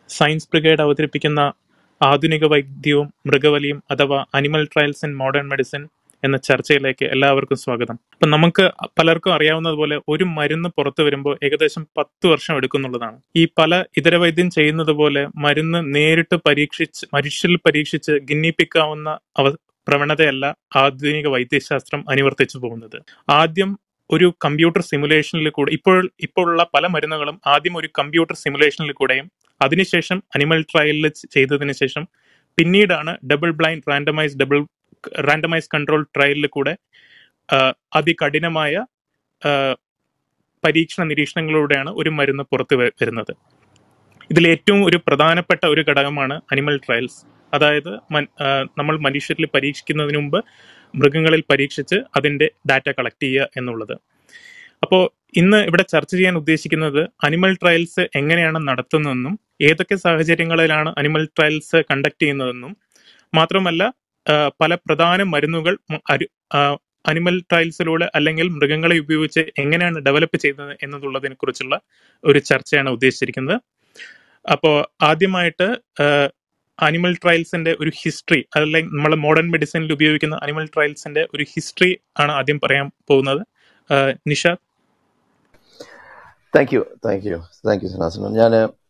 Science brigade അവതരിപ്പിക്കുന്ന ആധുനിക വൈദ്യവും മൃഗബലിയും അഥവാ animal trials in modern medicine എന്ന ചർച്ചയിലേക്ക് എല്ലാവർക്കും സ്വാഗതം അപ്പൊ നമുക്ക് പലർക്കും അറിയാവുന്നതുപോലെ ഒരു മരുന്ന് പുറത്തു വരുമ്പോൾ ഏകദേശം പത്ത് വർഷം എടുക്കുന്നുള്ളതാണ് ഈ പല ഇതര വൈദ്യം ചെയ്യുന്നത് പോലെ മരുന്ന് നേരിട്ട് പരീക്ഷിച്ച് മനുഷ്യരിൽ പരീക്ഷിച്ച് ഗിന്നിപ്പിക്കാവുന്ന അവ പ്രവണതയല്ല ആധുനിക വൈദ്യശാസ്ത്രം അനുവർത്തിച്ചു പോകുന്നത് ആദ്യം ഒരു കമ്പ്യൂട്ടർ സിമുലേഷനിൽ കൂടെ ഇപ്പോൾ ഇപ്പോൾ ഉള്ള പല മരുന്നുകളും ആദ്യം ഒരു കമ്പ്യൂട്ടർ സിമുലേഷനിൽ കൂടെയും അതിനുശേഷം അനിമൽ ട്രയലിൽ ചെയ്തതിനു ശേഷം പിന്നീടാണ് double blind randomise double randomise control ട്രയലിൽ കൂടെ ആ, അതികഠിനമായ ആ, പരീക്ഷണ നിരീക്ഷണങ്ങളിലൂടെയാണ് ഒരു മരുന്ന് പുറത്തു വ- വരുന്നത് ഇതിൽ ഏറ്റവും ഒരു പ്രധാനപ്പെട്ട ഒരു ഘടകമാണ് അനിമൽ ട്രയൽസ് അതായത് മൻ- ആ, നമ്മൾ മനുഷ്യരിൽ പരീക്ഷിക്കുന്നതിന് മുമ്പ് മൃഗങ്ങളിൽ പരീക്ഷിച്ച് അതിന്റെ ഡാറ്റ കളക്ട് ചെയ്യുക എന്നുള്ളത് അപ്പോൾ ഇന്ന് ഇവിടെ ചർച്ച ചെയ്യാൻ ഉദ്ദേശിക്കുന്നത് അനിമൽ ട്രയൽസ് എങ്ങനെയാണ് നടത്തുന്നതെന്നും ഏതൊക്കെ സാഹചര്യങ്ങളിലാണ് അനിമൽ ട്രയൽസ് കണ്ടക്ട് ചെയ്യുന്നതെന്നും മാത്രമല്ല ആ, പല പ്രധാന മരുന്നുകൾ മ- അരു- ആ, അനിമൽ ട്രയൽസിലൂടെ അല്ലെങ്കിൽ മൃഗങ്ങളെ ഉപയോഗിച്ച് എങ്ങനെയാണ് ഡെവലപ്പ് ചെയ്യുന്നത് എന്നതുള്ളതിനെ കുറിച്ചുള്ള ഒരു ചർച്ചയാണ് ഉദ്ദേശിച്ചിരിക്കുന്നത് അപ്പോൾ ആദ്യമായിട്ട് അനിമൽ ട്രയൽസിന്റെ ഒരു ഹിസ്റ്ററി അല്ലെങ്കിൽ നമ്മൾ മോഡേൺ മെഡിസിനിൽ ഉപയോഗിക്കുന്ന അനിമൽ ട്രയൽസിന്റെ ഒരു ഹിസ്റ്ററി ആണ് ആദ്യം പറയാൻ പോകുന്നത് ആ, Nishad thank you thank you thank you സനാസന ഞാൻ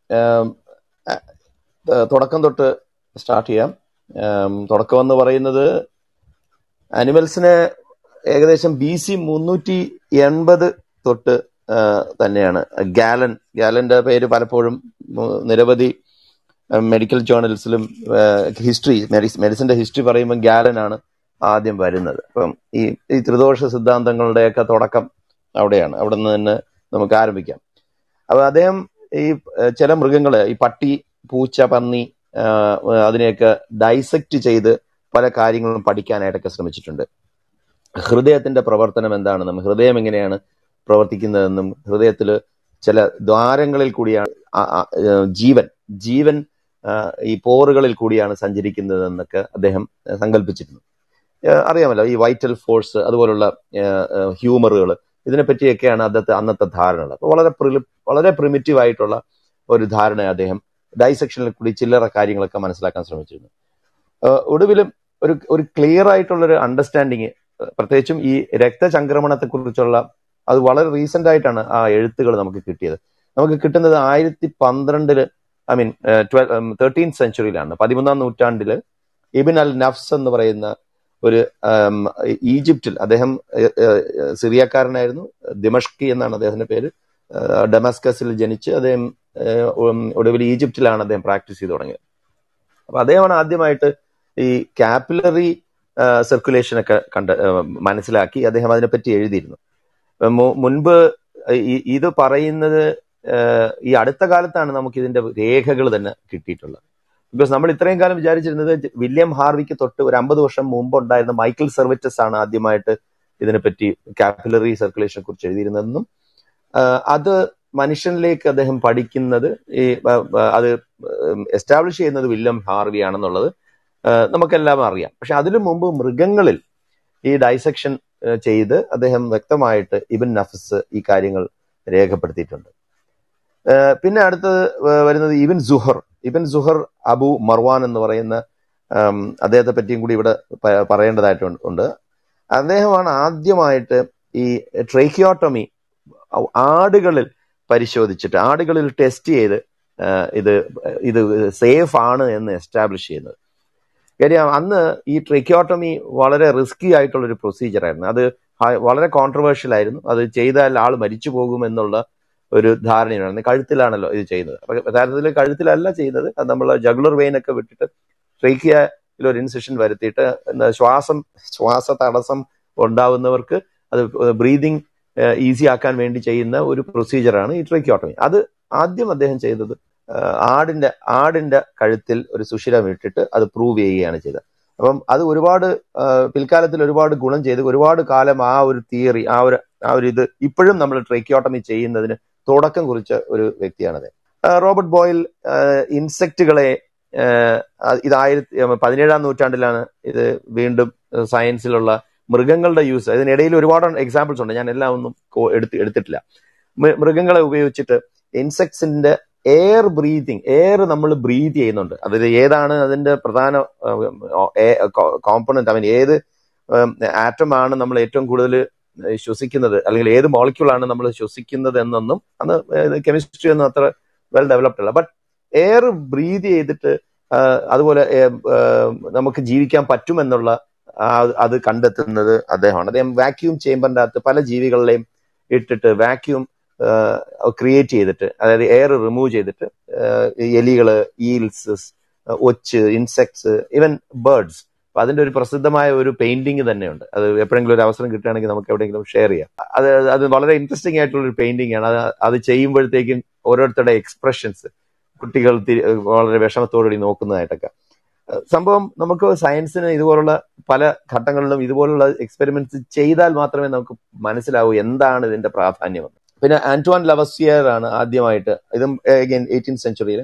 തുടക്കം തൊട്ട് സ്റ്റാർട്ട് ചെയ്യാം ഉം, തുടക്കം എന്ന് പറയുന്നത് അനിമൽസിന് ഏകദേശം ബി സി മുന്നൂറ്റി എൺപത് തൊട്ട് ആ, തന്നെയാണ് ഗാലൻ ഗാലന്റെ പേര് പലപ്പോഴും ഉം, നിരവധി മെഡിക്കൽ ജേർണൽസിലും ഹിസ്റ്ററി മെഡിസിന്റെ ഹിസ്റ്ററി പറയുമ്പോൾ ഗാലൻ ആണ് ആദ്യം വരുന്നത് അപ്പം ഈ ഈ ത്രിദോഷ സിദ്ധാന്തങ്ങളുടെയൊക്കെ തുടക്കം അവിടെയാണ് അവിടെ നിന്ന് തന്നെ നമുക്ക് ആരംഭിക്കാം അപ്പൊ അദ്ദേഹം ഈ ഏഹ്, ചില മൃഗങ്ങളെ ഈ പട്ടി പൂച്ച പന്നി ആഹ്, അതിനെയൊക്കെ ഡൈസെക്ട് ചെയ്ത് പല കാര്യങ്ങളും പഠിക്കാനായിട്ടൊക്കെ ശ്രമിച്ചിട്ടുണ്ട് ഹൃദയത്തിന്റെ പ്രവർത്തനം എന്താണെന്നും ഹൃദയം എങ്ങനെയാണ് പ്രവർത്തിക്കുന്നതെന്നും ഹൃദയത്തിൽ ചില ദ്വാരങ്ങളിൽ കൂടിയാണ് ആ- ആ- ഏഹ് ജീവൻ ജീവൻ ആഹ്, ഈ പോറുകളിൽ കൂടിയാണ് സഞ്ചരിക്കുന്നതെന്നൊക്കെ അദ്ദേഹം ഏഹ്, സങ്കല്പിച്ചിരുന്നു ഏഹ്, അറിയാമല്ലോ ഈ വൈറ്റൽ ഫോഴ്സ് അതുപോലുള്ള ഹ്യൂമറുകൾ ഇതിനെപ്പറ്റിയൊക്കെയാണ് അന്നത്തെ അന്നത്തെ ധാരണകൾ അപ്പൊ വളരെ പ്രിലി- വളരെ പ്രിമിറ്റീവ് ആയിട്ടുള്ള ഒരു ധാരണ അദ്ദേഹം ഡൈസെക്ഷനിൽ കൂടി ചില്ലറ കാര്യങ്ങളൊക്കെ മനസ്സിലാക്കാൻ ശ്രമിച്ചിരുന്നു ഏഹ് ഒടുവിലും ഒരു ഒരു ക്ലിയർ ആയിട്ടുള്ള ഒരു അണ്ടർസ്റ്റാൻഡിങ് പ്രത്യേകിച്ചും ഈ രക്തചംക്രമണത്തെ കുറിച്ചുള്ള അത് വളരെ റീസെന്റ് ആയിട്ടാണ് ആ എഴുത്തുകൾ നമുക്ക് കിട്ടിയത് നമുക്ക് കിട്ടുന്നത് ആയിരത്തി പന്ത്രണ്ടില് ഐ മീൻ തേർട്ടീൻ സെഞ്ചുറിയിലാണ് പതിമൂന്നാം നൂറ്റാണ്ടില് ഇബിൻ അൽ നഫ്സ് എന്ന് പറയുന്ന ഒരു ആം, ഈജിപ്തിൽ അദ്ദേഹം ഏഹ്, ഏഹ്, സിറിയക്കാരനായിരുന്നു ദിമഷ്കി എന്നാണ് അദ്ദേഹത്തിന്റെ പേര് ഏഹ്, ഡെമസ്കസിൽ ജനിച്ച് അദ്ദേഹം ഏഹ്, ഉം, ഒടുവിൽ ഈജിപ്തിലാണ് അദ്ദേഹം പ്രാക്ടീസ് ചെയ്തു തുടങ്ങിയത് അപ്പൊ അദ്ദേഹമാണ് ആദ്യമായിട്ട് ഈ കാപ്പിലറി സർക്കുലേഷൻ ഒക്കെ കണ്ട് ഏഹ്, മനസ്സിലാക്കി അദ്ദേഹം അതിനെപ്പറ്റി എഴുതിയിരുന്നു ഏഹ്, മു- മുൻപ് ഈ- ഇത് പറയുന്നത് ഏഹ്, ഈ അടുത്ത കാലത്താണ് നമുക്ക് ഇതിന്റെ രേഖകൾ തന്നെ കിട്ടിയിട്ടുള്ളത് ബിക്കോസ് നമ്മൾ ഇത്രയും കാലം വിചാരിച്ചിരുന്നത് വില്യം ഹാർവിക്ക് തൊട്ട് ഒരു അമ്പത് വർഷം മുമ്പ് ഉണ്ടായിരുന്ന മൈക്കിൾ സെർവിറ്റസ് ആണ് ആദ്യമായിട്ട് ഇതിനെപ്പറ്റി കാപ്പിലറി സർക്കുലേഷനെ കുറിച്ച് എഴുതിയിരുന്നതെന്നും ആഹ് അത് മനുഷ്യനിലേക്ക് അദ്ദേഹം പഠിക്കുന്നത് ഈ ആഹ് ആഹ് അത് എസ്റ്റാബ്ലിഷ് ചെയ്യുന്നത് വില്യം ഹാർവി ആണെന്നുള്ളത് ആഹ് നമുക്കെല്ലാം അറിയാം പക്ഷെ അതിനു മുമ്പ് മൃഗങ്ങളിൽ ഈ ഡൈസെക്ഷൻ ചെയ്ത് അദ്ദേഹം വ്യക്തമായിട്ട് ഇബൻ നഫസ് ഈ കാര്യങ്ങൾ രേഖപ്പെടുത്തിയിട്ടുണ്ട് ആഹ് പിന്നെ അടുത്തത് വ- വരുന്നത് ഇബൻ സുഹർ ഇബൻ സുഹർ അബു മർവാൻ എന്ന് പറയുന്ന ആം, അദ്ദേഹത്തെ പറ്റിയും കൂടി ഇവിടെ പ- പറയേണ്ടതായിട്ടുണ്ട് ഉണ്ട് അദ്ദേഹമാണ് ആദ്യമായിട്ട് ഈ ട്രേക്കിയോട്ടമി ആടുകളിൽ പരിശോധിച്ചിട്ട് ആടുകളിൽ ടെസ്റ്റ് ചെയ്ത് ആ, ഇത് ഇത് സേഫ് ആണ് എന്ന് എസ്റ്റാബ്ലിഷ് ചെയ്യുന്നത് കാര്യം അന്ന് ഈ ട്രേക്കിയോട്ടമി വളരെ റിസ്കി ആയിട്ടുള്ള ഒരു പ്രൊസീജിയർ ആയിരുന്നു അത് ഹ- വളരെ കോൺട്രവേഴ്ഷ്യൽ ആയിരുന്നു അത് ചെയ്താൽ ആൾ മരിച്ചു പോകും എന്നുള്ള ഒരു ധാരണയാണ് കഴുത്തിലാണല്ലോ ഇത് ചെയ്യുന്നത് അപ്പൊ യഥാർത്ഥത്തിൽ കഴുത്തിലല്ല ചെയ്യുന്നത് അത് നമ്മൾ ജഗുലർ വെയിൻ ഒക്കെ വിട്ടിട്ട് ട്രേക്കിയയിൽ ഒരു ഇൻസിഷൻ വരുത്തിയിട്ട് എന്താ ശ്വാസം ശ്വാസ തടസ്സം ഉണ്ടാവുന്നവർക്ക് അത് ബ്രീതിങ് ഈസി ആക്കാൻ വേണ്ടി ചെയ്യുന്ന ഒരു പ്രൊസീജിയറാണ് ഈ ട്രേക്കിയോട്ടമി അത് ആദ്യം അദ്ദേഹം ചെയ്തത് ആ, ആടിന്റെ ആടിന്റെ കഴുത്തിൽ ഒരു സുഷിരം ഇട്ടിട്ട് അത് പ്രൂവ് ചെയ്യുകയാണ് ചെയ്തത് അപ്പം അത് ഒരുപാട് ആ, പിൽക്കാലത്തിൽ ഒരുപാട് ഗുണം ചെയ്ത് ഒരുപാട് കാലം ആ ഒരു തിയറി ആ ഒരു ആ ഒരു ഇത് ഇപ്പോഴും നമ്മൾ ട്രേക്കിയോട്ടമി ചെയ്യുന്നതിന് തുടക്കം കുറിച്ച ഒരു വ്യക്തിയാണത് ആ, റോബർട്ട് ബോയിൽ ഇൻസെക്റ്റുകളെ ഇത് ആയിരത്തി പതിനേഴാം നൂറ്റാണ്ടിലാണ് ഇത് വീണ്ടും സയൻസിലുള്ള മൃഗങ്ങളുടെ യൂസ് ഇതിനിടയിൽ ഒരുപാട് എക്സാമ്പിൾസ് ഉണ്ട് ഞാൻ എല്ലാം ഒന്നും കോ- എടുത്ത് എടുത്തിട്ടില്ല മൃ- മൃഗങ്ങളെ ഉപയോഗിച്ചിട്ട് ഇൻസെക്ട്സിന്റെ എയർ ബ്രീതിങ് എയർ നമ്മൾ ബ്രീത് ചെയ്യുന്നുണ്ട് അതിൽ ഏതാണ് അതിന്റെ പ്രധാന കോമ്പണന്റ് അവൻ ഏത് ആറ്റം ആണ് നമ്മൾ ഏറ്റവും കൂടുതൽ ശ്വസിക്കുന്നത് അല്ലെങ്കിൽ ഏത് മോളിക്യൂൾ ആണ് നമ്മൾ ശ്വസിക്കുന്നത് എന്നൊന്നും അന്ന് കെമിസ്ട്രി ഒന്നും അത്ര വെൽ ഡെവലപ്ഡ് അല്ല ബട്ട് എയർ ബ്രീത് ചെയ്തിട്ട് ആ, അതുപോലെ ഏ, ആ, നമുക്ക് ജീവിക്കാൻ പറ്റുമെന്നുള്ള ആ, അത് കണ്ടെത്തുന്നത് അദ്ദേഹമാണ് അദ്ദേഹം വാക്യൂം ചേമ്പറിന്റെ അകത്ത് പല ജീവികളിലെയും ഇട്ടിട്ട് വാക്യൂം ക്രിയേറ്റ് ചെയ്തിട്ട് അതായത് എയർ റിമൂവ് ചെയ്തിട്ട് ആ, എലികള് ഈൽസ് ഒച്ച് ഇൻസെക്ട്സ് ഈവൻ ബേർഡ്സ് അപ്പൊ അതിന്റെ ഒരു പ്രസിദ്ധമായ ഒരു പെയിന്റിംഗ് തന്നെയുണ്ട് അത് എപ്പോഴെങ്കിലും ഒരു അവസരം കിട്ടുകയാണെങ്കിൽ നമുക്ക് എവിടെയെങ്കിലും ഷെയർ ചെയ്യാം അത് അത് വളരെ ഇൻട്രസ്റ്റിംഗ് ആയിട്ടുള്ള ഒരു പെയിന്റിംഗ് ആണ് അത് അത് ചെയ്യുമ്പോഴത്തേക്കും ഓരോരുത്തരുടെ എക്സ്പ്രഷൻസ് കുട്ടികൾ തി- വളരെ വിഷമത്തോടുകൂടി നോക്കുന്നതായിട്ടൊക്കെ അഹ് സംഭവം നമുക്ക് സയൻസിന് ഇതുപോലുള്ള പല ഘട്ടങ്ങളിലും ഇതുപോലുള്ള എക്സ്പെരിമെന്റ്സ് ചെയ്താൽ മാത്രമേ നമുക്ക് മനസ്സിലാവൂ എന്താണ് ഇതിന്റെ പ്രാധാന്യം എന്ന് പിന്നെ ആന്റോൺ ലവസിയർ ആണ് ആദ്യമായിട്ട് ഇതും അഗൈൻ എയ്റ്റീൻ സെഞ്ചുറിയിൽ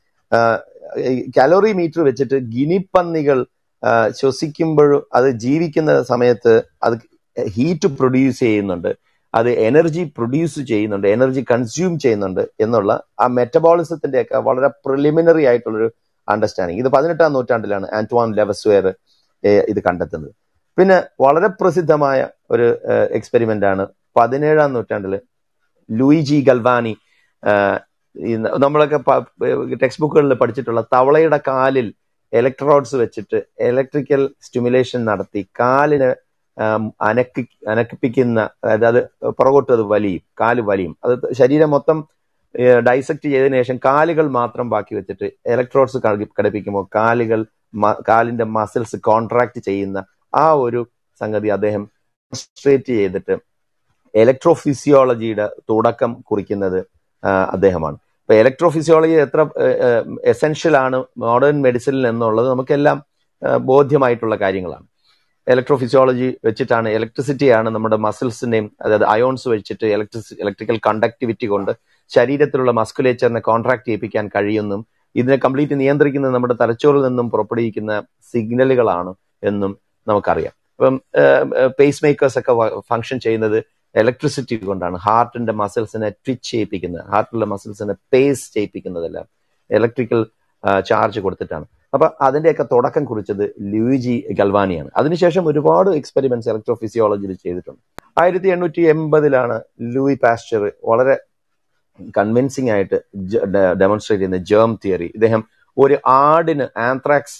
കാലോറി മീറ്റർ വെച്ചിട്ട് ഗിനിപ്പന്നികൾ ആ, ശ്വസിക്കുമ്പോഴും അത് ജീവിക്കുന്ന സമയത്ത് അത് ഹീറ്റ് പ്രൊഡ്യൂസ് ചെയ്യുന്നുണ്ട് അത് എനർജി പ്രൊഡ്യൂസ് ചെയ്യുന്നുണ്ട് എനർജി കൺസ്യൂം ചെയ്യുന്നുണ്ട് എന്നുള്ള ആ മെറ്റബോളിസത്തിന്റെ ഒക്കെ വളരെ പ്രിലിമിനറി ആയിട്ടുള്ളൊരു അണ്ടർസ്റ്റാൻഡിങ് ഇത് പതിനെട്ടാം നൂറ്റാണ്ടിലാണ് ആന്റ്വാൻ ലെവസ്വേർ ഇത് കണ്ടെത്തുന്നത് പിന്നെ വളരെ പ്രസിദ്ധമായ ഒരു എക്സ്പെരിമെന്റ് ആണ് പതിനേഴാം നൂറ്റാണ്ടില് ലൂയിജി ഗൽവാനി ആ, ഈ ന- നമ്മളൊക്കെ ടെക്സ്റ്റ് ബുക്കുകളിൽ പഠിച്ചിട്ടുള്ള തവളയുടെ കാലിൽ ഇലക്ട്രോഡ്സ് വെച്ചിട്ട് ഇലക്ട്രിക്കൽ സ്റ്റിമുലേഷൻ നടത്തി കാലിന് ആം, അനക്കി അനക്കിപ്പിക്കുന്ന അതായത് അത് പുറകോട്ട് അത് വലിയും കാല് വലിയും അത് ശരീരം മൊത്തം ഡൈസെക്ട് ചെയ്തതിനു ശേഷം കാലുകൾ മാത്രം ബാക്കി വെച്ചിട്ട് ഇലക്ട്രോഡ്സ് ഘടിപ്പിക്കുമ്പോൾ കാലുകൾ മ- കാലിന്റെ മസിൽസ് കോൺട്രാക്ട് ചെയ്യുന്ന ആ ഒരു സംഗതി അദ്ദേഹം ഡെമോൺസ്ട്രേറ്റ് ചെയ്തിട്ട് ഇലക്ട്രോഫിസിയോളജിയുടെ തുടക്കം കുറിക്കുന്നത് ആ, അദ്ദേഹമാണ് ഇപ്പൊ ഇലക്ട്രോഫിസിയോളജി എത്ര എസെൻഷ്യൽ ആണ് മോഡേൺ മെഡിസിനിൽ എന്നുള്ളത് നമുക്കെല്ലാം ആ, ബോധ്യമായിട്ടുള്ള കാര്യങ്ങളാണ് ഇലക്ട്രോഫിസിയോളജി വെച്ചിട്ടാണ് ഇലക്ട്രിസിറ്റിയാണ് നമ്മുടെ മസിൽസിനെയും അതായത് അയോൺസ് വെച്ചിട്ട് ഇലക്ട്രിസി ഇലക്ട്രിക്കൽ കണ്ടക്ടിവിറ്റി കൊണ്ട് ശരീരത്തിലുള്ള മസ്കുലേച്ചറിനെ കോൺട്രാക്ട് ചെയ്യിപ്പിക്കാൻ കഴിയുന്നും ഇതിനെ കംപ്ലീറ്റ് നിയന്ത്രിക്കുന്നത് നമ്മുടെ തലച്ചോറിൽ നിന്നും പുറപ്പെടുവിക്കുന്ന സിഗ്നലുകളാണ് എന്നും നമുക്കറിയാം ഇപ്പം പേസ് മേക്കേഴ്സ് ഒക്കെ ഫങ്ഷൻ ചെയ്യുന്നത് ഇലക്ട്രിസിറ്റി കൊണ്ടാണ് ഹാർട്ടിന്റെ മസിൽസിനെ ട്വിച്ച് ചെയ്യിപ്പിക്കുന്നത് ഹാർട്ടിലെ മസിൽസിനെ പേസ് ചെയ്യിപ്പിക്കുന്നതെല്ലാം ഇലക്ട്രിക്കൽ ചാർജ് കൊടുത്തിട്ടാണ് അപ്പൊ അതിന്റെയൊക്കെ തുടക്കം കുറിച്ചത് ലൂയിജി ഗൽവാനിയാണ് അതിനുശേഷം ഒരുപാട് എക്സ്പെരിമെന്റ്സ് ഇലക്ട്രോഫിസിയോളജിയിൽ ചെയ്തിട്ടുണ്ട് ആയിരത്തി എണ്ണൂറ്റി എൺപതിലാണ് ലൂയി പാസ്ചർ വളരെ കൺവിൻസിംഗ് ആയിട്ട് ഡെമോൺസ്ട്രേറ്റ് ചെയ്യുന്ന ജേം തിയറി ഇദ്ദേഹം ഒരു ആടിന് ആന്ത്രാക്സ്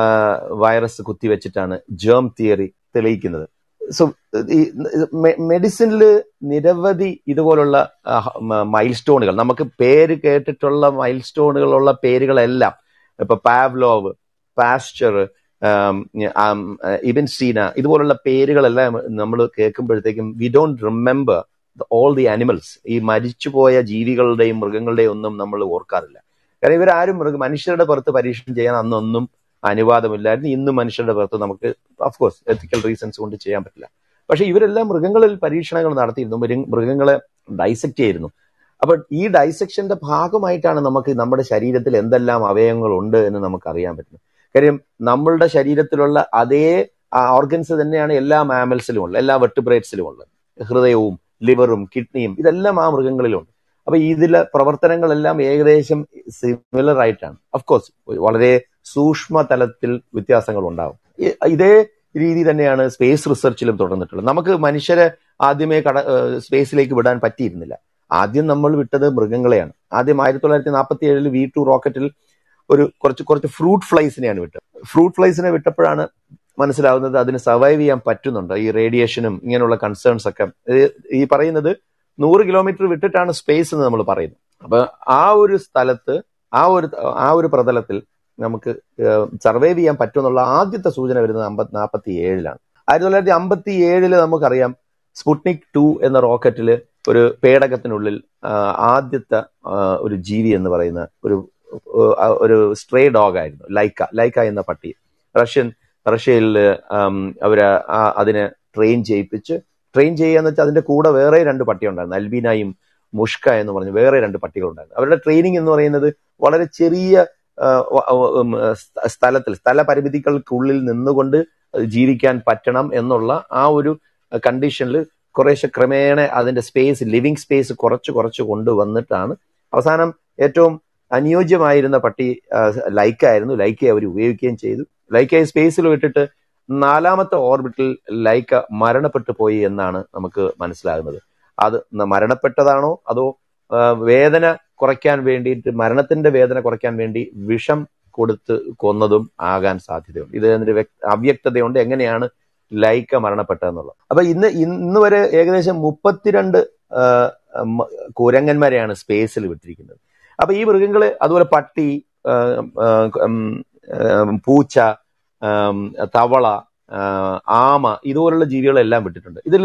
വൈറസ് കുത്തിവെച്ചിട്ടാണ് ജേം തിയറി തെളിയിക്കുന്നത് സോ ഈ മെഡിസിനിൽ നിരവധി ഇതുപോലുള്ള മൈൽ സ്റ്റോണുകൾ നമുക്ക് പേര് കേട്ടിട്ടുള്ള മൈൽ സ്റ്റോണുകളുള്ള പേരുകളെല്ലാം ഇപ്പൊ പാവ്ലോവ് പാസ്ചർ ഇബൻ സീന ഇതുപോലുള്ള പേരുകളെല്ലാം നമ്മൾ കേൾക്കുമ്പോഴത്തേക്കും we don't remember all the animals ഈ മരിച്ചുപോയ ജീവികളുടെയും മൃഗങ്ങളുടെയും ഒന്നും നമ്മൾ ഓർക്കാറില്ല കാരണം ഇവരാരും മൃഗ മനുഷ്യരുടെ പുറത്ത് പരീക്ഷണം ചെയ്യാൻ അന്നൊന്നും അനുവാദമില്ലായിരുന്നു ഇന്നും മനുഷ്യരുടെ പുറത്ത് നമുക്ക് ഓഫ്കോഴ്സ് എത്തിക്കൽ റീസൺസ് കൊണ്ട് ചെയ്യാൻ പറ്റില്ല പക്ഷെ ഇവരെല്ലാം മൃഗങ്ങളിൽ പരീക്ഷണങ്ങൾ നടത്തിയിരുന്നു മൃഗ- മൃഗങ്ങളെ ഡൈസെക്ട് ചെയ്തിരുന്നു അപ്പൊ ഈ ഡൈസെക്ഷന്റെ ഭാഗമായിട്ടാണ് നമുക്ക് നമ്മുടെ ശരീരത്തിൽ എന്തെല്ലാം അവയവങ്ങളുണ്ട് എന്ന് നമുക്ക് അറിയാൻ പറ്റുന്നത് കാര്യം നമ്മളുടെ ശരീരത്തിലുള്ള അതേ ഓർഗൻസ് തന്നെയാണ് എല്ലാ മാമൽസിലും ഉള്ളത് എല്ലാ വെർട്ടിബ്രേറ്റ്സിലും ഉള്ളത് ഹൃദയവും ലിവറും കിഡ്നിയും ഇതെല്ലാം ആ മൃഗങ്ങളിലുണ്ട് അപ്പൊ ഇതിലെ പ്രവർത്തനങ്ങളെല്ലാം ഏകദേശം സിമിലർ ആയിട്ടാണ് അഫ്കോഴ്സ് വളരെ സൂക്ഷ്മ തലത്തിൽ വ്യത്യാസങ്ങൾ ഉണ്ടാവും ഇ- ഇതേ രീതി തന്നെയാണ് സ്പേസ് റിസർച്ചിലും തുടർന്നിട്ടുള്ളത് നമുക്ക് മനുഷ്യരെ ആദ്യമേ കട സ്പേസിലേക്ക് വിടാൻ പറ്റിയിരുന്നില്ല ആദ്യം നമ്മൾ വിട്ടത് മൃഗങ്ങളെയാണ് ആദ്യം ആയിരത്തി തൊള്ളായിരത്തി നാൽപ്പത്തി ഏഴിൽ വി ടു റോക്കറ്റിൽ ഒരു കുറച്ച് കുറച്ച് ഫ്രൂട്ട് ഫ്ലൈസിനെയാണ് വിട്ടത് ഫ്രൂട്ട് ഫ്ലൈസിനെ വിട്ടപ്പോഴാണ് മനസ്സിലാവുന്നത് അതിന് സർവൈവ് ചെയ്യാൻ പറ്റുന്നുണ്ട് ഈ റേഡിയേഷനും ഇങ്ങനെയുള്ള കൺസേൺസ് ഒക്കെ ഇത് ഈ പറയുന്നത് നൂറ് കിലോമീറ്റർ വിട്ടിട്ടാണ് സ്പേസ് എന്ന് നമ്മൾ പറയുന്നത് അപ്പൊ ആ ഒരു സ്ഥലത്ത് ആ ഒരു ആ ഒരു പ്രതലത്തിൽ നമുക്ക് സർവൈവ് ചെയ്യാൻ പറ്റുമെന്നുള്ള ആദ്യത്തെ സൂചന വരുന്നത് അമ്പത്തി നാൽപ്പത്തി ഏഴിലാണ് ആയിരത്തി തൊള്ളായിരത്തി അമ്പത്തി ഏഴില് നമുക്കറിയാം സ്പുട്നിക് ടു എന്ന റോക്കറ്റില് ഒരു പേടകത്തിനുള്ളിൽ ആ, ആദ്യത്തെ ആ, ഒരു ജീവി എന്ന് പറയുന്ന ഒരു ആ, ഒരു സ്ട്രേ ഡോഗ് ആയിരുന്നു ലൈക്ക ലൈക്ക എന്ന പട്ടി റഷ്യൻ റഷ്യയിൽ അവര് ആ- അതിനെ ട്രെയിൻ ചെയ്യിപ്പിച്ച് ട്രെയിൻ ചെയ്യാന്ന് വെച്ചാൽ അതിന്റെ കൂടെ വേറെ രണ്ട് പട്ടി ഉണ്ടായിരുന്നു അൽബീനായും മുഷ്ക എന്ന് പറഞ്ഞ് വേറെ രണ്ട് പട്ടികളുണ്ടായിരുന്നു അവരുടെ ട്രെയിനിങ് എന്ന് പറയുന്നത് വളരെ ചെറിയ ആ, വ- ഉം, സ്ഥ- സ്ഥലത്തിൽ സ്ഥല പരിമിതികൾക്കുള്ളിൽ നിന്നുകൊണ്ട് ജീവിക്കാൻ പറ്റണം എന്നുള്ള ആ ഒരു കണ്ടീഷനിൽ കുറേശ്ശെ ക്രമേണ അതിന്റെ സ്പേസ് ലിവിങ് സ്പേസ് കുറച്ച് കുറച്ച് കൊണ്ടുവന്നിട്ടാണ് അവസാനം ഏറ്റവും അനുയോജ്യമായിരുന്ന പട്ടി ആ, ലൈക്ക ആയിരുന്നു ലൈക്കയെ അവർ ഉപയോഗിക്കുകയും ചെയ്തു ലൈക്കയെ സ്പേസിൽ വിട്ടിട്ട് നാലാമത്തെ ഓർബിറ്റിൽ ലൈക്ക മരണപ്പെട്ടു പോയി എന്നാണ് നമുക്ക് മനസ്സിലാകുന്നത് അത് ന- മരണപ്പെട്ടതാണോ അതോ ആ, വേദന കുറയ്ക്കാൻ വേണ്ടിയിട്ട് മരണത്തിന്റെ വേദന കുറയ്ക്കാൻ വേണ്ടി വിഷം കൊടുത്ത് കൊന്നതും ആകാൻ സാധ്യതയുണ്ട് ഇത് അതിന്റെ വ്യക്ത- അവ്യക്തതയുണ്ട് എങ്ങനെയാണ് ലൈക്ക മരണപ്പെട്ടതെന്നുള്ളത് അപ്പൊ ഇന്ന് ഇന്ന് വരെ ഏകദേശം മുപ്പത്തിരണ്ട് ആ, മ- കുരങ്ങന്മാരെയാണ് സ്പേസിൽ വിട്ടിരിക്കുന്നത് അപ്പൊ ഈ മൃഗങ്ങള് അതുപോലെ പട്ടി ആ, ആ, ഉം, ഉം, പൂച്ച ആം, തവള ആ, ആമ ഇതുപോലുള്ള ജീവികളെല്ലാം വിട്ടിട്ടുണ്ട് ഇതിൽ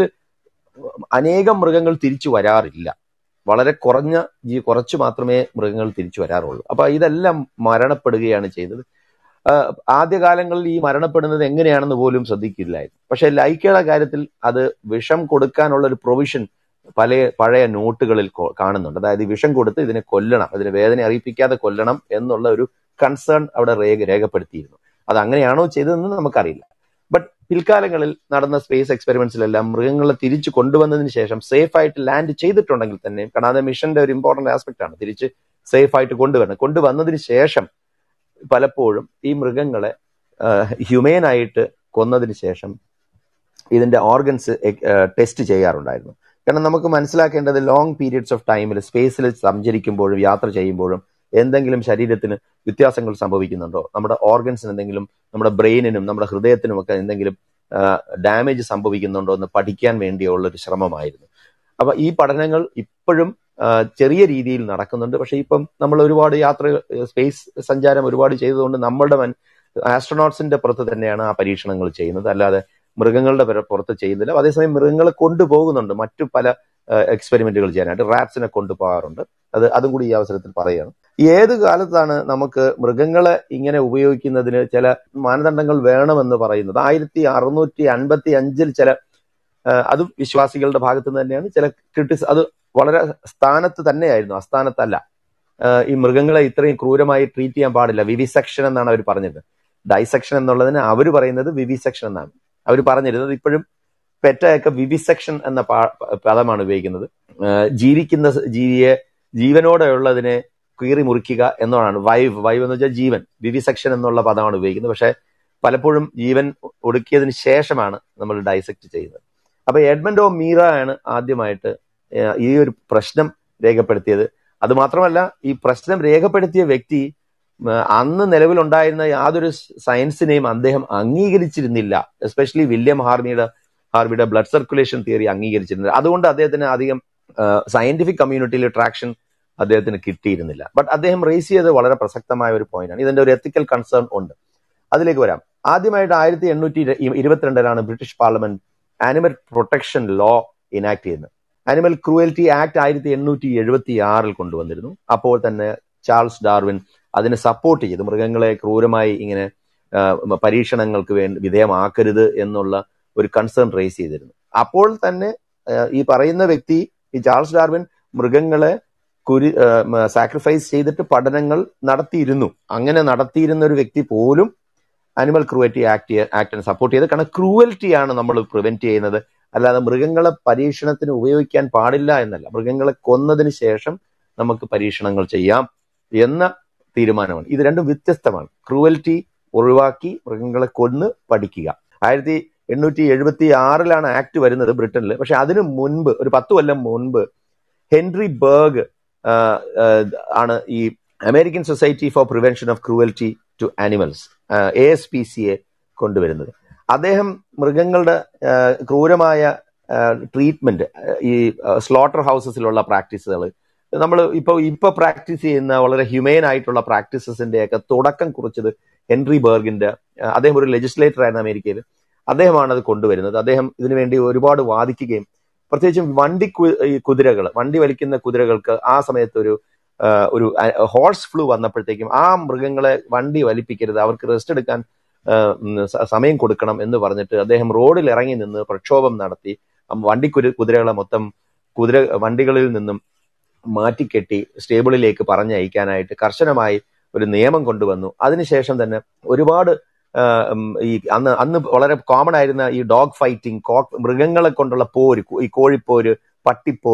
അനേകം മൃഗങ്ങൾ തിരിച്ചു വരാറില്ല വളരെ കുറഞ്ഞ ജീ കുറച്ച് മാത്രമേ മൃഗങ്ങൾ തിരിച്ചു വരാറുള്ളൂ അപ്പൊ ഇതെല്ലാം മരണപ്പെടുകയാണ് ചെയ്തത് ആഹ് ആദ്യകാലങ്ങളിൽ ഈ മരണപ്പെടുന്നത് എങ്ങനെയാണെന്ന് പോലും ശ്രദ്ധിക്കില്ലായിരുന്നു പക്ഷെ ലൈക്കയുടെ കാര്യത്തിൽ അത് വിഷം കൊടുക്കാനുള്ള ഒരു പ്രൊവിഷൻ പല പഴയ നോട്ടുകളിൽ കൊ- കാണുന്നുണ്ട് അതായത് ഈ വിഷം കൊടുത്ത് ഇതിനെ കൊല്ലണം ഇതിനെ വേദന അറിയിപ്പിക്കാതെ കൊല്ലണം എന്നുള്ള ഒരു കൺസേൺ അവിടെ രേഖ രേഖപ്പെടുത്തിയിരുന്നു അത് അങ്ങനെയാണോ ചെയ്തതെന്ന് നമുക്കറിയില്ല ബട്ട് പിൽക്കാലങ്ങളിൽ നടന്ന സ്പേസ് എക്സ്പെരിമെന്റ്സിലെല്ലാം മൃഗങ്ങളെ തിരിച്ചു കൊണ്ടുവന്നതിന് ശേഷം സേഫ് ആയിട്ട് ലാൻഡ് ചെയ്തിട്ടുണ്ടെങ്കിൽ തന്നെ കാരണം അത് മിഷന്റെ ഒരു ഇമ്പോർട്ടന്റ് ആസ്പെക്ട് ആണ് തിരിച്ച് സേഫ് ആയിട്ട് കൊണ്ടുവരണം കൊണ്ടുവന്നതിന് ശേഷം പലപ്പോഴും ഈ മൃഗങ്ങളെ ഹ്യൂമേൻ ആയിട്ട് കൊന്നതിന് ശേഷം ഇതിന്റെ ഓർഗൻസ് ടെസ്റ്റ് ചെയ്യാറുണ്ടായിരുന്നു കാരണം നമുക്ക് മനസ്സിലാക്കേണ്ടത് ലോങ് പീരിയഡ്സ് ഓഫ് ടൈമിൽ സ്പേസിൽ സഞ്ചരിക്കുമ്പോഴും യാത്ര ചെയ്യുമ്പോഴും എന്തെങ്കിലും ശരീരത്തിന് വ്യത്യാസങ്ങൾ സംഭവിക്കുന്നുണ്ടോ നമ്മുടെ ഓർഗൻസിന് എന്തെങ്കിലും നമ്മുടെ ബ്രെയിനിനും നമ്മുടെ ഹൃദയത്തിനും ഒക്കെ എന്തെങ്കിലും ഡാമേജ് സംഭവിക്കുന്നുണ്ടോ എന്ന് പഠിക്കാൻ വേണ്ടിയുള്ള ഒരു ശ്രമമായിരുന്നു അപ്പൊ ഈ പഠനങ്ങൾ ഇപ്പോഴും ആ, ചെറിയ രീതിയിൽ നടക്കുന്നുണ്ട് പക്ഷെ ഇപ്പം നമ്മൾ ഒരുപാട് യാത്ര സ്പേസ് സഞ്ചാരം ഒരുപാട് ചെയ്തതുകൊണ്ട് നമ്മളുടെ മൻ ആസ്ട്രോനോട്ട്സിന്റെ പുറത്ത് തന്നെയാണ് ആ പരീക്ഷണങ്ങൾ ചെയ്യുന്നത് അല്ലാതെ മൃഗങ്ങളുടെ പുറ- പുറത്ത് ചെയ്യുന്നില്ല അതേസമയം മൃഗങ്ങളെ കൊണ്ടുപോകുന്നുണ്ട് മറ്റു പല എക്സ്പെരിമെന്റുകൾ ചെയ്യാനായിട്ട് റാറ്റ്സിനെ കൊണ്ടുപോകാറുണ്ട് അത് അതും കൂടി ഈ അവസരത്തിൽ പറയുകയാണ് ഏത് കാലത്താണ് നമുക്ക് മൃഗങ്ങളെ ഇങ്ങനെ ഉപയോഗിക്കുന്നതിന് ചില മാനദണ്ഡങ്ങൾ വേണമെന്ന് പറയുന്നത് ആയിരത്തി അറുന്നൂറ്റി അൻപത്തി അഞ്ചിൽ ചില ആ, അതും വിശ്വാസികളുടെ ഭാഗത്ത് നിന്ന് തന്നെയാണ് ചില ക്രിട്ടിസ് അത് വളരെ സ്ഥാനത്ത് തന്നെയായിരുന്നു അസ്ഥാനത്തല്ല ആ, ഈ മൃഗങ്ങളെ ഇത്രയും ക്രൂരമായി ട്രീറ്റ് ചെയ്യാൻ പാടില്ല വിവിസെക്ഷൻ എന്നാണ് അവർ പറഞ്ഞത് ഡൈസെക്ഷൻ എന്നുള്ളതിന് അവർ പറയുന്നത് വിവിസെക്ഷൻ എന്നാണ് അവർ പറഞ്ഞിരുന്നത് ഇപ്പോഴും പെറ്റയൊക്കെ വിവിസെക്ഷൻ എന്ന പാ- പദമാണ് ഉപയോഗിക്കുന്നത് ആ, ജീവിക്കുന്ന സ- ജീവിയെ ജീവനോടെ ഉള്ളതിനെ കീറി മുറിക്കുക എന്നതാണ് വൈവ് വൈവ് എന്ന് വെച്ചാൽ ജീവൻ വിവിസെക്ഷൻ എന്നുള്ള പദമാണ് ഉപയോഗിക്കുന്നത് പക്ഷെ പലപ്പോഴും ജീവൻ ഒടുക്കിയതിന് ശേഷമാണ് നമ്മൾ ഡൈസെക്ട് ചെയ്യുന്നത് അപ്പൊ എഡ്മൻഡ് ഓ മീറ ആണ് ആദ്യമായിട്ട് ഏഹ്, ഈ ഒരു പ്രശ്നം രേഖപ്പെടുത്തിയത് അത് മാത്രമല്ല ഈ പ്രശ്നം രേഖപ്പെടുത്തിയ വ്യക്തി ഉം, അന്ന് നിലവിലുണ്ടായിരുന്ന യാതൊരു സയൻസിനെയും അദ്ദേഹം അംഗീകരിച്ചിരുന്നില്ല എസ്പെഷ്യലി വില്യം ഹാർമിയുടെ ഹാർമിയുടെ ബ്ലഡ് സർക്കുലേഷൻ തിയറി അംഗീകരിച്ചിരുന്നില്ല അതുകൊണ്ട് അദ്ദേഹത്തിന് അധികം സയന്റിഫിക് കമ്മ്യൂണിറ്റിയിൽ ട്രാക്ഷൻ അദ്ദേഹത്തിന് കിട്ടിയിരുന്നില്ല ബട്ട് അദ്ദേഹം റേസ് ചെയ്തത് വളരെ പ്രസക്തമായ ഒരു പോയിന്റാണ് ഇതിന്റെ ഒരു എത്തിക്കൽ കൺസേൺ ഉണ്ട് അതിലേക്ക് വരാം ആദ്യമായിട്ട് ആയിരത്തി എണ്ണൂറ്റി ഇരുപത്തിരണ്ടിലാണ് British parliament animal protection law enact ചെയ്യുന്നത് ആനിമൽ ക്രൂവൽറ്റി ആക്ട് ആയിരത്തി എണ്ണൂറ്റി എഴുപത്തി ആറിൽ കൊണ്ടുവന്നിരുന്നു അപ്പോൾ തന്നെ ചാൾസ് ഡാർവിൻ അതിനെ സപ്പോർട്ട് ചെയ്തു മൃഗങ്ങളെ ക്രൂരമായി ഇങ്ങനെ ആ, പരീക്ഷണങ്ങൾക്ക് വേണ്ടി വിധേയമാക്കരുത് എന്നുള്ള ഒരു കൺസേൺ റേസ് ചെയ്തിരുന്നു അപ്പോൾ തന്നെ ആ, ഈ പറയുന്ന വ്യക്തി ഈ ചാൾസ് ഡാർവിൻ മൃഗങ്ങളെ കുരി സാക്രിഫൈസ് ചെയ്തിട്ട് പഠനങ്ങൾ നടത്തിയിരുന്നു അങ്ങനെ നടത്തിയിരുന്ന ഒരു വ്യക്തി പോലും അനിമൽ ക്രൂവൽറ്റി ആക്ട് ആക്ടിനെ സപ്പോർട്ട് ചെയ്ത് കാരണം ക്രൂവൽറ്റിയാണ് നമ്മൾ പ്രിവെന്റ് ചെയ്യുന്നത് അല്ലാതെ മൃഗങ്ങളെ പരീക്ഷണത്തിന് ഉപയോഗിക്കാൻ പാടില്ല എന്നല്ല മൃഗങ്ങളെ കൊന്നതിന് ശേഷം നമുക്ക് പരീക്ഷണങ്ങൾ ചെയ്യാം എന്ന തീരുമാനമാണ് ഇത് രണ്ടും വ്യത്യസ്തമാണ് ക്രൂവൽറ്റി ഒഴിവാക്കി മൃഗങ്ങളെ കൊന്ന് പഠിക്കുക ആയിരത്തി എണ്ണൂറ്റി എഴുപത്തി ആറിലാണ് ആക്ട് വരുന്നത് ബ്രിട്ടനിൽ പക്ഷെ അതിനു മുൻപ് ഒരു പത്ത് കൊല്ലം മുൻപ് ഹെൻറി ബർഗ് ആഹ്, ആഹ്, ആണ് ഈ American society for prevention of cruelty to animals A S P സിയെ കൊണ്ടുവരുന്നത് അദ്ദേഹം മൃഗങ്ങളുടെ ആഹ്, ക്രൂരമായ ട്രീറ്റ്മെന്റ് ഈ സ്ലോട്ടർ ഹൗസസിലുള്ള പ്രാക്ടീസുകൾ നമ്മൾ ഇപ്പൊ ഇപ്പൊ പ്രാക്ടീസ് ചെയ്യുന്ന വളരെ ഹ്യൂമെയിൻ ആയിട്ടുള്ള പ്രാക്ടീസസിന്റെ ഒക്കെ തുടക്കം കുറിച്ചത് ഹെൻറി ബർഗിന്റെ ആഹ്, അദ്ദേഹം ഒരു ലെജിസ്ലേറ്റർ ആയിരുന്നു അമേരിക്കയിൽ അദ്ദേഹമാണ് അത് കൊണ്ടുവരുന്നത് അദ്ദേഹം ഇതിനുവേണ്ടി ഒരുപാട് വാദിക്കുകയും പ്രത്യേകിച്ചും വണ്ടി കുതിരകൾ വണ്ടി വലിക്കുന്ന കുതിരകൾക്ക് ആ സമയത്ത് ഒരു ആ, ഒരു ഹോഴ്സ് ഫ്ലൂ വന്നപ്പോഴത്തേക്കും ആ മൃഗങ്ങളെ വണ്ടി വലിപ്പിക്കരുത് അവർക്ക് റെസ്റ്റ് എടുക്കാൻ ആ, ഉം, സ- സമയം കൊടുക്കണം എന്ന് പറഞ്ഞിട്ട് അദ്ദേഹം റോഡിൽ ഇറങ്ങി നിന്ന് പ്രക്ഷോഭം നടത്തി ആ വണ്ടി കുരു കുതിരകളെ മൊത്തം കുതിര വണ്ടികളിൽ നിന്നും മാറ്റിക്കെട്ടി സ്റ്റേബിളിലേക്ക് പറഞ്ഞയക്കാനായിട്ട് കർശനമായി ഒരു നിയമം കൊണ്ടുവന്നു അതിനുശേഷം തന്നെ ഒരുപാട് ആ, ഉം, ഈ അന്ന് അന്ന് വളരെ കോമൺ ആയിരുന്ന ഈ ഡോഗ് ഫൈറ്റിംഗ് മൃഗങ്ങളെ കൊണ്ടുള്ള പോര് കു- ഈ കോഴിപ്പോര് പട്ടിപ്പോര്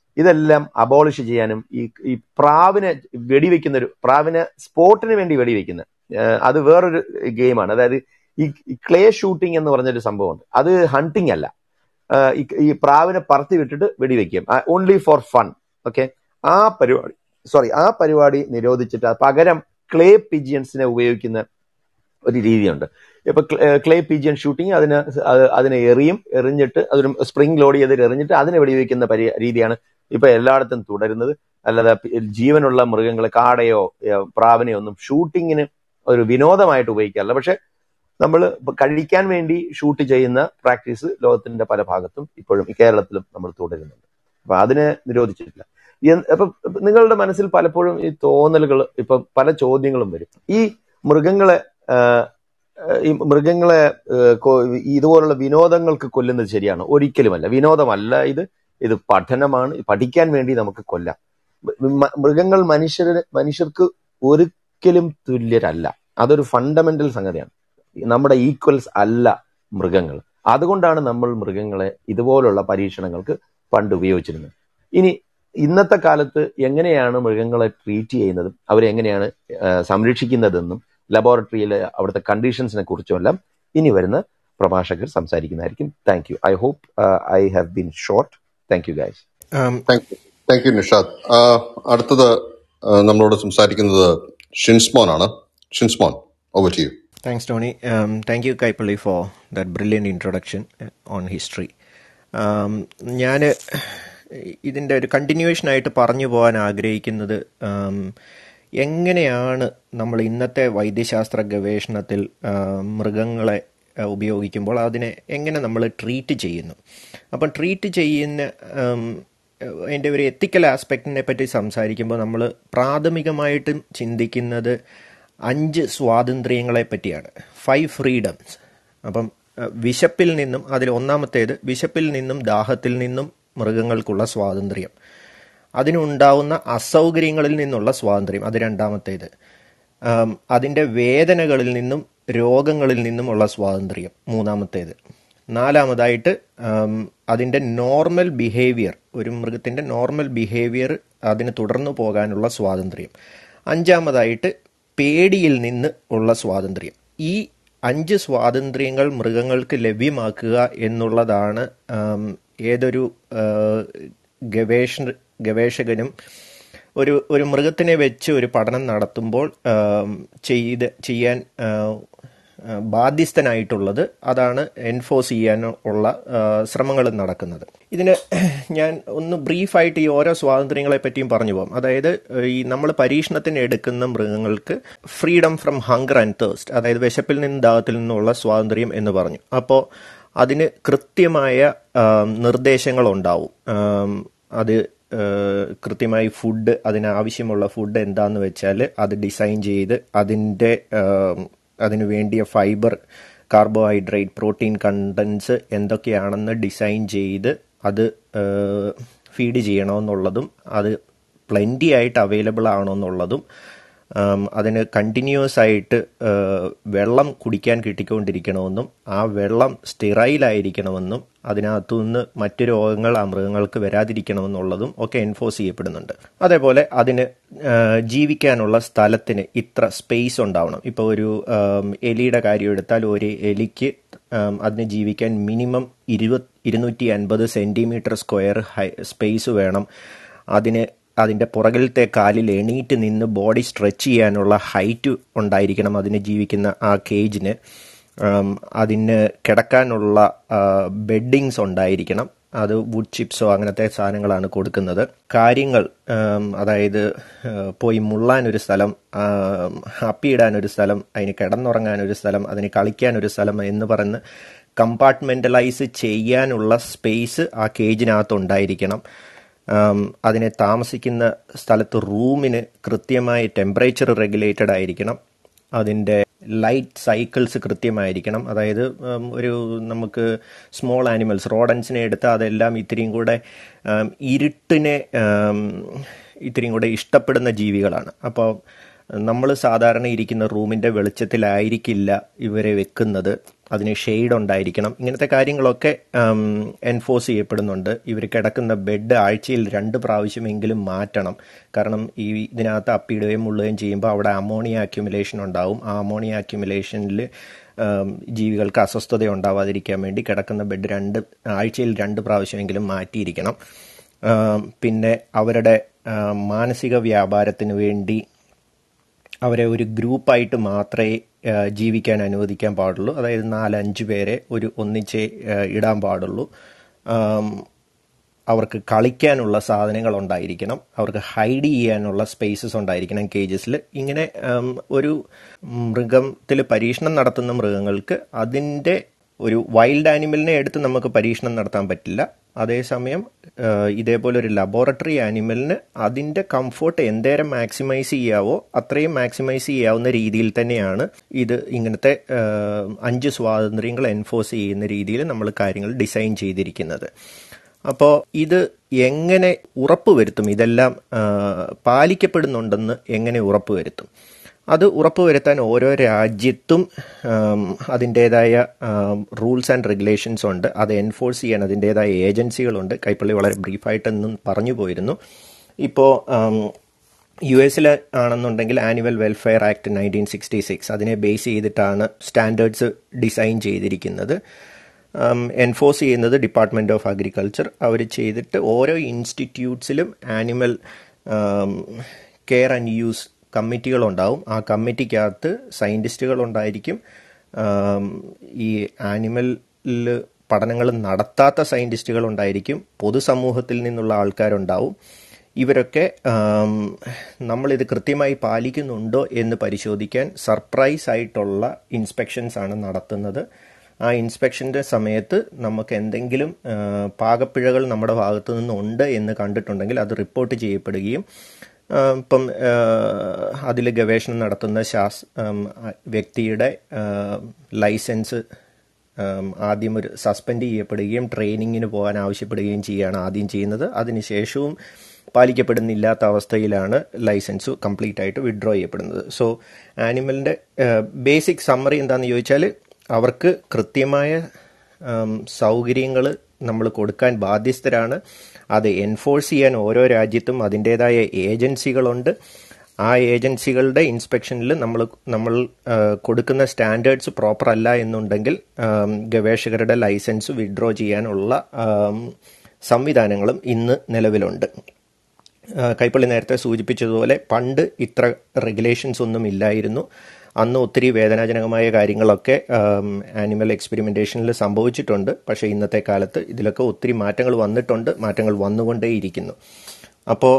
ഇതെല്ലാം അബോളിഷ് ചെയ്യാനും ഈ ഈ പ്രാവിനെ വെടിവെക്കുന്ന ഒരു പ്രാവിനെ സ്പോർട്ടിന് വേണ്ടി വെടിവെക്കുന്ന ഏഹ് അത് വേറൊരു ഗെയിമാണ് അതായത് ഈ ക്ലേ ഷൂട്ടിംഗ് എന്ന് പറഞ്ഞൊരു സംഭവമുണ്ട് അത് ഹണ്ടിങ് അല്ല ഏഹ് ഈ- ഈ പ്രാവിനെ പറത്തി വിട്ടിട്ട് വെടിവെക്കും ഓൺലി ഫോർ ഫൺ ഓക്കെ ആ പരിപാടി സോറി ആ പരിപാടി നിരോധിച്ചിട്ട് അത് പകരം ക്ലേ പിജിയൻസിനെ ഉപയോഗിക്കുന്ന ഒരു രീതിയുണ്ട് ഇപ്പൊ ക്ലേ പിജിയൻ ഷൂട്ടിംഗ് അതിന് അത് അതിനെ എറിയും എറിഞ്ഞിട്ട് അതൊരു സ്പ്രിംഗ് ലോഡ് ചെയ്തിട്ട് എറിഞ്ഞിട്ട് അതിനെ വെടിവെക്കുന്ന പരി രീതിയാണ് ഇപ്പൊ എല്ലായിടത്തും തുടരുന്നത് അല്ലാതെ പി- ജീവനുള്ള മൃഗങ്ങളെ കാടയോ ഏഹ് പ്രാവിനെയോ ഒന്നും ഷൂട്ടിങ്ങിന് ഒരു വിനോദമായിട്ട് ഉപയോഗിക്കാറില്ല പക്ഷെ നമ്മൾ കഴിക്കാൻ വേണ്ടി ഷൂട്ട് ചെയ്യുന്ന പ്രാക്ടീസ് ലോകത്തിന്റെ പല ഭാഗത്തും ഇപ്പോഴും ഈ കേരളത്തിലും നമ്മൾ തുടരുന്നുണ്ട് അപ്പൊ അതിനെ നിരോധിച്ചിട്ടില്ല എൻ- അപ്പൊ നിങ്ങളുടെ മനസ്സിൽ പലപ്പോഴും ഈ തോന്നലുകൾ ഇപ്പൊ പല ചോദ്യങ്ങളും വരും ഈ മൃഗങ്ങളെ ആഹ്, ഈ മൃഗങ്ങളെ ആഹ്, കൊ- ഇതുപോലുള്ള വിനോദങ്ങൾക്ക് കൊല്ലുന്നത് ശരിയാണ് ഒരിക്കലുമല്ല വിനോദമല്ല ഇത് ഇത് പഠനമാണ് പഠിക്കാൻ വേണ്ടി നമുക്ക് കൊല്ലാം മ- മൃഗങ്ങൾ മനുഷ്യര് മനുഷ്യർക്ക് ഒരിക്കലും തുല്യരല്ല അതൊരു ഫണ്ടമെന്റൽ സംഗതിയാണ് നമ്മുടെ ഈക്വൽസ് അല്ല മൃഗങ്ങൾ അതുകൊണ്ടാണ് നമ്മൾ മൃഗങ്ങളെ ഇതുപോലുള്ള പരീക്ഷണങ്ങൾക്ക് പണ്ട് ഉപയോഗിച്ചിരുന്നത് ഇനി ഇന്നത്തെ കാലത്ത് എങ്ങനെയാണ് മൃഗങ്ങളെ ട്രീറ്റ് ചെയ്യുന്നതും അവരെ എങ്ങനെയാണ് ആ, സംരക്ഷിക്കുന്നതെന്നും ലബോറട്ടറിയിലെ അവിടുത്തെ കണ്ടീഷൻസിനെ കുറിച്ചുമെല്ലാം ഇനി വരുന്ന പ്രഭാഷകർ സംസാരിക്കുന്നതായിരിക്കും thank you I hope I have been short thank you guys Um, thank you thank you Nishad ആ, അടുത്തത് ആ, നമ്മളോട് സംസാരിക്കുന്നത് ഷിൻസ്മോൻ ആണ് Shinsmon over to you thanks, Tony. Um, thank you, Kaipali, for that brilliant introduction uh, on history. Um, ഞാൻ ഇതിൻ്റെ ഒരു continuation ആയിട്ട് പറഞ്ഞു പോകാൻ ആഗ്രഹിക്കുന്നത് um, എങ്ങനെയാണ് നമ്മൾ ഇന്നത്തെ വൈദ്യശാസ്ത്ര ഗവേഷണത്തിൽ um, മൃഗങ്ങളെ uh, ഉപയോഗിക്കുമ്പോൾ അതിനെ എങ്ങനെ നമ്മൾ ട്രീറ്റ് ചെയ്യുന്നു അപ്പം ട്രീറ്റ് ചെയ്യുന്ന um, അതിൻ്റെ ഒരു എത്തിക്കൽ ആസ്പെക്റ്റിനെ പറ്റി സംസാരിക്കുമ്പോൾ നമ്മൾ പ്രാഥമികമായിട്ടും ചിന്തിക്കുന്നത് അഞ്ച് സ്വാതന്ത്ര്യങ്ങളെ പറ്റിയാണ് ഫൈവ് ഫ്രീഡംസ് അപ്പം അഹ്, വിശപ്പിൽ നിന്നും അതിൽ ഒന്നാമത്തേത് വിശപ്പിൽ നിന്നും ദാഹത്തിൽ നിന്നും മൃഗങ്ങൾക്കുള്ള സ്വാതന്ത്ര്യം അതിനുണ്ടാവുന്ന അസൗകര്യങ്ങളിൽ നിന്നുള്ള സ്വാതന്ത്ര്യം അത് രണ്ടാമത്തേത് ആം, അതിൻ്റെ വേദനകളിൽ നിന്നും രോഗങ്ങളിൽ നിന്നുമുള്ള സ്വാതന്ത്ര്യം മൂന്നാമത്തേത് നാലാമതായിട്ട് ആം, അതിൻ്റെ നോർമൽ ബിഹേവിയർ ഒരു മൃഗത്തിൻ്റെ നോർമൽ ബിഹേവിയർ അതിന് തുടർന്നു പോകാനുള്ള സ്വാതന്ത്ര്യം അഞ്ചാമതായിട്ട് പേടിയിൽ നിന്ന് ഉള്ള സ്വാതന്ത്ര്യം ഈ അഞ്ച് സ്വാതന്ത്ര്യങ്ങൾ മൃഗങ്ങൾക്ക് ലഭ്യമാക്കുക എന്നുള്ളതാണ് ആം, ഏതൊരു ആ, ഗവേഷണ ഗവേഷകനും ഒരു ഒരു മൃഗത്തിനെ വെച്ച് ഒരു പഠനം നടത്തുമ്പോൾ ആം, ചെയ്ത് ചെയ്യാൻ ആ, ആ, ബാധ്യസ്ഥനായിട്ടുള്ളത് അതാണ് എൻഫോഴ്സ് ചെയ്യാൻ ഉള്ള ശ്രമങ്ങൾ നടക്കുന്നത് ഇതിന് ഞാൻ ഒന്ന് ബ്രീഫായിട്ട് ഈ ഓരോ സ്വാതന്ത്ര്യങ്ങളെ പറ്റിയും പറഞ്ഞു പോകാം അതായത് ഈ നമ്മൾ പരീക്ഷണത്തിന് എടുക്കുന്ന മൃഗങ്ങൾക്ക് freedom from hunger and thirst അതായത് വിശപ്പിൽ നിന്നും ദാഹത്തിൽ നിന്നുള്ള സ്വാതന്ത്ര്യം എന്ന് പറഞ്ഞു അപ്പോൾ അതിന് കൃത്യമായ ആം, നിർദ്ദേശങ്ങളുണ്ടാവും ആം, അത് ഏഹ്, കൃത്യമായി ഫുഡ് അതിനാവശ്യമുള്ള ഫുഡ് എന്താന്ന് വെച്ചാൽ അത് ഡിസൈൻ ചെയ്ത് അതിൻ്റെ ഏഹ്, അതിനു വേണ്ടിയ ഫൈബർ കാർബോഹൈഡ്രേറ്റ് പ്രോട്ടീൻ കണ്ടൻസ് എന്തൊക്കെയാണെന്ന് ഡിസൈൻ ചെയ്ത് അത് ഫീഡ് ചെയ്യണമെന്നുള്ളതും അത് പ്ലെൻറ്റി ആയിട്ട് അവൈലബിൾ ആണോന്നുള്ളതും ആം, അതിന് കണ്ടിന്യൂസ് ആയിട്ട് ഏഹ്, വെള്ളം കുടിക്കാൻ കിട്ടിക്കൊണ്ടിരിക്കണമെന്നും ആ വെള്ളം സ്റ്റെറൈലായിരിക്കണമെന്നും അതിനകത്തു നിന്ന് മറ്റു രോഗങ്ങൾ ആ മൃഗങ്ങൾക്ക് വരാതിരിക്കണമെന്നുള്ളതും ഒക്കെ എൻഫോഴ്സ് ചെയ്യപ്പെടുന്നുണ്ട് അതേപോലെ അതിന് ഏഹ്, ജീവിക്കാനുള്ള സ്ഥലത്തിന് ഇത്ര സ്പേസ് ഉണ്ടാവണം ഇപ്പോൾ ഒരു ആം, എലിയുടെ കാര്യം എടുത്താൽ ഒരു എലിക്ക് ആം, അതിന് ജീവിക്കാൻ മിനിമം ഇരുപത് ഇരുന്നൂറ്റി അൻപത് സെൻറ്റിമീറ്റർ സ്ക്വയർ ഹൈ സ്പേസ് വേണം അതിന് അതിൻ്റെ പുറകിലത്തെ കാലിൽ എണീറ്റ് നിന്ന് ബോഡി സ്ട്രെച്ച് ചെയ്യാനുള്ള ഹൈറ്റ് ഉണ്ടായിരിക്കണം അതിന് ജീവിക്കുന്ന ആ കേജിന് ആം, അതിന് കിടക്കാനുള്ള ബെഡിങ്സ് ഉണ്ടായിരിക്കണം അത് വുഡ് ചിപ്സോ അങ്ങനത്തെ സാധനങ്ങളാണ് കൊടുക്കുന്നത് കാര്യങ്ങൾ ആം, അതായത് ആ, പോയി മുള്ളാൻ ഒരു സ്ഥലം ആം, അപ്പിയിടാൻ ഒരു സ്ഥലം അതിന് കിടന്നുറങ്ങാൻ ഒരു സ്ഥലം അതിന് കളിക്കാൻ ഒരു സ്ഥലം എന്ന് പറഞ്ഞ് കമ്പാർട്ട്മെന്റലൈസ് ചെയ്യാനുള്ള സ്പേസ് ആ കേജിനകത്ത് ഉണ്ടായിരിക്കണം ആം, അതിനെ താമസിക്കുന്ന സ്ഥലത്ത് റൂമിന് കൃത്യമായി ടെമ്പറേച്ചർ റെഗുലേറ്റഡ് ആയിരിക്കണം അതിൻ്റെ ലൈറ്റ് സൈക്കിൾസ് കൃത്യമായിരിക്കണം അതായത് ഉം, ഒരു നമുക്ക് സ്മോൾ ആനിമൽസ് റോഡൻസിനെ എടുത്താൽ അതെല്ലാം ഇത്തിരിയും കൂടെ ഉം, ഇരുട്ടിനെ ഉം, ഇത്തിരിയും കൂടെ ഇഷ്ടപ്പെടുന്ന ജീവികളാണ് അപ്പോൾ നമ്മൾ സാധാരണ ഇരിക്കുന്ന റൂമിൻ്റെ വെളിച്ചത്തിലായിരിക്കില്ല ഇവരെ വെക്കുന്നത് അതിന് ഷെയ്ഡ് ഉണ്ടായിരിക്കണം ഇങ്ങനത്തെ കാര്യങ്ങളൊക്കെ എൻഫോഴ്സ് ചെയ്യപ്പെടുന്നുണ്ട് ഇവർ കിടക്കുന്ന ബെഡ് ആഴ്ചയിൽ രണ്ട് പ്രാവശ്യമെങ്കിലും മാറ്റണം കാരണം ഈ ഇതിനകത്ത് അപ്പിടുകയും മുള്ളുകയും ചെയ്യുമ്പോൾ അവിടെ അമോണിയ അക്യുമുലേഷൻ ഉണ്ടാവും ആ അമോണിയ അക്യുമുലേഷനിൽ ജീവികൾക്ക് അസ്വസ്ഥത ഉണ്ടാവാതിരിക്കാൻ വേണ്ടി കിടക്കുന്ന ബെഡ് രണ്ട് ആഴ്ചയിൽ രണ്ട് പ്രാവശ്യമെങ്കിലും മാറ്റിയിരിക്കണം ആം, പിന്നെ അവരുടെ ആം, മാനസിക വ്യാപാരത്തിന് വേണ്ടി അവരെ ഒരു ഗ്രൂപ്പായിട്ട് മാത്രമേ ആ, ജീവിക്കാൻ അനുവദിക്കാൻ പാടുള്ളൂ അതായത് നാലഞ്ച് പേരെ ഒരു ഒന്നിച്ച് ആ, ഇടാൻ പാടുള്ളൂ ആം, അവർക്ക് കളിക്കാനുള്ള സാധനങ്ങൾ ഉണ്ടായിരിക്കണം അവർക്ക് ഹൈഡ് ചെയ്യാനുള്ള സ്പേസസ് ഉണ്ടായിരിക്കണം കേജസിൽ ഇങ്ങനെ ആം, ഒരു മൃഗത്തിൽ പരീക്ഷണം നടത്തുന്ന മൃഗങ്ങൾക്ക് അതിൻ്റെ ഒരു വൈൽഡ് ആനിമലിനെ എടുത്ത് നമുക്ക് പരീക്ഷണം നടത്താൻ പറ്റില്ല അതേസമയം ആ, ഇതേപോലെ ഒരു ലബോറട്ടറി ആനിമലിന് അതിൻ്റെ കംഫോർട്ട് എന്തേരം മാക്സിമൈസ് ചെയ്യാവോ അത്രയും മാക്സിമൈസ് ചെയ്യാവുന്ന രീതിയിൽ തന്നെയാണ് ഇത് ഇങ്ങനത്തെ ആ, അഞ്ച് സ്വാതന്ത്ര്യങ്ങൾ എൻഫോഴ്സ് ചെയ്യുന്ന രീതിയിൽ നമ്മൾ കാര്യങ്ങൾ ഡിസൈൻ ചെയ്തിരിക്കുന്നത് അപ്പോൾ ഇത് എങ്ങനെ ഉറപ്പുവരുത്തും ഇതെല്ലാം ആ, പാലിക്കപ്പെടുന്നുണ്ടെന്ന് എങ്ങനെ ഉറപ്പുവരുത്തും അത് ഉറപ്പുവരുത്താൻ ഓരോ രാജ്യത്തും ആം, അതിൻ്റേതായ റൂൾസ് ആൻഡ് റെഗുലേഷൻസ് ഉണ്ട് അത് എൻഫോഴ്സ് ചെയ്യാൻ അതിൻ്റേതായ ഏജൻസികളുണ്ട് കൈപ്പള്ളി വളരെ ബ്രീഫായിട്ടെന്നും പറഞ്ഞു പോയിരുന്നു ഇപ്പോൾ യു എസിൽ ആണെന്നുണ്ടെങ്കിൽ animal welfare act nineteen sixty six അതിനെ ബേസ് ചെയ്തിട്ടാണ് സ്റ്റാൻഡേർഡ്സ് ഡിസൈൻ ചെയ്തിരിക്കുന്നത് എൻഫോഴ്സ് ചെയ്യുന്നത് ഡിപ്പാർട്ട്മെൻറ്റ് ഓഫ് അഗ്രികൾച്ചർ അവർ ചെയ്തിട്ട് ഓരോ ഇൻസ്റ്റിറ്റ്യൂട്ട്സിലും ആനിമൽ കെയർ ആൻഡ് യൂസ് കമ്മിറ്റികളുണ്ടാവും ആ കമ്മിറ്റിക്കകത്ത് സയൻറ്റിസ്റ്റുകൾ ഉണ്ടായിരിക്കും ആം, ഈ ആനിമലിൽ പഠനങ്ങൾ നടത്താത്ത സയൻറ്റിസ്റ്റുകൾ ഉണ്ടായിരിക്കും പൊതുസമൂഹത്തിൽ നിന്നുള്ള ആൾക്കാരുണ്ടാവും ഇവരൊക്കെ ആം, നമ്മളിത് കൃത്യമായി പാലിക്കുന്നുണ്ടോ എന്ന് പരിശോധിക്കാൻ സർപ്രൈസ് ആയിട്ടുള്ള ഇൻസ്പെക്ഷൻസ് ആണ് നടത്തുന്നത് ആ ഇൻസ്പെക്ഷൻ്റെ സമയത്ത് നമുക്ക് എന്തെങ്കിലും ആ, പാകപ്പിഴകൾ നമ്മുടെ ഭാഗത്തു നിന്നുണ്ട് എന്ന് കണ്ടിട്ടുണ്ടെങ്കിൽ അത് റിപ്പോർട്ട് ചെയ്യപ്പെടുകയും ആ, ഇപ്പം അതിൽ ഗവേഷണം നടത്തുന്ന ശാസ് ആം, വ്യക്തിയുടെ ആ, ലൈസൻസ് ആം, ആദ്യം ഒരു സസ്പെൻഡ് ചെയ്യപ്പെടുകയും ട്രെയിനിങ്ങിന് പോകാൻ ആവശ്യപ്പെടുകയും ചെയ്യുകയാണ് ആദ്യം ചെയ്യുന്നത് അതിനുശേഷവും പാലിക്കപ്പെടുന്നില്ലാത്ത അവസ്ഥയിലാണ് ലൈസൻസ് കംപ്ലീറ്റ് ആയിട്ട് വിഡ്രോ ചെയ്യപ്പെടുന്നത് സോ ആനിമലിൻ്റെ ബേസിക് സമ്മറി എന്താണെന്ന് ചോദിച്ചാൽ അവർക്ക് കൃത്യമായ സൗകര്യങ്ങൾ നമ്മൾ കൊടുക്കാൻ ബാധ്യസ്ഥരാണ് അത് എൻഫോഴ്സ് ചെയ്യാൻ ഓരോ രാജ്യത്തും അതിൻ്റേതായ ഏജൻസികളുണ്ട് ആ ഏജൻസികളുടെ ഇൻസ്പെക്ഷനിൽ നമ്മൾ നമ്മൾ ആ, കൊടുക്കുന്ന സ്റ്റാൻഡേർഡ്സ് പ്രോപ്പർ അല്ല എന്നുണ്ടെങ്കിൽ ആം, ഗവേഷകരുടെ ലൈസൻസ് വിഡ്രോ ചെയ്യാനുള്ള ആം, സംവിധാനങ്ങളും ഇന്ന് നിലവിലുണ്ട് ആ, കൈപ്പള്ളി നേരത്തെ സൂചിപ്പിച്ചതുപോലെ പണ്ട് ഇത്ര റെഗുലേഷൻസ് ഒന്നും ഇല്ലായിരുന്നു അന്ന് ഒത്തിരി വേദനാജനകമായ കാര്യങ്ങളൊക്കെ ആനിമൽ എക്സ്പെരിമെൻറ്റേഷനിൽ സംഭവിച്ചിട്ടുണ്ട് പക്ഷേ ഇന്നത്തെ കാലത്ത് ഇതിലൊക്കെ ഒത്തിരി മാറ്റങ്ങൾ വന്നിട്ടുണ്ട് മാറ്റങ്ങൾ വന്നുകൊണ്ടേയിരിക്കുന്നു അപ്പോൾ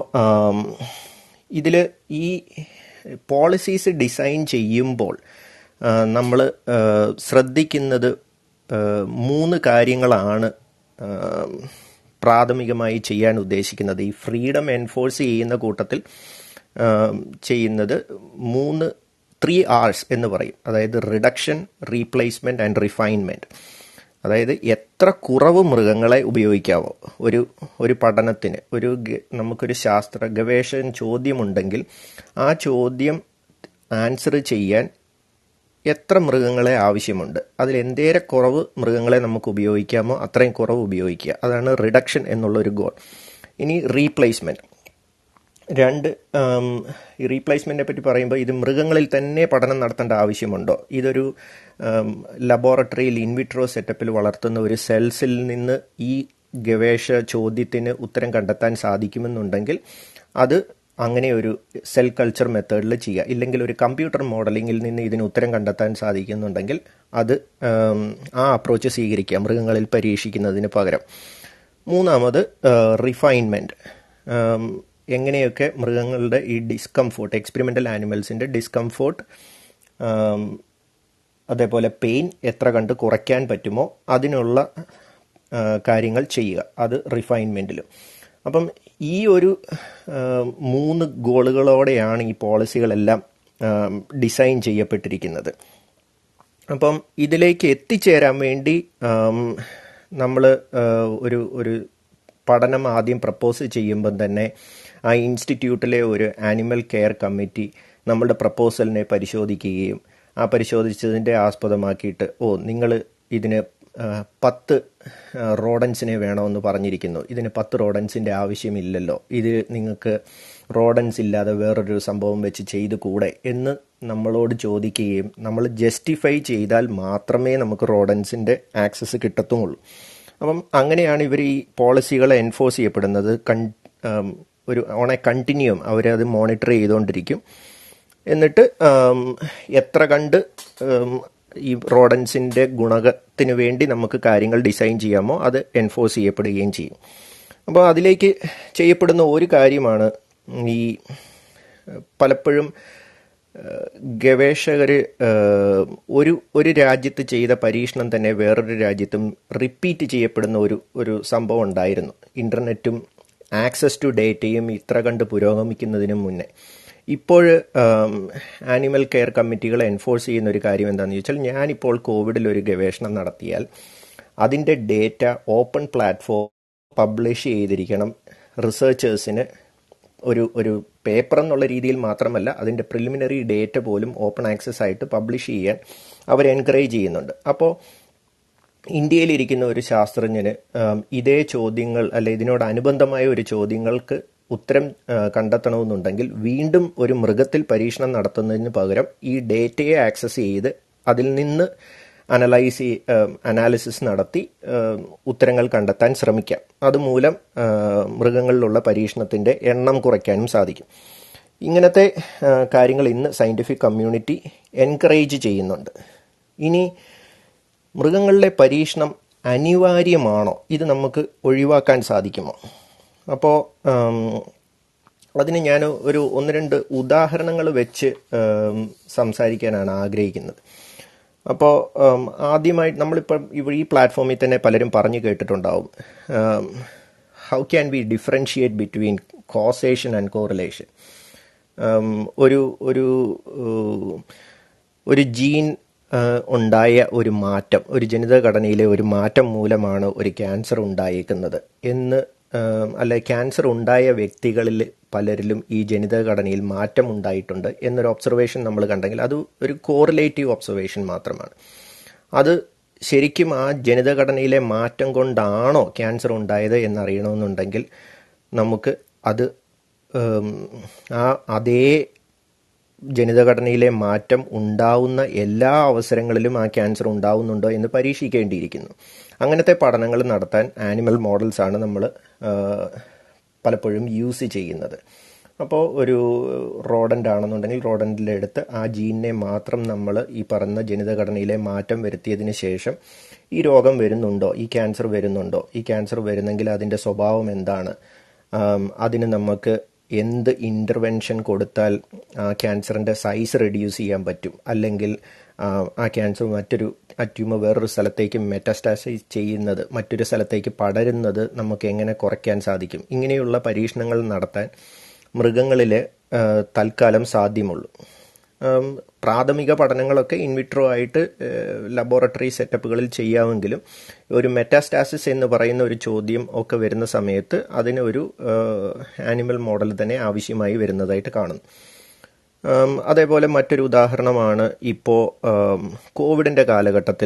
ഇതിൽ ഈ പോളിസീസ് ഡിസൈൻ ചെയ്യുമ്പോൾ നമ്മൾ ശ്രദ്ധിക്കുന്നത് ആ, മൂന്ന് കാര്യങ്ങളാണ് ആ, പ്രാഥമികമായി ചെയ്യാൻ ഉദ്ദേശിക്കുന്നത് ഈ ഫ്രീഡം എൻഫോഴ്സ് ചെയ്യുന്ന കൂട്ടത്തിൽ ആ, ചെയ്യുന്നത് മൂന്ന് ത്രീ ആർസ് എന്ന് പറയും അതായത് റിഡക്ഷൻ റീപ്ലേസ്മെൻറ്റ് ആൻഡ് റിഫൈൻമെൻറ്റ് അതായത് എത്ര കുറവ് മൃഗങ്ങളെ ഉപയോഗിക്കാവോ ഒരു ഒരു പഠനത്തിന് ഒരു ഗ- നമുക്കൊരു ശാസ്ത്ര ഗവേഷണ ചോദ്യമുണ്ടെങ്കിൽ ആ ചോദ്യം ആൻസർ ചെയ്യാൻ എത്ര മൃഗങ്ങളെ ആവശ്യമുണ്ട് അതിൽ എന്തേരെ കുറവ് മൃഗങ്ങളെ നമുക്ക് ഉപയോഗിക്കാമോ അത്രയും കുറവ് ഉപയോഗിക്കുക അതാണ് റിഡക്ഷൻ എന്നുള്ള ഒരു ഗോൾ ഇനി റീപ്ലേസ്മെൻറ്റ് രണ്ട് ആം, ഈ റീപ്ലേസ്മെൻറ്റിനെ പറ്റി പറയുമ്പോൾ ഇത് മൃഗങ്ങളിൽ തന്നെ പഠനം നടത്തേണ്ട ആവശ്യമുണ്ടോ ഇതൊരു ലബോറട്ടറിയിൽ ഇൻവിട്രോ സെറ്റപ്പിൽ വളർത്തുന്ന ഒരു സെൽസിൽ നിന്ന് ഈ ഗവേഷ ചോദ്യത്തിന് ഉത്തരം കണ്ടെത്താൻ സാധിക്കുമെന്നുണ്ടെങ്കിൽ അത് അങ്ങനെ ഒരു സെൽ കൾച്ചർ മെത്തേഡിൽ ചെയ്യുക ഇല്ലെങ്കിൽ ഒരു കമ്പ്യൂട്ടർ മോഡലിങ്ങിൽ നിന്ന് ഇതിന് ഉത്തരം കണ്ടെത്താൻ സാധിക്കുന്നുണ്ടെങ്കിൽ അത് ആം, ആ അപ്രോച്ച് സ്വീകരിക്കുക മൃഗങ്ങളിൽ പരീക്ഷിക്കുന്നതിന് പകരം മൂന്നാമത് റിഫൈൻമെൻറ്റ് എങ്ങനെയൊക്കെ മൃഗങ്ങളുടെ ഈ ഡിസ്കംഫോർട്ട് എക്സ്പെരിമെൻ്റൽ ആനിമൽസിൻ്റെ ഡിസ്കംഫോർട്ട് അതേപോലെ പെയിൻ എത്ര കണ്ട് കുറയ്ക്കാൻ പറ്റുമോ അതിനുള്ള ആ, കാര്യങ്ങൾ ചെയ്യുക അത് റിഫൈൻമെൻറ്റിലും അപ്പം ഈ ഒരു ആ, മൂന്ന് ഗോളുകളോടെയാണ് ഈ പോളിസികളെല്ലാം ഡിസൈൻ ചെയ്യപ്പെട്ടിരിക്കുന്നത് അപ്പം ഇതിലേക്ക് എത്തിച്ചേരാൻ വേണ്ടി നമ്മൾ ഒരു ഒരു പഠനം ആദ്യം പ്രപ്പോസ് ചെയ്യുമ്പം തന്നെ ആ ഇൻസ്റ്റിറ്റ്യൂട്ടിലെ ഒരു ആനിമൽ കെയർ കമ്മിറ്റി നമ്മളുടെ പ്രപ്പോസലിനെ പരിശോധിക്കുകയും ആ പരിശോധിച്ചതിൻ്റെ ആസ്പദമാക്കിയിട്ട് ഓ നിങ്ങൾ ഇതിന് ആ, പത്ത് ആ, റോഡൻസിനെ വേണമെന്ന് പറഞ്ഞിരിക്കുന്നു ഇതിന് പത്ത് റോഡൻസിൻ്റെ ആവശ്യമില്ലല്ലോ ഇത് നിങ്ങൾക്ക് റോഡൻസ് ഇല്ലാതെ വേറൊരു സംഭവം വെച്ച് ചെയ്തു കൂടെ എന്ന് നമ്മളോട് ചോദിക്കുകയും നമ്മൾ ജസ്റ്റിഫൈ ചെയ്താൽ മാത്രമേ നമുക്ക് റോഡൻസിൻ്റെ ആക്സസ് കിട്ടത്തുമുള്ളൂ അപ്പം അങ്ങനെയാണ് ഇവർ ഈ പോളിസികളെ എൻഫോഴ്സ് ചെയ്യപ്പെടുന്നത് കൺ ആം, ഒരു ഓൺ എ കണ്ടിന്യൂം അവരത് മോണിറ്റർ ചെയ്തുകൊണ്ടിരിക്കും എന്നിട്ട് ആം, എത്ര കണ്ട് ആം, ഈ റോഡൻസിൻ്റെ ഗുണകത്തിന് വേണ്ടി നമുക്ക് കാര്യങ്ങൾ ഡിസൈൻ ചെയ്യാമോ അത് എൻഫോഴ്സ് ചെയ്യപ്പെടുകയും ചെയ്യും അപ്പോൾ അതിലേക്ക് ചെയ്യപ്പെടുന്ന ഒരു കാര്യമാണ് ഈ പലപ്പോഴും ഗവേഷകർ ഒരു ഒരു രാജ്യത്ത് ചെയ്ത പരീക്ഷണം തന്നെ വേറൊരു രാജ്യത്തും റിപ്പീറ്റ് ചെയ്യപ്പെടുന്ന ഒരു ഒരു സംഭവം ഉണ്ടായിരുന്നു ഇൻ്റർനെറ്റും ആക്സസ് ടു ഡേറ്റയും ഇത്ര കണ്ട് പുരോഗമിക്കുന്നതിന് മുന്നേ ഇപ്പോൾ ആനിമൽ കെയർ കമ്മിറ്റികൾ എൻഫോഴ്സ് ചെയ്യുന്ന ഒരു കാര്യം എന്താണെന്ന് ചോദിച്ചാൽ ഞാനിപ്പോൾ കോവിഡിൽ ഒരു ഗവേഷണം നടത്തിയാൽ അതിൻ്റെ ഡേറ്റ ഓപ്പൺ പ്ലാറ്റ്ഫോം പബ്ലിഷ് ചെയ്തിരിക്കണം റിസർച്ചേഴ്സിന് ഒരു ഒരു പേപ്പർ എന്നുള്ള രീതിയിൽ മാത്രമല്ല അതിൻ്റെ പ്രിലിമിനറി ഡേറ്റ പോലും ഓപ്പൺ ആക്സസ് ആയിട്ട് പബ്ലിഷ് ചെയ്യാൻ അവർ എൻകറേജ് ചെയ്യുന്നുണ്ട് അപ്പോൾ ഇന്ത്യയിലിരിക്കുന്ന ഒരു ശാസ്ത്രജ്ഞന് ആം, ഇതേ ചോദ്യങ്ങൾ അല്ലെ ഇതിനോട് അനുബന്ധമായ ഒരു ചോദ്യങ്ങൾക്ക് ഉത്തരം ആ, കണ്ടെത്തണമെന്നുണ്ടെങ്കിൽ വീണ്ടും ഒരു മൃഗത്തിൽ പരീക്ഷണം നടത്തുന്നതിന് പകരം ഈ ഡേറ്റയെ ആക്സസ് ചെയ്ത് അതിൽ നിന്ന് അനലൈസ് അനാലിസിസ് നടത്തി ആ, ഉത്തരങ്ങൾ കണ്ടെത്താൻ ശ്രമിക്കാം അതുമൂലം ആ, മൃഗങ്ങളിലുള്ള പരീക്ഷണത്തിൻ്റെ എണ്ണം കുറയ്ക്കാനും സാധിക്കും ഇങ്ങനത്തെ ആ, കാര്യങ്ങൾ ഇന്ന് സയൻറ്റിഫിക് കമ്മ്യൂണിറ്റി എൻകറേജ് ചെയ്യുന്നുണ്ട് ഇനി മൃഗങ്ങളിലെ പരീക്ഷണം അനിവാര്യമാണോ ഇത് നമുക്ക് ഒഴിവാക്കാൻ സാധിക്കുമോ അപ്പോൾ അതിന് ഞാൻ ഒരു ഒന്ന് രണ്ട് ഉദാഹരണങ്ങൾ വെച്ച് ആം, സംസാരിക്കാനാണ് ആഗ്രഹിക്കുന്നത് അപ്പോൾ ആദ്യമായിട്ട് നമ്മളിപ്പം ഇവിടെ ഈ പ്ലാറ്റ്ഫോമിൽ തന്നെ പലരും പറഞ്ഞു കേട്ടിട്ടുണ്ടാവും how can be differentiate between causation and correlation ഒരു ഒരു ഏഹ്, ഒരു ജീൻ ഏഹ്, ഉണ്ടായ ഒരു മാറ്റം ഒരു ജനിതഘടനയിലെ ഒരു മാറ്റം മൂലമാണ് ഒരു ക്യാൻസർ ഉണ്ടായേക്കുന്നത് എന്ന് ഏഹ്, അല്ലെ ക്യാൻസർ ഉണ്ടായ വ്യക്തികളിൽ പലരിലും ഈ ജനിതഘടനയിൽ മാറ്റം ഉണ്ടായിട്ടുണ്ട് എന്നൊരു ഒബ്സർവേഷൻ നമ്മൾ കണ്ടെങ്കിൽ അത് ഒരു കോറിലേറ്റീവ് ഒബ്സർവേഷൻ മാത്രമാണ് അത് ശരിക്കും ആ ജനിതഘടനയിലെ മാറ്റം കൊണ്ടാണോ ക്യാൻസർ ഉണ്ടായത് എന്നറിയണമെന്നുണ്ടെങ്കിൽ നമുക്ക് അത് ഉം, ആ അതേ ജനിതഘടനയിലെ മാറ്റം ഉണ്ടാവുന്ന എല്ലാ അവസരങ്ങളിലും ആ ക്യാൻസർ ഉണ്ടാവുന്നുണ്ടോ എന്ന് പരീക്ഷിക്കേണ്ടിയിരിക്കുന്നു അങ്ങനത്തെ പഠനങ്ങൾ നടത്താൻ ആനിമൽ മോഡൽസ് ആണ് നമ്മൾ പലപ്പോഴും യൂസ് ചെയ്യുന്നത് അപ്പോൾ ഒരു റോഡൻ്റ് ആണെന്നുണ്ടെങ്കിൽ റോഡൻറ്റിലെടുത്ത് ആ ജീനിനെ മാത്രം നമ്മൾ ഈ പറഞ്ഞ ജനിതഘടനയിലെ മാറ്റം വരുത്തിയതിന് ശേഷം ഈ രോഗം വരുന്നുണ്ടോ ഈ ക്യാൻസർ വരുന്നുണ്ടോ ഈ ക്യാൻസർ വരുന്നെങ്കിൽ അതിൻ്റെ സ്വഭാവം എന്താണ് ആം, അതിന് നമുക്ക് എന്ത് ഇൻ്റർവെൻഷൻ കൊടുത്താൽ ആ ക്യാൻസറിൻ്റെ സൈസ് റെഡ്യൂസ് ചെയ്യാൻ പറ്റും അല്ലെങ്കിൽ ആ, ആ ക്യാൻസർ മറ്റൊരു ആ ട്യൂമർ വേറൊരു സ്ഥലത്തേക്ക് മെറ്റസ്റ്റാസൈസ് ചെയ്യുന്നത് മറ്റൊരു സ്ഥലത്തേക്ക് പടരുന്നത് നമുക്ക് എങ്ങനെ കുറയ്ക്കാൻ സാധിക്കും ഇങ്ങനെയുള്ള പരീക്ഷണങ്ങൾ നടത്താൻ മൃഗങ്ങളിൽ തൽക്കാലം സാധ്യമുള്ളൂ ഉം, പ്രാഥമിക പഠനങ്ങളൊക്കെ ഇൻവിട്രോ ആയിട്ട് ലബോറട്ടറി സെറ്റപ്പുകളിൽ ചെയ്യാമെങ്കിലും ഒരു മെറ്റാസ്റ്റാസിസ് എന്ന് പറയുന്ന ഒരു ചോദ്യം ഒക്കെ വരുന്ന സമയത്ത് അതിന് ഒരു ആനിമൽ മോഡൽ തന്നെ ആവശ്യമായി വരുന്നതായിട്ട് കാണുന്നു ഉം, അതേപോലെ മറ്റൊരു ഉദാഹരണമാണ് ഇപ്പോൾ കോവിഡിൻ്റെ കാലഘട്ടത്തിൽ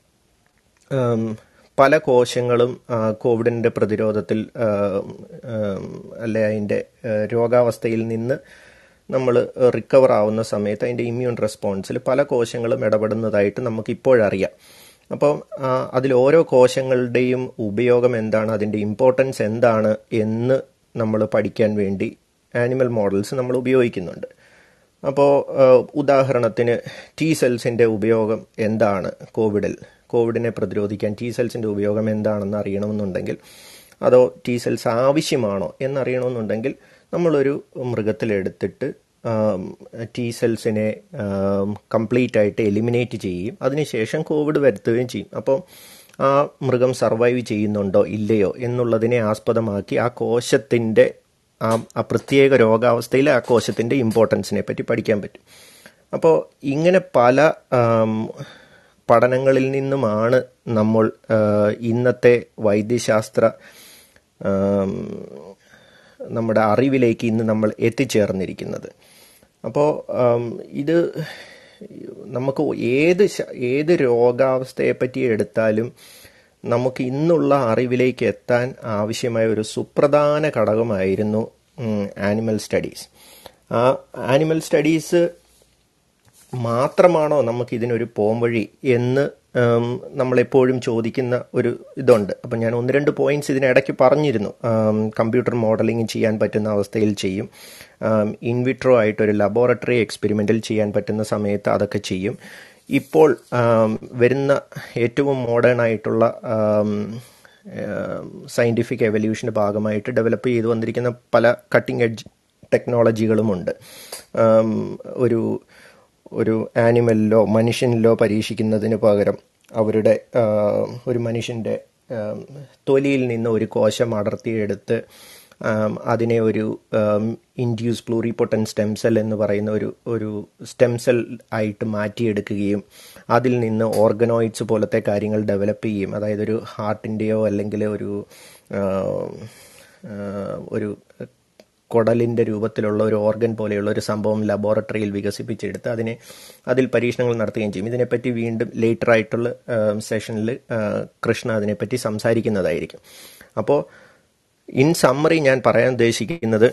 ഉം, പല കോശങ്ങളും ആ, കോവിഡിൻ്റെ പ്രതിരോധത്തിൽ ഉം, ഉം, അല്ലെ അതിൻ്റെ ഏഹ്, രോഗാവസ്ഥയിൽ നിന്ന് നമ്മൾ റിക്കവർ ആവുന്ന സമയത്ത് അതിൻ്റെ ഇമ്മ്യൂൺ റെസ്പോൺസിൽ പല കോശങ്ങളും ഇടപെടുന്നതായിട്ട് നമുക്ക് ഇപ്പോഴറിയാം അപ്പോൾ അതിൽ ഓരോ കോശങ്ങളുടെയും ഉപയോഗം എന്താണ് അതിൻ്റെ ഇമ്പോർട്ടൻസ് എന്താണ് എന്ന് നമ്മൾ പഠിക്കാൻ വേണ്ടി ആനിമൽ മോഡൽസ് നമ്മൾ ഉപയോഗിക്കുന്നുണ്ട് അപ്പോൾ ഉദാഹരണത്തിന് ടി സെൽസിൻ്റെ ഉപയോഗം എന്താണ് കോവിഡിൽ കോവിഡിനെ പ്രതിരോധിക്കാൻ ടി സെൽസിൻ്റെ ഉപയോഗം എന്താണെന്ന് അറിയണമെന്നുണ്ടെങ്കിൽ അതോ ടി സെൽസ് ആവശ്യമാണോ എന്നറിയണമെന്നുണ്ടെങ്കിൽ നമ്മളൊരു മൃഗത്തിലെടുത്തിട്ട് ടി സെൽസിനെ കംപ്ലീറ്റ് ആയിട്ട് എലിമിനേറ്റ് ചെയ്യും അതിനുശേഷം കോവിഡ് വരുത്തുകയും ചെയ്യും അപ്പോൾ ആ മൃഗം സർവൈവ് ചെയ്യുന്നുണ്ടോ ഇല്ലയോ എന്നുള്ളതിനെ ആസ്പദമാക്കി ആ കോശത്തിൻ്റെ ആ ആ പ്രത്യേക രോഗാവസ്ഥയിൽ ആ കോശത്തിൻ്റെ ഇമ്പോർട്ടൻസിനെ പറ്റി പഠിക്കാൻ പറ്റും അപ്പോൾ ഇങ്ങനെ പല ആം, പഠനങ്ങളിൽ നിന്നുമാണ് നമ്മൾ ആ, ഇന്നത്തെ വൈദ്യശാസ്ത്ര ആം, നമ്മുടെ അറിവിലേക്ക് ഇന്ന് നമ്മൾ എത്തിച്ചേർന്നിരിക്കുന്നത് അപ്പോൾ ആം, ഇത് നമുക്ക് ഏത് ശ- ഏത് രോഗാവസ്ഥയെ പറ്റി എടുത്താലും നമുക്ക് ഇന്നുള്ള അറിവിലേക്ക് എത്താൻ ആവശ്യമായ ഒരു സുപ്രധാന ഘടകമായിരുന്നു ആനിമൽ സ്റ്റഡീസ് ആ ആനിമൽ സ്റ്റഡീസ് മാത്രമാണോ നമുക്ക് ഇതിനൊരു പോംവഴി എന്ന് ഉം, നമ്മളെപ്പോഴും ചോദിക്കുന്ന ഒരു ഇതുണ്ട് അപ്പം ഞാൻ ഒന്ന് രണ്ട് പോയിന്റ്സ് ഇതിനിടയ്ക്ക് പറഞ്ഞിരുന്നു കമ്പ്യൂട്ടർ മോഡലിംഗ് ചെയ്യാൻ പറ്റുന്ന അവസ്ഥയിൽ ചെയ്യും ഇൻവിട്രോ ആയിട്ടൊരു ലബോറട്ടറി എക്സ്പെരിമെൻറ്റിൽ ചെയ്യാൻ പറ്റുന്ന സമയത്ത് അതൊക്കെ ചെയ്യും ഇപ്പോൾ ആം, വരുന്ന ഏറ്റവും മോഡേൺ ആയിട്ടുള്ള സയൻറ്റിഫിക് എവല്യൂഷൻ്റെ ഭാഗമായിട്ട് ഡെവലപ്പ് ചെയ്തു വന്നിരിക്കുന്ന പല കട്ടിംഗ് എഡ്ജ് ടെക്നോളജികളുമുണ്ട് ആം, ഒരു ഒരു ആനിമലിലോ മനുഷ്യനിലോ പരീക്ഷിക്കുന്നതിന് പകരം അവരുടെ ആ, ഒരു മനുഷ്യൻ്റെ ആം, തൊലിയിൽ നിന്ന് ഒരു കോശം അടർത്തിയെടുത്ത് ആം, അതിനെ ഒരു ഇൻഡ്യൂസ് പ്ലൂറിപ്പൊട്ടൻ സ്റ്റെം സെൽ എന്ന് പറയുന്ന ഒരു ഒരു സ്റ്റെം സെൽ ആയിട്ട് മാറ്റിയെടുക്കുകയും അതിൽ നിന്ന് ഓർഗനോയിഡ്സ് പോലത്തെ കാര്യങ്ങൾ ഡെവലപ്പ് ചെയ്യും അതായത് ഒരു ഹാർട്ടിൻ്റെയോ അല്ലെങ്കിൽ ഒരു ആ, ആ, ഒരു കുടലിൻ്റെ രൂപത്തിലുള്ള ഒരു ഓർഗൻ പോലെയുള്ള ഒരു സംഭവം ലബോറട്ടറിയിൽ വികസിപ്പിച്ചെടുത്ത് അതിനെ അതിൽ പരീക്ഷണങ്ങൾ നടത്തുകയും ചെയ്യും ഇതിനെപ്പറ്റി വീണ്ടും ലേറ്റർ ആയിട്ടുള്ള സെഷനിൽ കൃഷ്ണ അതിനെപ്പറ്റി സംസാരിക്കുന്നതായിരിക്കും അപ്പോൾ ഇൻ സമ്മറി ഞാൻ പറയാൻ ഉദ്ദേശിക്കുന്നത്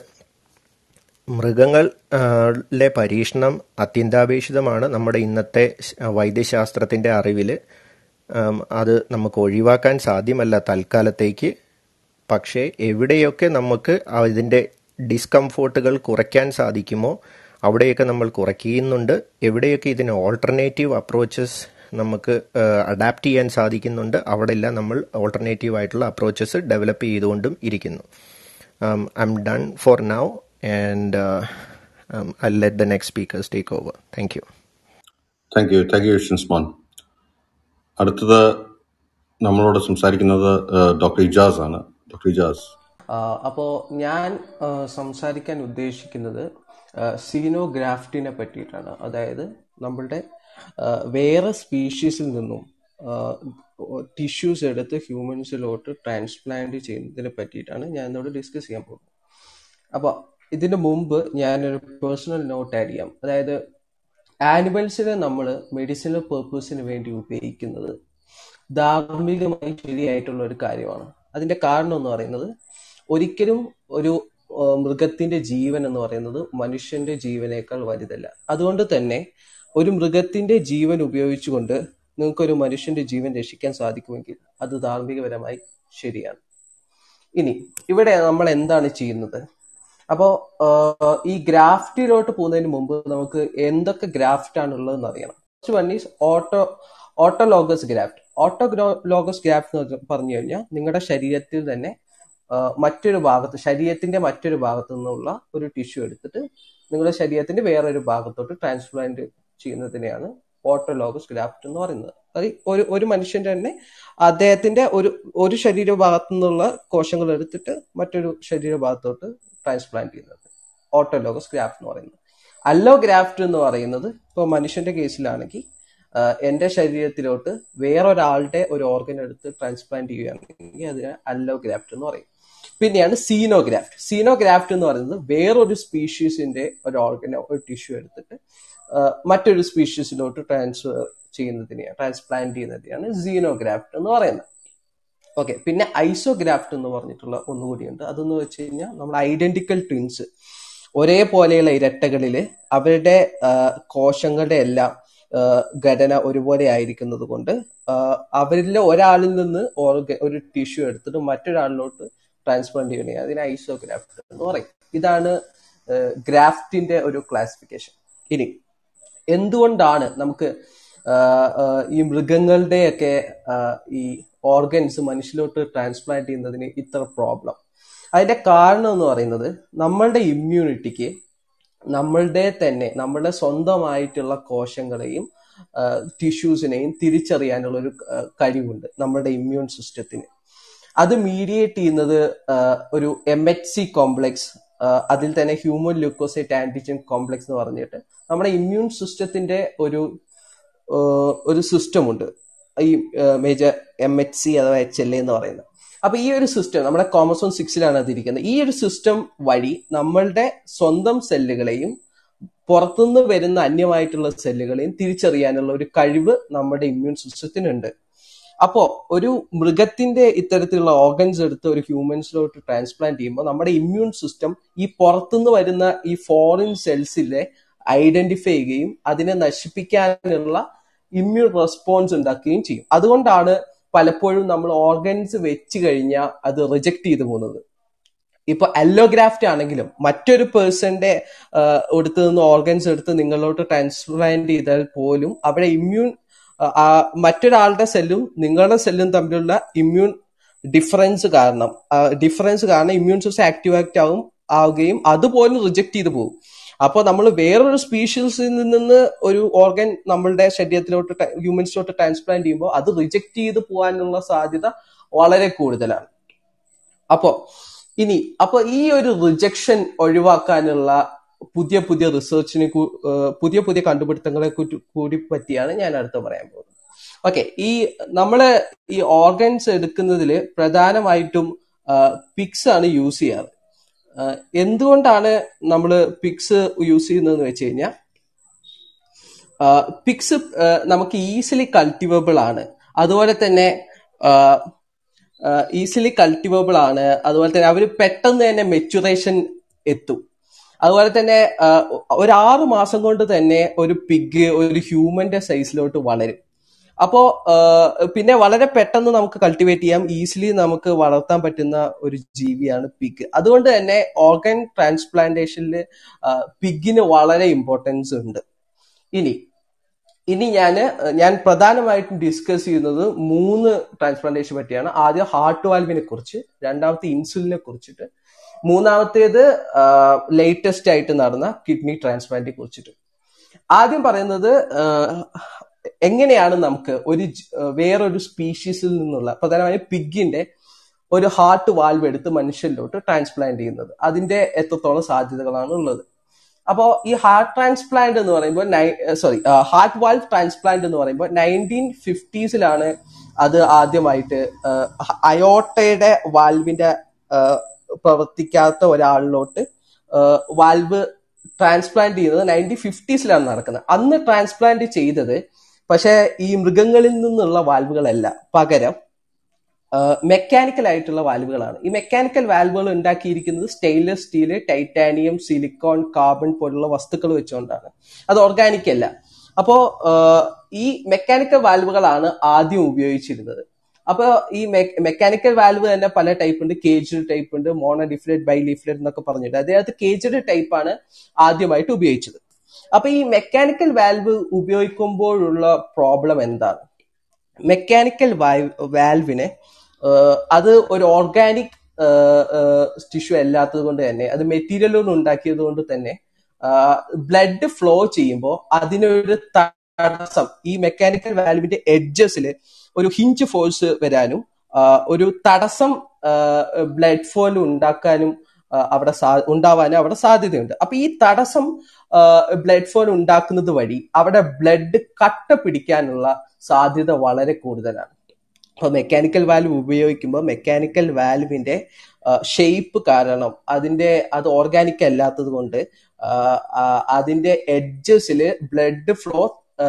മൃഗങ്ങളിലെ പരീക്ഷണം അത്യന്താപേക്ഷിതമാണ് നമ്മുടെ ഇന്നത്തെ ശ- വൈദ്യശാസ്ത്രത്തിൻ്റെ അറിവിൽ അത് നമുക്ക് ഒഴിവാക്കാൻ സാധ്യമല്ല തൽക്കാലത്തേക്ക് പക്ഷേ എവിടെയൊക്കെ നമുക്ക് അതിൻ്റെ ഡിസ്കംഫോർട്ടുകൾ കുറയ്ക്കാൻ സാധിക്കുമോ അവിടെയൊക്കെ നമ്മൾ കുറയ്ക്കുന്നുണ്ട് എവിടെയൊക്കെ ഇതിന് ഓൾട്ടർനേറ്റീവ് അപ്രോച്ചസ് നമുക്ക് അഡാപ്റ്റ് ചെയ്യാൻ സാധിക്കുന്നുണ്ട് അവിടെയെല്ലാം നമ്മൾ ഓൾട്ടർനേറ്റീവ് ആയിട്ടുള്ള അപ്രോച്ചസ് ഡെവലപ്പ് ചെയ്തുകൊണ്ടും ഇരിക്കുന്നു I'm done for now and I let the next speakers take over thank you thank you thank you Shinsmon അടുത്തത് നമ്മളോട് സംസാരിക്കുന്നത് ഡോക്ടർ ഇജാസ് ആണ് ഡോക്ടർ ഇജാസ് അപ്പോൾ ഞാൻ ആ, സംസാരിക്കാൻ ഉദ്ദേശിക്കുന്നത് സീനോഗ്രാഫ്റ്റിനെ പറ്റിയിട്ടാണ് അതായത് നമ്മളുടെ ആ, വേറെ സ്പീഷീസിൽ നിന്നും ടിഷ്യൂസ് എടുത്ത് ഹ്യൂമൻസിലോട്ട് ട്രാൻസ്പ്ലാന്റ് ചെയ്യുന്നതിനെ പറ്റിയിട്ടാണ് ഞാൻ ഇന്നോട് ഡിസ്കസ് ചെയ്യാൻ പോകുന്നത് അപ്പോൾ ഇതിനു മുമ്പ് ഞാനൊരു പേഴ്സണൽ നോട്ട് ആഡ് ചെയ്യാം അതായത് ആനിമൽസിനെ നമ്മൾ മെഡിസിനൽ പേർപ്പസിന് വേണ്ടി ഉപയോഗിക്കുന്നത് ധാർമ്മികമായി ശരിയായിട്ടുള്ള ഒരു കാര്യമാണ് അതിന്റെ കാരണം എന്ന് പറയുന്നത് ഒരിക്കലും ഒരു ആ, മൃഗത്തിന്റെ ജീവൻ എന്ന് പറയുന്നത് മനുഷ്യന്റെ ജീവനേക്കാൾ വലുതല്ല അതുകൊണ്ട് തന്നെ ഒരു മൃഗത്തിന്റെ ജീവൻ ഉപയോഗിച്ചുകൊണ്ട് നിങ്ങൾക്കൊരു മനുഷ്യന്റെ ജീവൻ രക്ഷിക്കാൻ സാധിക്കുമെങ്കിൽ അത് ധാർമ്മികപരമായി ശരിയാണ് ഇനി ഇവിടെ നമ്മൾ എന്താണ് ചെയ്യുന്നത് അപ്പോ ആഹ്, ഈ ഗ്രാഫ്റ്റിലോട്ട് പോകുന്നതിന് മുമ്പ് നമുക്ക് എന്തൊക്കെ ഗ്രാഫ്റ്റ് ആണ് ഉള്ളതെന്ന് അറിയണം first one is auto autologous graft autologous graft എന്ന് പറഞ്ഞു കഴിഞ്ഞാൽ നിങ്ങളുടെ ശരീരത്തിൽ തന്നെ ആഹ്, മറ്റൊരു ഭാഗത്ത് ശരീരത്തിന്റെ മറ്റൊരു ഭാഗത്ത് നിന്നുള്ള ഒരു ടിഷ്യൂ എടുത്തിട്ട് നിങ്ങളുടെ ശരീരത്തിന്റെ വേറൊരു ഭാഗത്തോട്ട് ട്രാൻസ്പ്ലാന്റ് ചെയ്യുന്നതിനെയാണ് ഓട്ടോലോഗസ് ഗ്രാഫ്റ്റ് എന്ന് പറയുന്നത് അത് ഒരു ഒരു മനുഷ്യന്റെ തന്നെ അദ്ദേഹത്തിന്റെ ഒരു ഒരു ശരീരഭാഗത്തു നിന്നുള്ള കോശങ്ങൾ എടുത്തിട്ട് മറ്റൊരു ശരീരഭാഗത്തോട്ട് ട്രാൻസ്പ്ലാന്റ് ചെയ്യുന്നത് ഓട്ടോലോഗസ് ഗ്രാഫ്റ്റ് എന്ന് പറയുന്നത് അല്ലോ ഗ്രാഫ്റ്റ് എന്ന് പറയുന്നത് ഇപ്പോൾ മനുഷ്യന്റെ കേസിലാണെങ്കിൽ ആഹ് എന്റെ ശരീരത്തിലോട്ട് വേറൊരാളുടെ ഒരു ഓർഗൻ എടുത്ത് ട്രാൻസ്പ്ലാന്റ് ചെയ്യുകയാണെങ്കിൽ അതിനെ അല്ലോ ഗ്രാഫ്റ്റ് എന്ന് പറയും പിന്നെയാണ് സീനോഗ്രാഫ്റ്റ് സീനോഗ്രാഫ്റ്റ് എന്ന് പറയുന്നത് വേറൊരു സ്പീഷീസിന്റെ ഒരു ഓർഗനോ ഒരു ടിഷ്യൂ എടുത്തിട്ട് ആഹ് മറ്റൊരു സ്പീഷീസിലോട്ട് ട്രാൻസ്ഫർ ചെയ്യുന്നതിനെയാണ് ട്രാൻസ്പ്ലാന്റ് ചെയ്യുന്നതിനെയാണ് സീനോഗ്രാഫ്റ്റ് എന്ന് പറയുന്നത് ഓക്കെ പിന്നെ ഐസോഗ്രാഫ്റ്റ് എന്ന് പറഞ്ഞിട്ടുള്ള ഒന്നുകൂടിയുണ്ട് അതെന്ന് വെച്ച് കഴിഞ്ഞാൽ നമ്മൾ ഐഡന്റിക്കൽ ട്വിൻസ് ഒരേപോലെയുള്ള ഇരട്ടകളിൽ അവരുടെ ആ, കോശങ്ങളുടെ എല്ലാം ആ, ഘടന ഒരുപോലെ ആയിരിക്കുന്നത് കൊണ്ട് ആ, അവരിലെ ഒരാളിൽ നിന്ന് ഓർഗ ഒരു ടിഷ്യൂ എടുത്തിട്ട് മറ്റൊരാളിലോട്ട് ട്രാൻസ്പ്ലാന്റ് ചെയ്യണേ അതിന് ഐസോഗ്രാഫ്റ്റ് എന്ന് പറയും ഇതാണ് ഗ്രാഫ്റ്റിന്റെ ഒരു ക്ലാസിഫിക്കേഷൻ ഇനി എന്തുകൊണ്ടാണ് നമുക്ക് ആ, ആ, ഈ മൃഗങ്ങളുടെയൊക്കെ ആ, ഈ ഓർഗൻസ് മനുഷ്യരിലോട്ട് ട്രാൻസ്പ്ലാന്റ് ചെയ്യുന്നതിന് ഇത്ര പ്രോബ്ലം അതിന്റെ കാരണം എന്ന് പറയുന്നത് നമ്മളുടെ ഇമ്മ്യൂണിറ്റിക്ക് നമ്മളുടെ തന്നെ നമ്മളുടെ സ്വന്തമായിട്ടുള്ള കോശങ്ങളെയും ടിഷ്യൂസിനെയും തിരിച്ചറിയാനുള്ള ഒരു ആ, കഴിവുണ്ട് നമ്മളുടെ ഇമ്മ്യൂൺ സിസ്റ്റത്തിന് അത് മീഡിയേറ്റ് ചെയ്യുന്നത് ആ, ഒരു എം എച്ച് സി കോംപ്ലെക്സ് അതിൽ തന്നെ ഹ്യൂമൻ ല്യൂക്കോസൈറ്റ് ആന്റിജൻ കോംപ്ലെക്സ് എന്ന് പറഞ്ഞിട്ട് നമ്മുടെ ഇമ്മ്യൂൺ സിസ്റ്റത്തിന്റെ ഒരു ആ, ഒരു സിസ്റ്റം ഉണ്ട് ഈ മേജർ എം എച്ച് സി അഥവാ എച്ച് എൽ എ എന്ന് പറയുന്നത് അപ്പൊ ഈ ഒരു സിസ്റ്റം നമ്മുടെ കോമസോൺ സിക്സിലാണ് അത് ഇരിക്കുന്നത് ഈ ഒരു സിസ്റ്റം വഴി നമ്മളുടെ സ്വന്തം സെല്ലുകളെയും പുറത്തുനിന്ന് വരുന്ന അന്യമായിട്ടുള്ള സെല്ലുകളെയും തിരിച്ചറിയാനുള്ള ഒരു കഴിവ് നമ്മുടെ ഇമ്മ്യൂൺ സിസ്റ്റത്തിനുണ്ട് അപ്പോ ഒരു മൃഗത്തിന്റെ ഇത്തരത്തിലുള്ള ഓർഗൻസ് എടുത്ത് ഒരു ഹ്യൂമൻസിലോട്ട് ട്രാൻസ്പ്ലാന്റ് ചെയ്യുമ്പോൾ നമ്മുടെ ഇമ്മ്യൂൺ സിസ്റ്റം ഈ പുറത്തുനിന്ന് വരുന്ന ഈ ഫോറിൻ സെൽസിലെ ഐഡന്റിഫൈ ചെയ്യുകയും അതിനെ നശിപ്പിക്കാനുള്ള ഇമ്മ്യൂൺ റെസ്പോൺസ് ഉണ്ടാക്കുകയും ചെയ്യും അതുകൊണ്ടാണ് പലപ്പോഴും നമ്മൾ ഓർഗൻസ് വെച്ച് കഴിഞ്ഞാൽ അത് റിജക്ട് ചെയ്തു പോകുന്നത് ഇപ്പൊ അല്ലോഗ്രാഫ്റ്റ് ആണെങ്കിലും മറ്റൊരു പേഴ്സന്റെ അടുത്ത് നിന്ന് ഓർഗൻസ് എടുത്ത് നിങ്ങളോട്ട് ട്രാൻസ്പ്ലാന്റ് ചെയ്താൽ പോലും അവിടെ ഇമ്മ്യൂൺ മറ്റൊരാളുടെ സെല്ലും നിങ്ങളുടെ സെല്ലും തമ്മിലുള്ള ഇമ്മ്യൂൺ ഡിഫറൻസ് കാരണം ഡിഫറൻസ് കാരണം ഇമ്മ്യൂൺ സിസ്റ്റം ആക്ടിവേറ്റ് ആവും ആവുകയും അതുപോലും റിജക്ട് ചെയ്തു പോകും അപ്പോൾ നമ്മൾ വേറൊരു സ്പീഷീസിൽ നിന്ന് ഒരു ഓർഗൻ നമ്മളുടെ ശരീരത്തിലോട്ട് ഹ്യൂമൻസിലോട്ട് ട്രാൻസ്പ്ലാന്റ് ചെയ്യുമ്പോൾ അത് റിജക്ട് ചെയ്ത് പോകാനുള്ള സാധ്യത വളരെ കൂടുതലാണ് അപ്പോ ഇനി അപ്പൊ ഈ ഒരു റിജക്ഷൻ ഒഴിവാക്കാനുള്ള പുതിയ പുതിയ റിസർച്ചിനെ പുതിയ പുതിയ കണ്ടുപിടുത്തങ്ങളെ കൂടി പറ്റിയാണ് ഞാൻ അടുത്ത് പറയാൻ പോകുന്നത് ഓക്കെ ഈ നമ്മള് ഈ ഓർഗൻസ് എടുക്കുന്നതിൽ പ്രധാനമായിട്ടും പിക്സ് ആണ് യൂസ് ചെയ്യാറ് എന്തുകൊണ്ടാണ് നമ്മൾ പിക്സ് യൂസ് ചെയ്യുന്നതെന്ന് വെച്ച് കഴിഞ്ഞാൽ പിക്സ് നമുക്ക് ഈസിലി കൾട്ടിവബിൾ ആണ് അതുപോലെ തന്നെ ഈസിലി കൾട്ടിവബിൾ ആണ് അതുപോലെ തന്നെ അവർ പെട്ടെന്ന് തന്നെ മെച്ചുറേഷൻ എത്തും അതുപോലെ തന്നെ ഒരു ആറ് മാസം കൊണ്ട് തന്നെ ഒരു പിഗ് ഒരു ഹ്യൂമന്റെ സൈസിലോട്ട് വളരും അപ്പോ പിന്നെ വളരെ പെട്ടെന്ന് നമുക്ക് കൾട്ടിവേറ്റ് ചെയ്യാം ഈസിലി നമുക്ക് വളർത്താൻ പറ്റുന്ന ഒരു ജീവിയാണ് പിഗ് അതുകൊണ്ട് തന്നെ ഓർഗൻ ട്രാൻസ്പ്ലാന്റേഷനിൽ പിഗിന് വളരെ ഇമ്പോർട്ടൻസ് ഉണ്ട് ഇനി ഇനി ഞാൻ ഞാൻ പ്രധാനമായിട്ടും ഡിസ്കസ് ചെയ്യുന്നത് മൂന്ന് ട്രാൻസ്പ്ലാന്റേഷൻ പറ്റിയാണ് ആദ്യം ഹാർട്ട് വാൽവിനെ കുറിച്ച് രണ്ടാമത്തെ ഇൻസുലിനെ കുറിച്ചിട്ട് മൂന്നാമത്തേത് ലേറ്റസ്റ്റ് ആയിട്ട് നടന്ന കിഡ്നി ട്രാൻസ്പ്ലാന്റിനെ കുറിച്ചിട്ട് ആദ്യം പറയുന്നത് എങ്ങനെയാണ് നമുക്ക് ഒരു വേറൊരു സ്പീഷീസിൽ നിന്നുള്ള പ്രധാനമായും പിഗിന്റെ ഒരു ഹാർട്ട് വാൽവ് എടുത്ത് മനുഷ്യരിലോട്ട് ട്രാൻസ്പ്ലാന്റ് ചെയ്യുന്നത് അതിന്റെ എത്രത്തോളം സാധ്യതകളാണ് ഉള്ളത് അപ്പോ ഈ ഹാർട്ട് ട്രാൻസ്പ്ലാന്റ് എന്ന് പറയുമ്പോൾ സോറി ഹാർട്ട് വാൽവ് ട്രാൻസ്പ്ലാന്റ് എന്ന് പറയുമ്പോൾ നയൻറ്റീൻ ഫിഫ്റ്റീസിലാണ് അത് ആദ്യമായിട്ട് അയോട്ടയുടെ വാൽവിന്റെ പ്രവർത്തിക്കാത്ത ഒരാളിലോട്ട് വാൽവ് ട്രാൻസ്പ്ലാന്റ് ചെയ്യുന്നത് നയൻറ്റീൻ ഫിഫ്റ്റീസിലാണ് നടക്കുന്നത് അന്ന് ട്രാൻസ്പ്ലാന്റ് ചെയ്തത് പക്ഷെ ഈ മൃഗങ്ങളിൽ നിന്നുള്ള വാൽവുകളല്ല പകരം മെക്കാനിക്കൽ ആയിട്ടുള്ള വാൽവുകളാണ് ഈ മെക്കാനിക്കൽ വാൽവുകൾ ഉണ്ടാക്കിയിരിക്കുന്നത് stainless steel titanium silicone carbon പോലുള്ള വസ്തുക്കൾ വെച്ചുകൊണ്ടാണ് അത് ഓർഗാനിക് അല്ല അപ്പോ ഈ മെക്കാനിക്കൽ വാൽവുകളാണ് ആദ്യം ഉപയോഗിച്ചിരുന്നത് അപ്പൊ ഈ മെക്കാനിക്കൽ വാൽവ് തന്നെ പല ടൈപ്പ് ഉണ്ട് കേജ്ഡ് ടൈപ്പ് ഉണ്ട് മോണോ ഡിഫ്ലറ്റ് ബൈ ലിഫ്ലറ്റ് എന്നൊക്കെ പറഞ്ഞിട്ട് അദ്ദേഹത്ത് കേജ്ഡ് ടൈപ്പ് ആണ് ആദ്യമായിട്ട് ഉപയോഗിച്ചത് അപ്പൊ ഈ മെക്കാനിക്കൽ വാൽവ് ഉപയോഗിക്കുമ്പോഴുള്ള പ്രോബ്ലം എന്താണ് മെക്കാനിക്കൽ വാൽവിനെ അത് ഒരു ഓർഗാനിക് ടിഷ്യൂ അല്ലാത്തത് കൊണ്ട് തന്നെ അത് മെറ്റീരിയൽ കൊണ്ട് ഉണ്ടാക്കിയത് കൊണ്ട് തന്നെ ബ്ലഡ് ഫ്ലോ ചെയ്യുമ്പോൾ അതിനൊരു തടസ്സം ഈ മെക്കാനിക്കൽ വാൽവിന്റെ എഡ്ജസിൽ ഒരു ഹിഞ്ച് ഫോഴ്സ് വരാനും ഒരു തടസ്സം ബ്ലഡ് ഫ്ലോ ഉണ്ടാക്കാനും അവിടെ ഉണ്ടാവാനും അവിടെ സാധ്യതയുണ്ട് അപ്പൊ ഈ തടസ്സം ബ്ലഡ് ഫ്ലോ ഉണ്ടാക്കുന്നത് വഴി അവിടെ ബ്ലഡ് കട്ട പിടിക്കാനുള്ള സാധ്യത വളരെ കൂടുതലാണ് അപ്പൊ മെക്കാനിക്കൽ വാൽവ് ഉപയോഗിക്കുമ്പോൾ മെക്കാനിക്കൽ വാൽവിന്റെ ഷേപ്പ് കാരണം അതിന്റെ അത് ഓർഗാനിക് അല്ലാത്തത് കൊണ്ട് അതിന്റെ എഡ്ജസിൽ ബ്ലഡ് ഫ്ലോ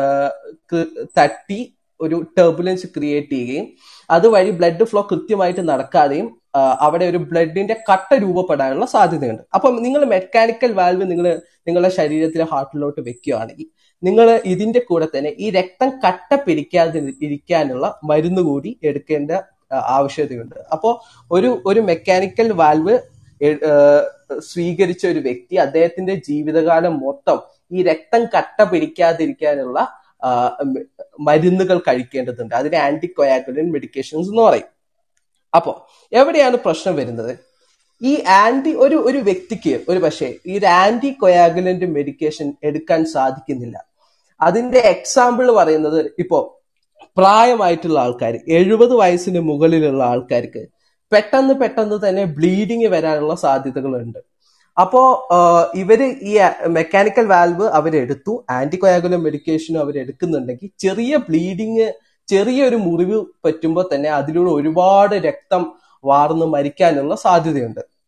തട്ടി ഒരു ടർബുലൻസ് ക്രിയേറ്റ് ചെയ്യുകയും അതുവഴി ബ്ലഡ് ഫ്ലോ കൃത്യമായിട്ട് നടക്കാതെയും അവിടെ ഒരു ബ്ലഡിന്റെ കട്ട രൂപപ്പെടാനുള്ള സാധ്യതയുണ്ട് അപ്പം നിങ്ങൾ മെക്കാനിക്കൽ വാൽവ് നിങ്ങൾ നിങ്ങളുടെ ശരീരത്തിലെ ഹാർട്ടിലോട്ട് വെക്കുകയാണെങ്കിൽ നിങ്ങൾ ഇതിന്റെ കൂടെ തന്നെ ഈ രക്തം കട്ട പിടിക്കാതെ ഇരിക്കാനുള്ള മരുന്ന് കൂടി എടുക്കേണ്ട ആവശ്യതയുണ്ട് അപ്പോൾ ഒരു ഒരു മെക്കാനിക്കൽ വാൽവ് സ്വീകരിച്ച ഒരു വ്യക്തി അദ്ദേഹത്തിന്റെ ജീവിതകാലം മൊത്തം ഈ രക്തം കട്ട പിടിക്കാതിരിക്കാനുള്ള മരുന്നുകൾ കഴിക്കേണ്ടതുണ്ട് അതിന് ആന്റി കൊയാഗുലൻ മെഡിക്കേഷൻസ് എന്ന് പറയും അപ്പോ എവിടെയാണ് പ്രശ്നം വരുന്നത് ഈ ആന്റി ഒരു ഒരു വ്യക്തിക്ക് ഒരു പക്ഷേ ഈ ഒരു ആന്റി കൊയാഗുലന്റ് മെഡിക്കേഷൻ എടുക്കാൻ സാധിക്കുന്നില്ല അതിന്റെ എക്സാമ്പിൾ പറയുന്നത് ഇപ്പോ പ്രായമായിട്ടുള്ള ആൾക്കാർ എഴുപത് വയസ്സിന് മുകളിലുള്ള ആൾക്കാർക്ക് പെട്ടെന്ന് പെട്ടെന്ന് തന്നെ ബ്ലീഡിങ് വരാനുള്ള സാധ്യതകളുണ്ട് അപ്പോ ഇവര് ഈ മെക്കാനിക്കൽ വാൽവ് അവരെടുത്തു ആന്റികൊയാഗുലം മെഡിക്കേഷനും അവരെടുക്കുന്നുണ്ടെങ്കിൽ ചെറിയ ബ്ലീഡിങ് ചെറിയൊരു മുറിവ് പറ്റുമ്പോൾ തന്നെ അതിലൂടെ ഒരുപാട് രക്തം വാർന്ന് മരിക്കാനുള്ള സാധ്യതയുണ്ട്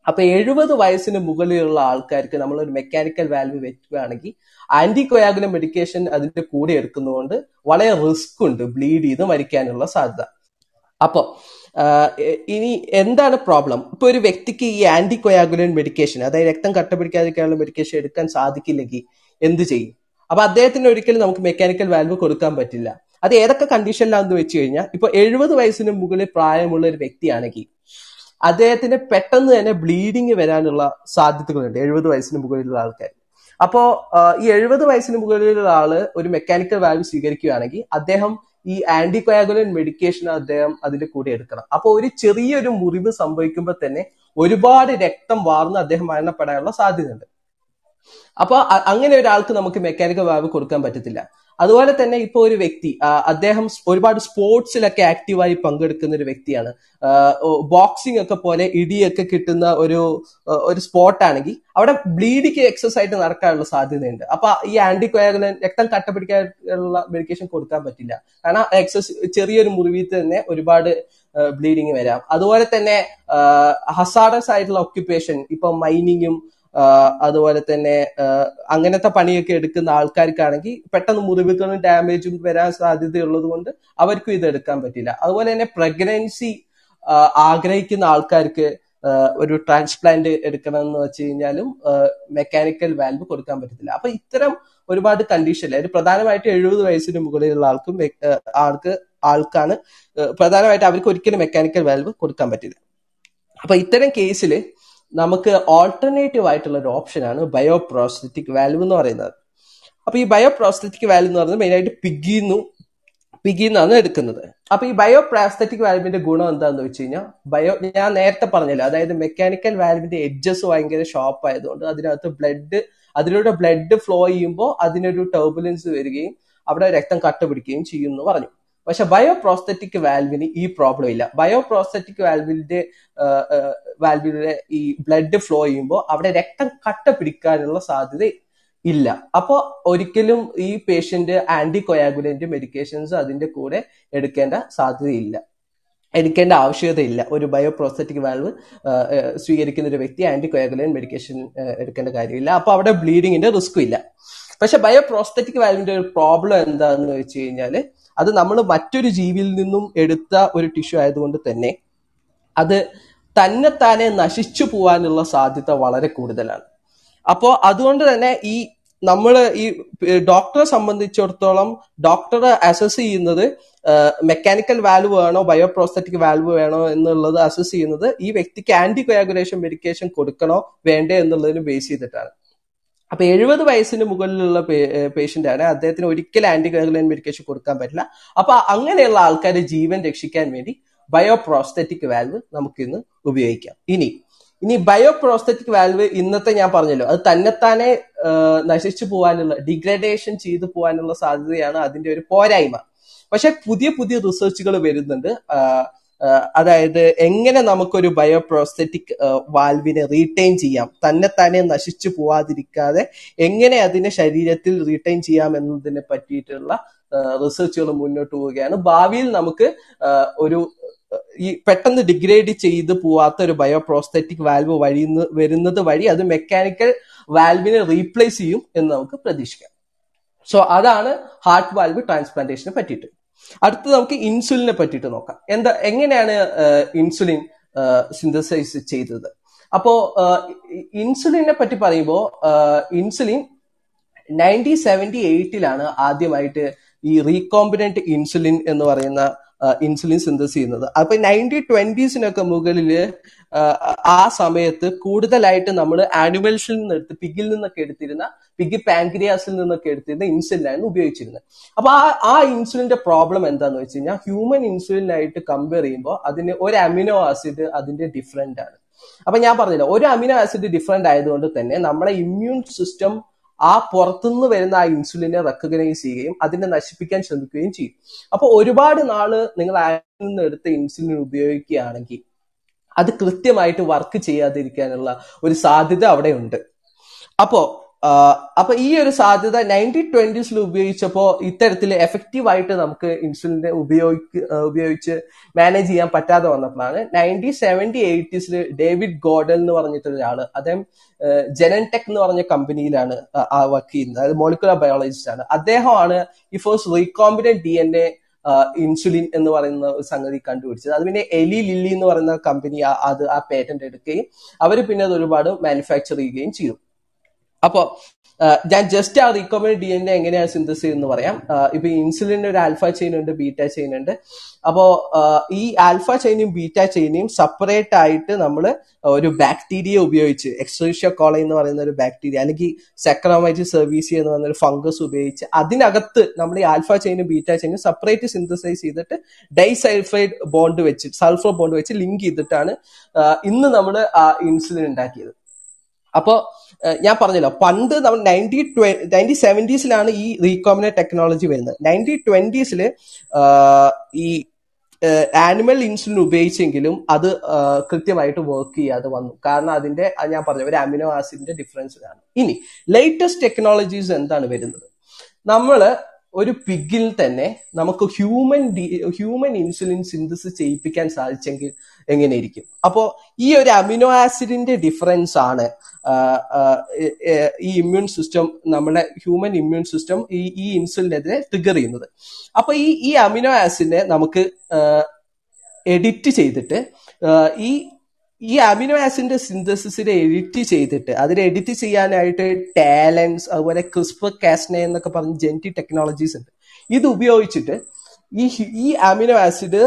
അപ്പൊ എഴുപത് വയസ്സിന് മുകളിലുള്ള ആൾക്കാർക്ക് നമ്മൾ ഒരു മെക്കാനിക്കൽ വാൽവ് വെക്കുകയാണെങ്കിൽ ആന്റി കൊയാഗുലം മെഡിക്കേഷൻ അതിന്റെ കൂടെ എടുക്കുന്നതുകൊണ്ട് വളരെ റിസ്ക് ഉണ്ട് ബ്ലീഡ് ചെയ്ത് മരിക്കാനുള്ള സാധ്യത അപ്പൊ ആഹ് എ- ഇനി എന്താണ് പ്രോബ്ലം ഇപ്പൊ ഒരു വ്യക്തിക്ക് ഈ ആന്റി കൊയാഗുലൻ മെഡിക്കേഷൻ അതായത് രക്തം കട്ട പിടിക്കാതിരിക്കാനുള്ള മെഡിക്കേഷൻ എടുക്കാൻ സാധിക്കില്ലെങ്കിൽ എന്ത് ചെയ്യും അപ്പൊ അദ്ദേഹത്തിന് ഒരിക്കലും നമുക്ക് മെക്കാനിക്കൽ വാൽവ് കൊടുക്കാൻ പറ്റില്ല അത് ഏതൊക്കെ കണ്ടീഷനിലാണെന്ന് വെച്ച് കഴിഞ്ഞാൽ ഇപ്പൊ എഴുപത് വയസ്സിന് മുകളിൽ പ്രായമുള്ള ഒരു വ്യക്തിയാണെങ്കിൽ അദ്ദേഹത്തിന് പെട്ടെന്ന് തന്നെ ബ്ലീഡിങ് വരാനുള്ള സാധ്യതകളുണ്ട് എഴുപത് വയസ്സിന് മുകളിലുള്ള ആൾക്കാർ അപ്പോ ആ, ഈ എഴുപത് വയസ്സിന് മുകളിലുള്ള ആള് ഒരു മെക്കാനിക്കൽ വാൽവ് സ്വീകരിക്കുകയാണെങ്കിൽ അദ്ദേഹം ഈ ആന്റി കൊയാഗുലൻ മെഡിക്കേഷൻ അദ്ദേഹം അതിന്റെ കൂടെ എടുക്കണം അപ്പൊ ഒരു ചെറിയൊരു മുറിവ് സംഭവിക്കുമ്പോൾ തന്നെ ഒരുപാട് രക്തം വാർന്ന് അദ്ദേഹം മരണപ്പെടാനുള്ള സാധ്യതയുണ്ട് അപ്പൊ അ- അങ്ങനെ ഒരാൾക്ക് നമുക്ക് മെക്കാനിക്കൽ വാൽവ് കൊടുക്കാൻ പറ്റത്തില്ല അതുപോലെ തന്നെ ഇപ്പൊ ഒരു വ്യക്തി ആ, അദ്ദേഹം സ് ഒരുപാട് സ്പോർട്സിലൊക്കെ ആക്റ്റീവായി പങ്കെടുക്കുന്ന ഒരു വ്യക്തിയാണ് ബോക്സിംഗ് ഒക്കെ പോലെ ഇടിയൊക്കെ കിട്ടുന്ന ഒരു ആ, ഒരു സ്പോർട്ട് ആണെങ്കിൽ അവിടെ ബ്ലീഡിങ് എക്സസ് ആയിട്ട് നടക്കാനുള്ള സാധ്യതയുണ്ട് അപ്പൊ ഈ ആന്റി കൊയാഗുലൻ രക്തം കട്ട പിടിക്കാനുള്ള മെഡിക്കേഷൻ കൊടുക്കാൻ പറ്റില്ല കാരണം എക്സസ് ചെറിയൊരു മുറിവിൽ തന്നെ ഒരുപാട് ബ്ലീഡിങ് വരാം അതുപോലെ തന്നെ ഹസാഡസ് ആയിട്ടുള്ള ഒക്യുപ്പേഷൻ ഇപ്പൊ മൈനിങ്ങും ആഹ് അതുപോലെ തന്നെ ആഹ് അങ്ങനത്തെ പണിയൊക്കെ എടുക്കുന്ന ആൾക്കാർക്കാണെങ്കിൽ പെട്ടെന്ന് മുറിവുകളും ഡാമേജും വരാൻ സാധ്യതയുള്ളത് കൊണ്ട് അവർക്കും ഇത് എടുക്കാൻ പറ്റില്ല അതുപോലെ തന്നെ പ്രഗ്നൻസി ആഗ്രഹിക്കുന്ന ആൾക്കാർക്ക് ആഹ് ഒരു ട്രാൻസ്പ്ലാന്റ് എടുക്കണം എന്ന് വെച്ച് കഴിഞ്ഞാലും മെക്കാനിക്കൽ വാൽവ് കൊടുക്കാൻ പറ്റത്തില്ല അപ്പൊ ഇത്തരം ഒരുപാട് കണ്ടീഷൻ അതായത് പ്രധാനമായിട്ട് എഴുപത് വയസ്സിന് മുകളിലുള്ള ആൾക്കും മെ- ആഹ് ആൾക്ക് ആൾക്കാണ് ആഹ് പ്രധാനമായിട്ട് അവർക്ക് ഒരിക്കലും മെക്കാനിക്കൽ വാൽവ് കൊടുക്കാൻ പറ്റില്ല അപ്പൊ ഇത്തരം കേസിൽ നമുക്ക് ഓൾട്ടർനേറ്റീവ് ആയിട്ടുള്ള ഒരു ഓപ്ഷനാണ് ബയോപ്രോസ്തറ്റിക് വാൽവ് എന്ന് പറയുന്നത് അപ്പൊ ഈ ബയോപ്രോസ്തറ്റിക് വാൽവ് എന്ന് പറയുന്നത് മെയിനായിട്ട് പിഗിന്നു പിഗിന്നാണ് എടുക്കുന്നത് അപ്പൊ ഈ ബയോപ്രാസ്തറ്റിക് വാൽവിന്റെ ഗുണം എന്താന്ന് വെച്ച് കഴിഞ്ഞാൽ ബയോ ഞാൻ നേരത്തെ പറഞ്ഞല്ലോ അതായത് മെക്കാനിക്കൽ വാൽവിന്റെ എഡ്ജസ് ഭയങ്കര ഷോപ്പ് ആയതുകൊണ്ട് അതിനകത്ത് ബ്ലഡ് അതിലൂടെ ബ്ലഡ് ഫ്ലോ ചെയ്യുമ്പോൾ അതിനൊരു ടർബുലൻസ് വരികയും അവിടെ രക്തം കട്ട പിടിക്കുകയും ചെയ്യും എന്ന് പറഞ്ഞു പക്ഷെ ബയോപ്രോസ്തറ്റിക് വാൽവിന് ഈ പ്രോബ്ലം ഇല്ല ബയോപ്രോസ്തറ്റിക് വാൽവിന്റെ വാൽവിലൂടെ ഈ ബ്ലഡ് ഫ്ലോ ചെയ്യുമ്പോൾ അവിടെ രക്തം കട്ട പിടിക്കാനുള്ള സാധ്യത ഇല്ല അപ്പോ ഒരിക്കലും ഈ പേഷ്യന്റ് ആന്റി കൊയാഗുലന്റ് മെഡിക്കേഷൻസ് അതിന്റെ കൂടെ എടുക്കേണ്ട സാധ്യതയില്ല എടുക്കേണ്ട ആവശ്യകതയില്ല ഒരു ബയോപ്രോസ്തറ്റിക് വാൽവ് സ്വീകരിക്കുന്ന ഒരു വ്യക്തി ആന്റി കൊയാഗുലൻ മെഡിക്കേഷൻ എടുക്കേണ്ട കാര്യമില്ല അപ്പൊ അവിടെ ബ്ലീഡിങ്ങിന്റെ റിസ്ക്കും ഇല്ല പക്ഷെ ബയോപ്രോസ്തറ്റിക് വാൽവിന്റെ ഒരു പ്രോബ്ലം എന്താന്ന് വെച്ച് കഴിഞ്ഞാൽ അത് നമ്മൾ മറ്റൊരു ജീവിയിൽ നിന്നും എടുത്ത ഒരു ടിഷ്യൂ ആയതുകൊണ്ട് തന്നെ അത് തന്നെത്താനെ നശിച്ചു പോവാനുള്ള സാധ്യത വളരെ കൂടുതലാണ് അപ്പോ അതുകൊണ്ട് തന്നെ ഈ നമ്മൾ ഈ ഡോക്ടറെ സംബന്ധിച്ചിടത്തോളം ഡോക്ടർ അസസ് ചെയ്യുന്നത് മെക്കാനിക്കൽ വാൽവ് വേണോ ബയോപ്രോസ്തറ്റിക് വാൽവ് വേണോ എന്നുള്ളത് അസസ് ചെയ്യുന്നത് ഈ വ്യക്തിക്ക് ആന്റി കൊയാഗുലേഷൻ മെഡിക്കേഷൻ കൊടുക്കണോ വേണ്ടേ എന്നുള്ളതിന് ബേസ് ചെയ്തിട്ടാണ് അപ്പൊ എഴുപത് വയസ്സിന് മുകളിലുള്ള പേഷ്യന്റ് ആണ് അദ്ദേഹത്തിന് ഒരിക്കലും ആന്റി കൊയാഗുലേഷൻ മെഡിക്കേഷൻ കൊടുക്കാൻ പറ്റില്ല അപ്പൊ അങ്ങനെയുള്ള ആൾക്കാരെ ജീവൻ രക്ഷിക്കാൻ വേണ്ടി ബയോപ്രോസ്തറ്റിക് വാൽവ് നമുക്ക് ഇന്ന് ഉപയോഗിക്കാം ഇനി ഇനി ബയോപ്രോസ്തറ്റിക് വാൽവ് ഇന്നത്തെ ഞാൻ പറഞ്ഞല്ലോ അത് തന്നെത്താനെ നശിച്ചു പോകാനുള്ള ഡിഗ്രഡേഷൻ ചെയ്തു പോകാനുള്ള സാധ്യതയാണ് അതിന്റെ ഒരു പോരായ്മ പക്ഷെ പുതിയ പുതിയ റിസർച്ചുകൾ വരുന്നുണ്ട് അതായത് എങ്ങനെ നമുക്കൊരു ബയോപ്രോസ്തറ്റിക് വാൽവിനെ റീറ്റെയിൻ ചെയ്യാം തന്നെത്താനെ നശിച്ചു പോവാതിരിക്കാതെ എങ്ങനെ അതിനെ ശരീരത്തിൽ റീറ്റെയിൻ ചെയ്യാം എന്നതിനെ പറ്റിയിട്ടുള്ള റിസർച്ചുകൾ മുന്നോട്ട് പോവുകയാണ് ഭാവിയിൽ നമുക്ക് ഒരു ഈ പെട്ടെന്ന് ഡിഗ്രേഡ് ചെയ്ത് പോവാത്ത ഒരു ബയോപ്രോസ്തറ്റിക് വാൽവ് വഴി വരുന്നത് വഴി അത് മെക്കാനിക്കൽ വാൽവിനെ റീപ്ലേസ് ചെയ്യും എന്ന് നമുക്ക് പ്രതീക്ഷിക്കാം സോ അതാണ് ഹാർട്ട് വാൽവ് ട്രാൻസ്പ്ലാന്റേഷനെ പറ്റിയിട്ട് അടുത്ത് നമുക്ക് ഇൻസുലിനെ പറ്റിയിട്ട് നോക്കാം എന്താ എങ്ങനെയാണ് ഇൻസുലിൻ സിന്തസൈസ് ചെയ്തത് അപ്പോ ഇൻസുലിനെ പറ്റി പറയുമ്പോൾ ഇൻസുലിൻ നയൻറ്റീൻ സെവൻറ്റി എയ്റ്റിലാണ് ആദ്യമായിട്ട് ഈ റീകോമ്പിനന്റ് ഇൻസുലിൻ എന്ന് പറയുന്ന ഇൻസുലിൻ സിന്തസ് ചെയ്യുന്നത് അപ്പൊ നയൻറ്റീൻ ട്വന്റീസിനൊക്കെ മുകളില് ആ സമയത്ത് കൂടുതലായിട്ട് നമ്മൾ ആനിമൽസിൽ നിന്ന് എടുത്ത് പിഗിൽ നിന്നൊക്കെ എടുത്തിരുന്ന പിഗ് പാൻക്രിയാസിൽ നിന്നൊക്കെ എടുത്തിരുന്ന ഇൻസുലിനായിരുന്നു ഉപയോഗിച്ചിരുന്നത് അപ്പൊ ആ ആ ഇൻസുലിന്റെ പ്രോബ്ലം എന്താന്ന് വെച്ച് കഴിഞ്ഞാൽ ഹ്യൂമൻ ഇൻസുലിനായിട്ട് കമ്പയർ ചെയ്യുമ്പോൾ അതിന് ഒരു അമിനോ ആസിഡ് അതിന്റെ ഡിഫറെന്റ് ആണ് അപ്പൊ ഞാൻ പറഞ്ഞില്ല ഒരു അമിനോ ആസിഡ് ഡിഫറെന്റ് ആയതുകൊണ്ട് തന്നെ നമ്മളെ ഇമ്മ്യൂൺ സിസ്റ്റം ആ പുറത്തുനിന്ന് വരുന്ന ആ ഇൻസുലിനെ റെക്കഗ്നൈസ് ചെയ്യുകയും അതിനെ നശിപ്പിക്കാൻ ശ്രമിക്കുകയും ചെയ്യും അപ്പൊ ഒരുപാട് നാള് നിങ്ങൾ ആനിൽ നിന്ന് എടുത്ത ഇൻസുലിൻ ഉപയോഗിക്കുകയാണെങ്കിൽ അത് കൃത്യമായിട്ട് വർക്ക് ചെയ്യാതിരിക്കാനുള്ള ഒരു സാധ്യത അവിടെ ഉണ്ട് അപ്പോ ആ, അപ്പൊ ഈ ഒരു സാധ്യത നയൻറ്റീൻ ട്വന്റീസിൽ ഉപയോഗിച്ചപ്പോ ഇത്തരത്തിൽ എഫക്റ്റീവ് ആയിട്ട് നമുക്ക് ഇൻസുലിനെ ഉപയോഗിക്ക് ആ, ഉപയോഗിച്ച് മാനേജ് ചെയ്യാൻ പറ്റാതെ വന്നപ്പോഴാണ് നയൻറ്റീൻ സെവൻറ്റി എയ്റ്റീസിൽ ഡേവിഡ് ഗോഡൽ എന്ന് പറഞ്ഞിട്ടുള്ള ഒരാള് അദ്ദേഹം ജെനൻടെക് എന്ന് പറഞ്ഞ കമ്പനിയിലാണ് വർക്ക് ചെയ്യുന്നത് അതായത് മോളിക്കുലർ ബയോളജിസ്റ്റ് ആണ് അദ്ദേഹമാണ് ഈ first recombinant D N A insulin എന്ന് പറയുന്ന ഒരു സംഗതി കണ്ടുപിടിച്ചത് അത് പിന്നെ എലി ലില്ലി എന്ന് പറയുന്ന കമ്പനി അത് ആ പേറ്റന്റ് എടുക്കുകയും അവർ പിന്നെ അത് ഒരുപാട് മാനുഫാക്ചർ ചെയ്യുകയും ചെയ്തു അപ്പോ ആ, ഞാൻ ജസ്റ്റ് ആ റീകോമിനന്റ് ഡി എൻ എ എങ്ങനെയാണ് സിന്തസിസ് എന്ന് പറയാം ആ, ഇപ്പൊ ഇൻസുലിന്റെ ഒരു ആൽഫ ചെയിൻ ഉണ്ട് ബീറ്റ ചെയിൻ ഉണ്ട് അപ്പോ ആ, ഈ ആൽഫ ചെയിനും ബീറ്റ ചെയിനെയും സെപ്പറേറ്റ് ആയിട്ട് നമ്മൾ ഒരു ബാക്ടീരിയ ഉപയോഗിച്ച് എക്സ്ട്രീഷ്യ കോള എന്ന് പറയുന്ന ഒരു ബാക്ടീരിയ അല്ലെങ്കിൽ സെക്രമൈറ്റ് സർവീസി എന്ന് പറയുന്ന ഒരു ഫംഗസ് ഉപയോഗിച്ച് അതിനകത്ത് നമ്മൾ ഈ ആൽഫ ചെയിനും ബീറ്റ ചെയിനും സെപ്പറേറ്റ് സിന്തസൈസ് ചെയ്തിട്ട് ഡൈസൾഫൈഡ് ബോണ്ട് വെച്ച് സൾഫർ ബോണ്ട് വെച്ച് ലിങ്ക് ചെയ്തിട്ടാണ് ആ, ഇന്ന് നമ്മൾ ആ ഇൻസുലിൻ ഉണ്ടാക്കിയത് അപ്പോ ഏഹ് ഞാൻ പറഞ്ഞല്ലോ പണ്ട് നമ്മൾ നയൻറ്റി നയൻറ്റീൻ സെവൻറ്റീസിലാണ് ഈ റീകോമിനേറ്റ് ടെക്നോളജി വരുന്നത് നയൻറ്റീൻ ട്വന്റീസിൽ ഈ ആനിമൽ ഇൻസുലിൻ ഉപയോഗിച്ചെങ്കിലും അത് ആഹ് കൃത്യമായിട്ട് വർക്ക് ചെയ്യാതെ വന്നു കാരണം അതിന്റെ അത് ഞാൻ പറഞ്ഞു ഒരു അമിനോ ആസിഡിന്റെ ഡിഫറൻസിലാണ് ഇനി ലേറ്റസ്റ്റ് ടെക്നോളജീസ് എന്താണ് വരുന്നത് നമ്മള് ഒരു പിഗിൽ തന്നെ നമുക്ക് ഹ്യൂമൻ ഹ്യൂമൻ ഇൻസുലിൻ സിന്തസിസ് ചെയ്യിപ്പിക്കാൻ സാധിച്ചെങ്കിൽ എങ്ങനെയിരിക്കും അപ്പോ ഈ ഒരു അമിനോ ആസിഡിന്റെ ഡിഫറൻസ് ആണ് ആഹ് ആഹ് എ- എ- ഈ ഇമ്മ്യൂൺ സിസ്റ്റം നമ്മുടെ ഹ്യൂമൻ ഇമ്മ്യൂൺ സിസ്റ്റം ഈ ഈ ഇൻസുലിനെതിരെ ട്രിഗർ ചെയ്യുന്നത് അപ്പൊ ഈ ഈ അമിനോ ആസിഡിനെ നമുക്ക് എഡിറ്റ് ചെയ്തിട്ട് ആഹ് ഈ ഈ അമിനോ ആസിഡിന്റെ സിന്തസിസിനെ എഡിറ്റ് ചെയ്തിട്ട് അതിനെ എഡിറ്റ് ചെയ്യാനായിട്ട് ടാലൻസ് അതുപോലെ ക്രിസ്പർ കാസ്നെ എന്നൊക്കെ പറഞ്ഞ ജെനറ്റിക് ടെക്നോളജീസ് ഉണ്ട് ഇത് ഉപയോഗിച്ചിട്ട് ഈ ഹ്യു- ഈ അമിനോ ആസിഡ്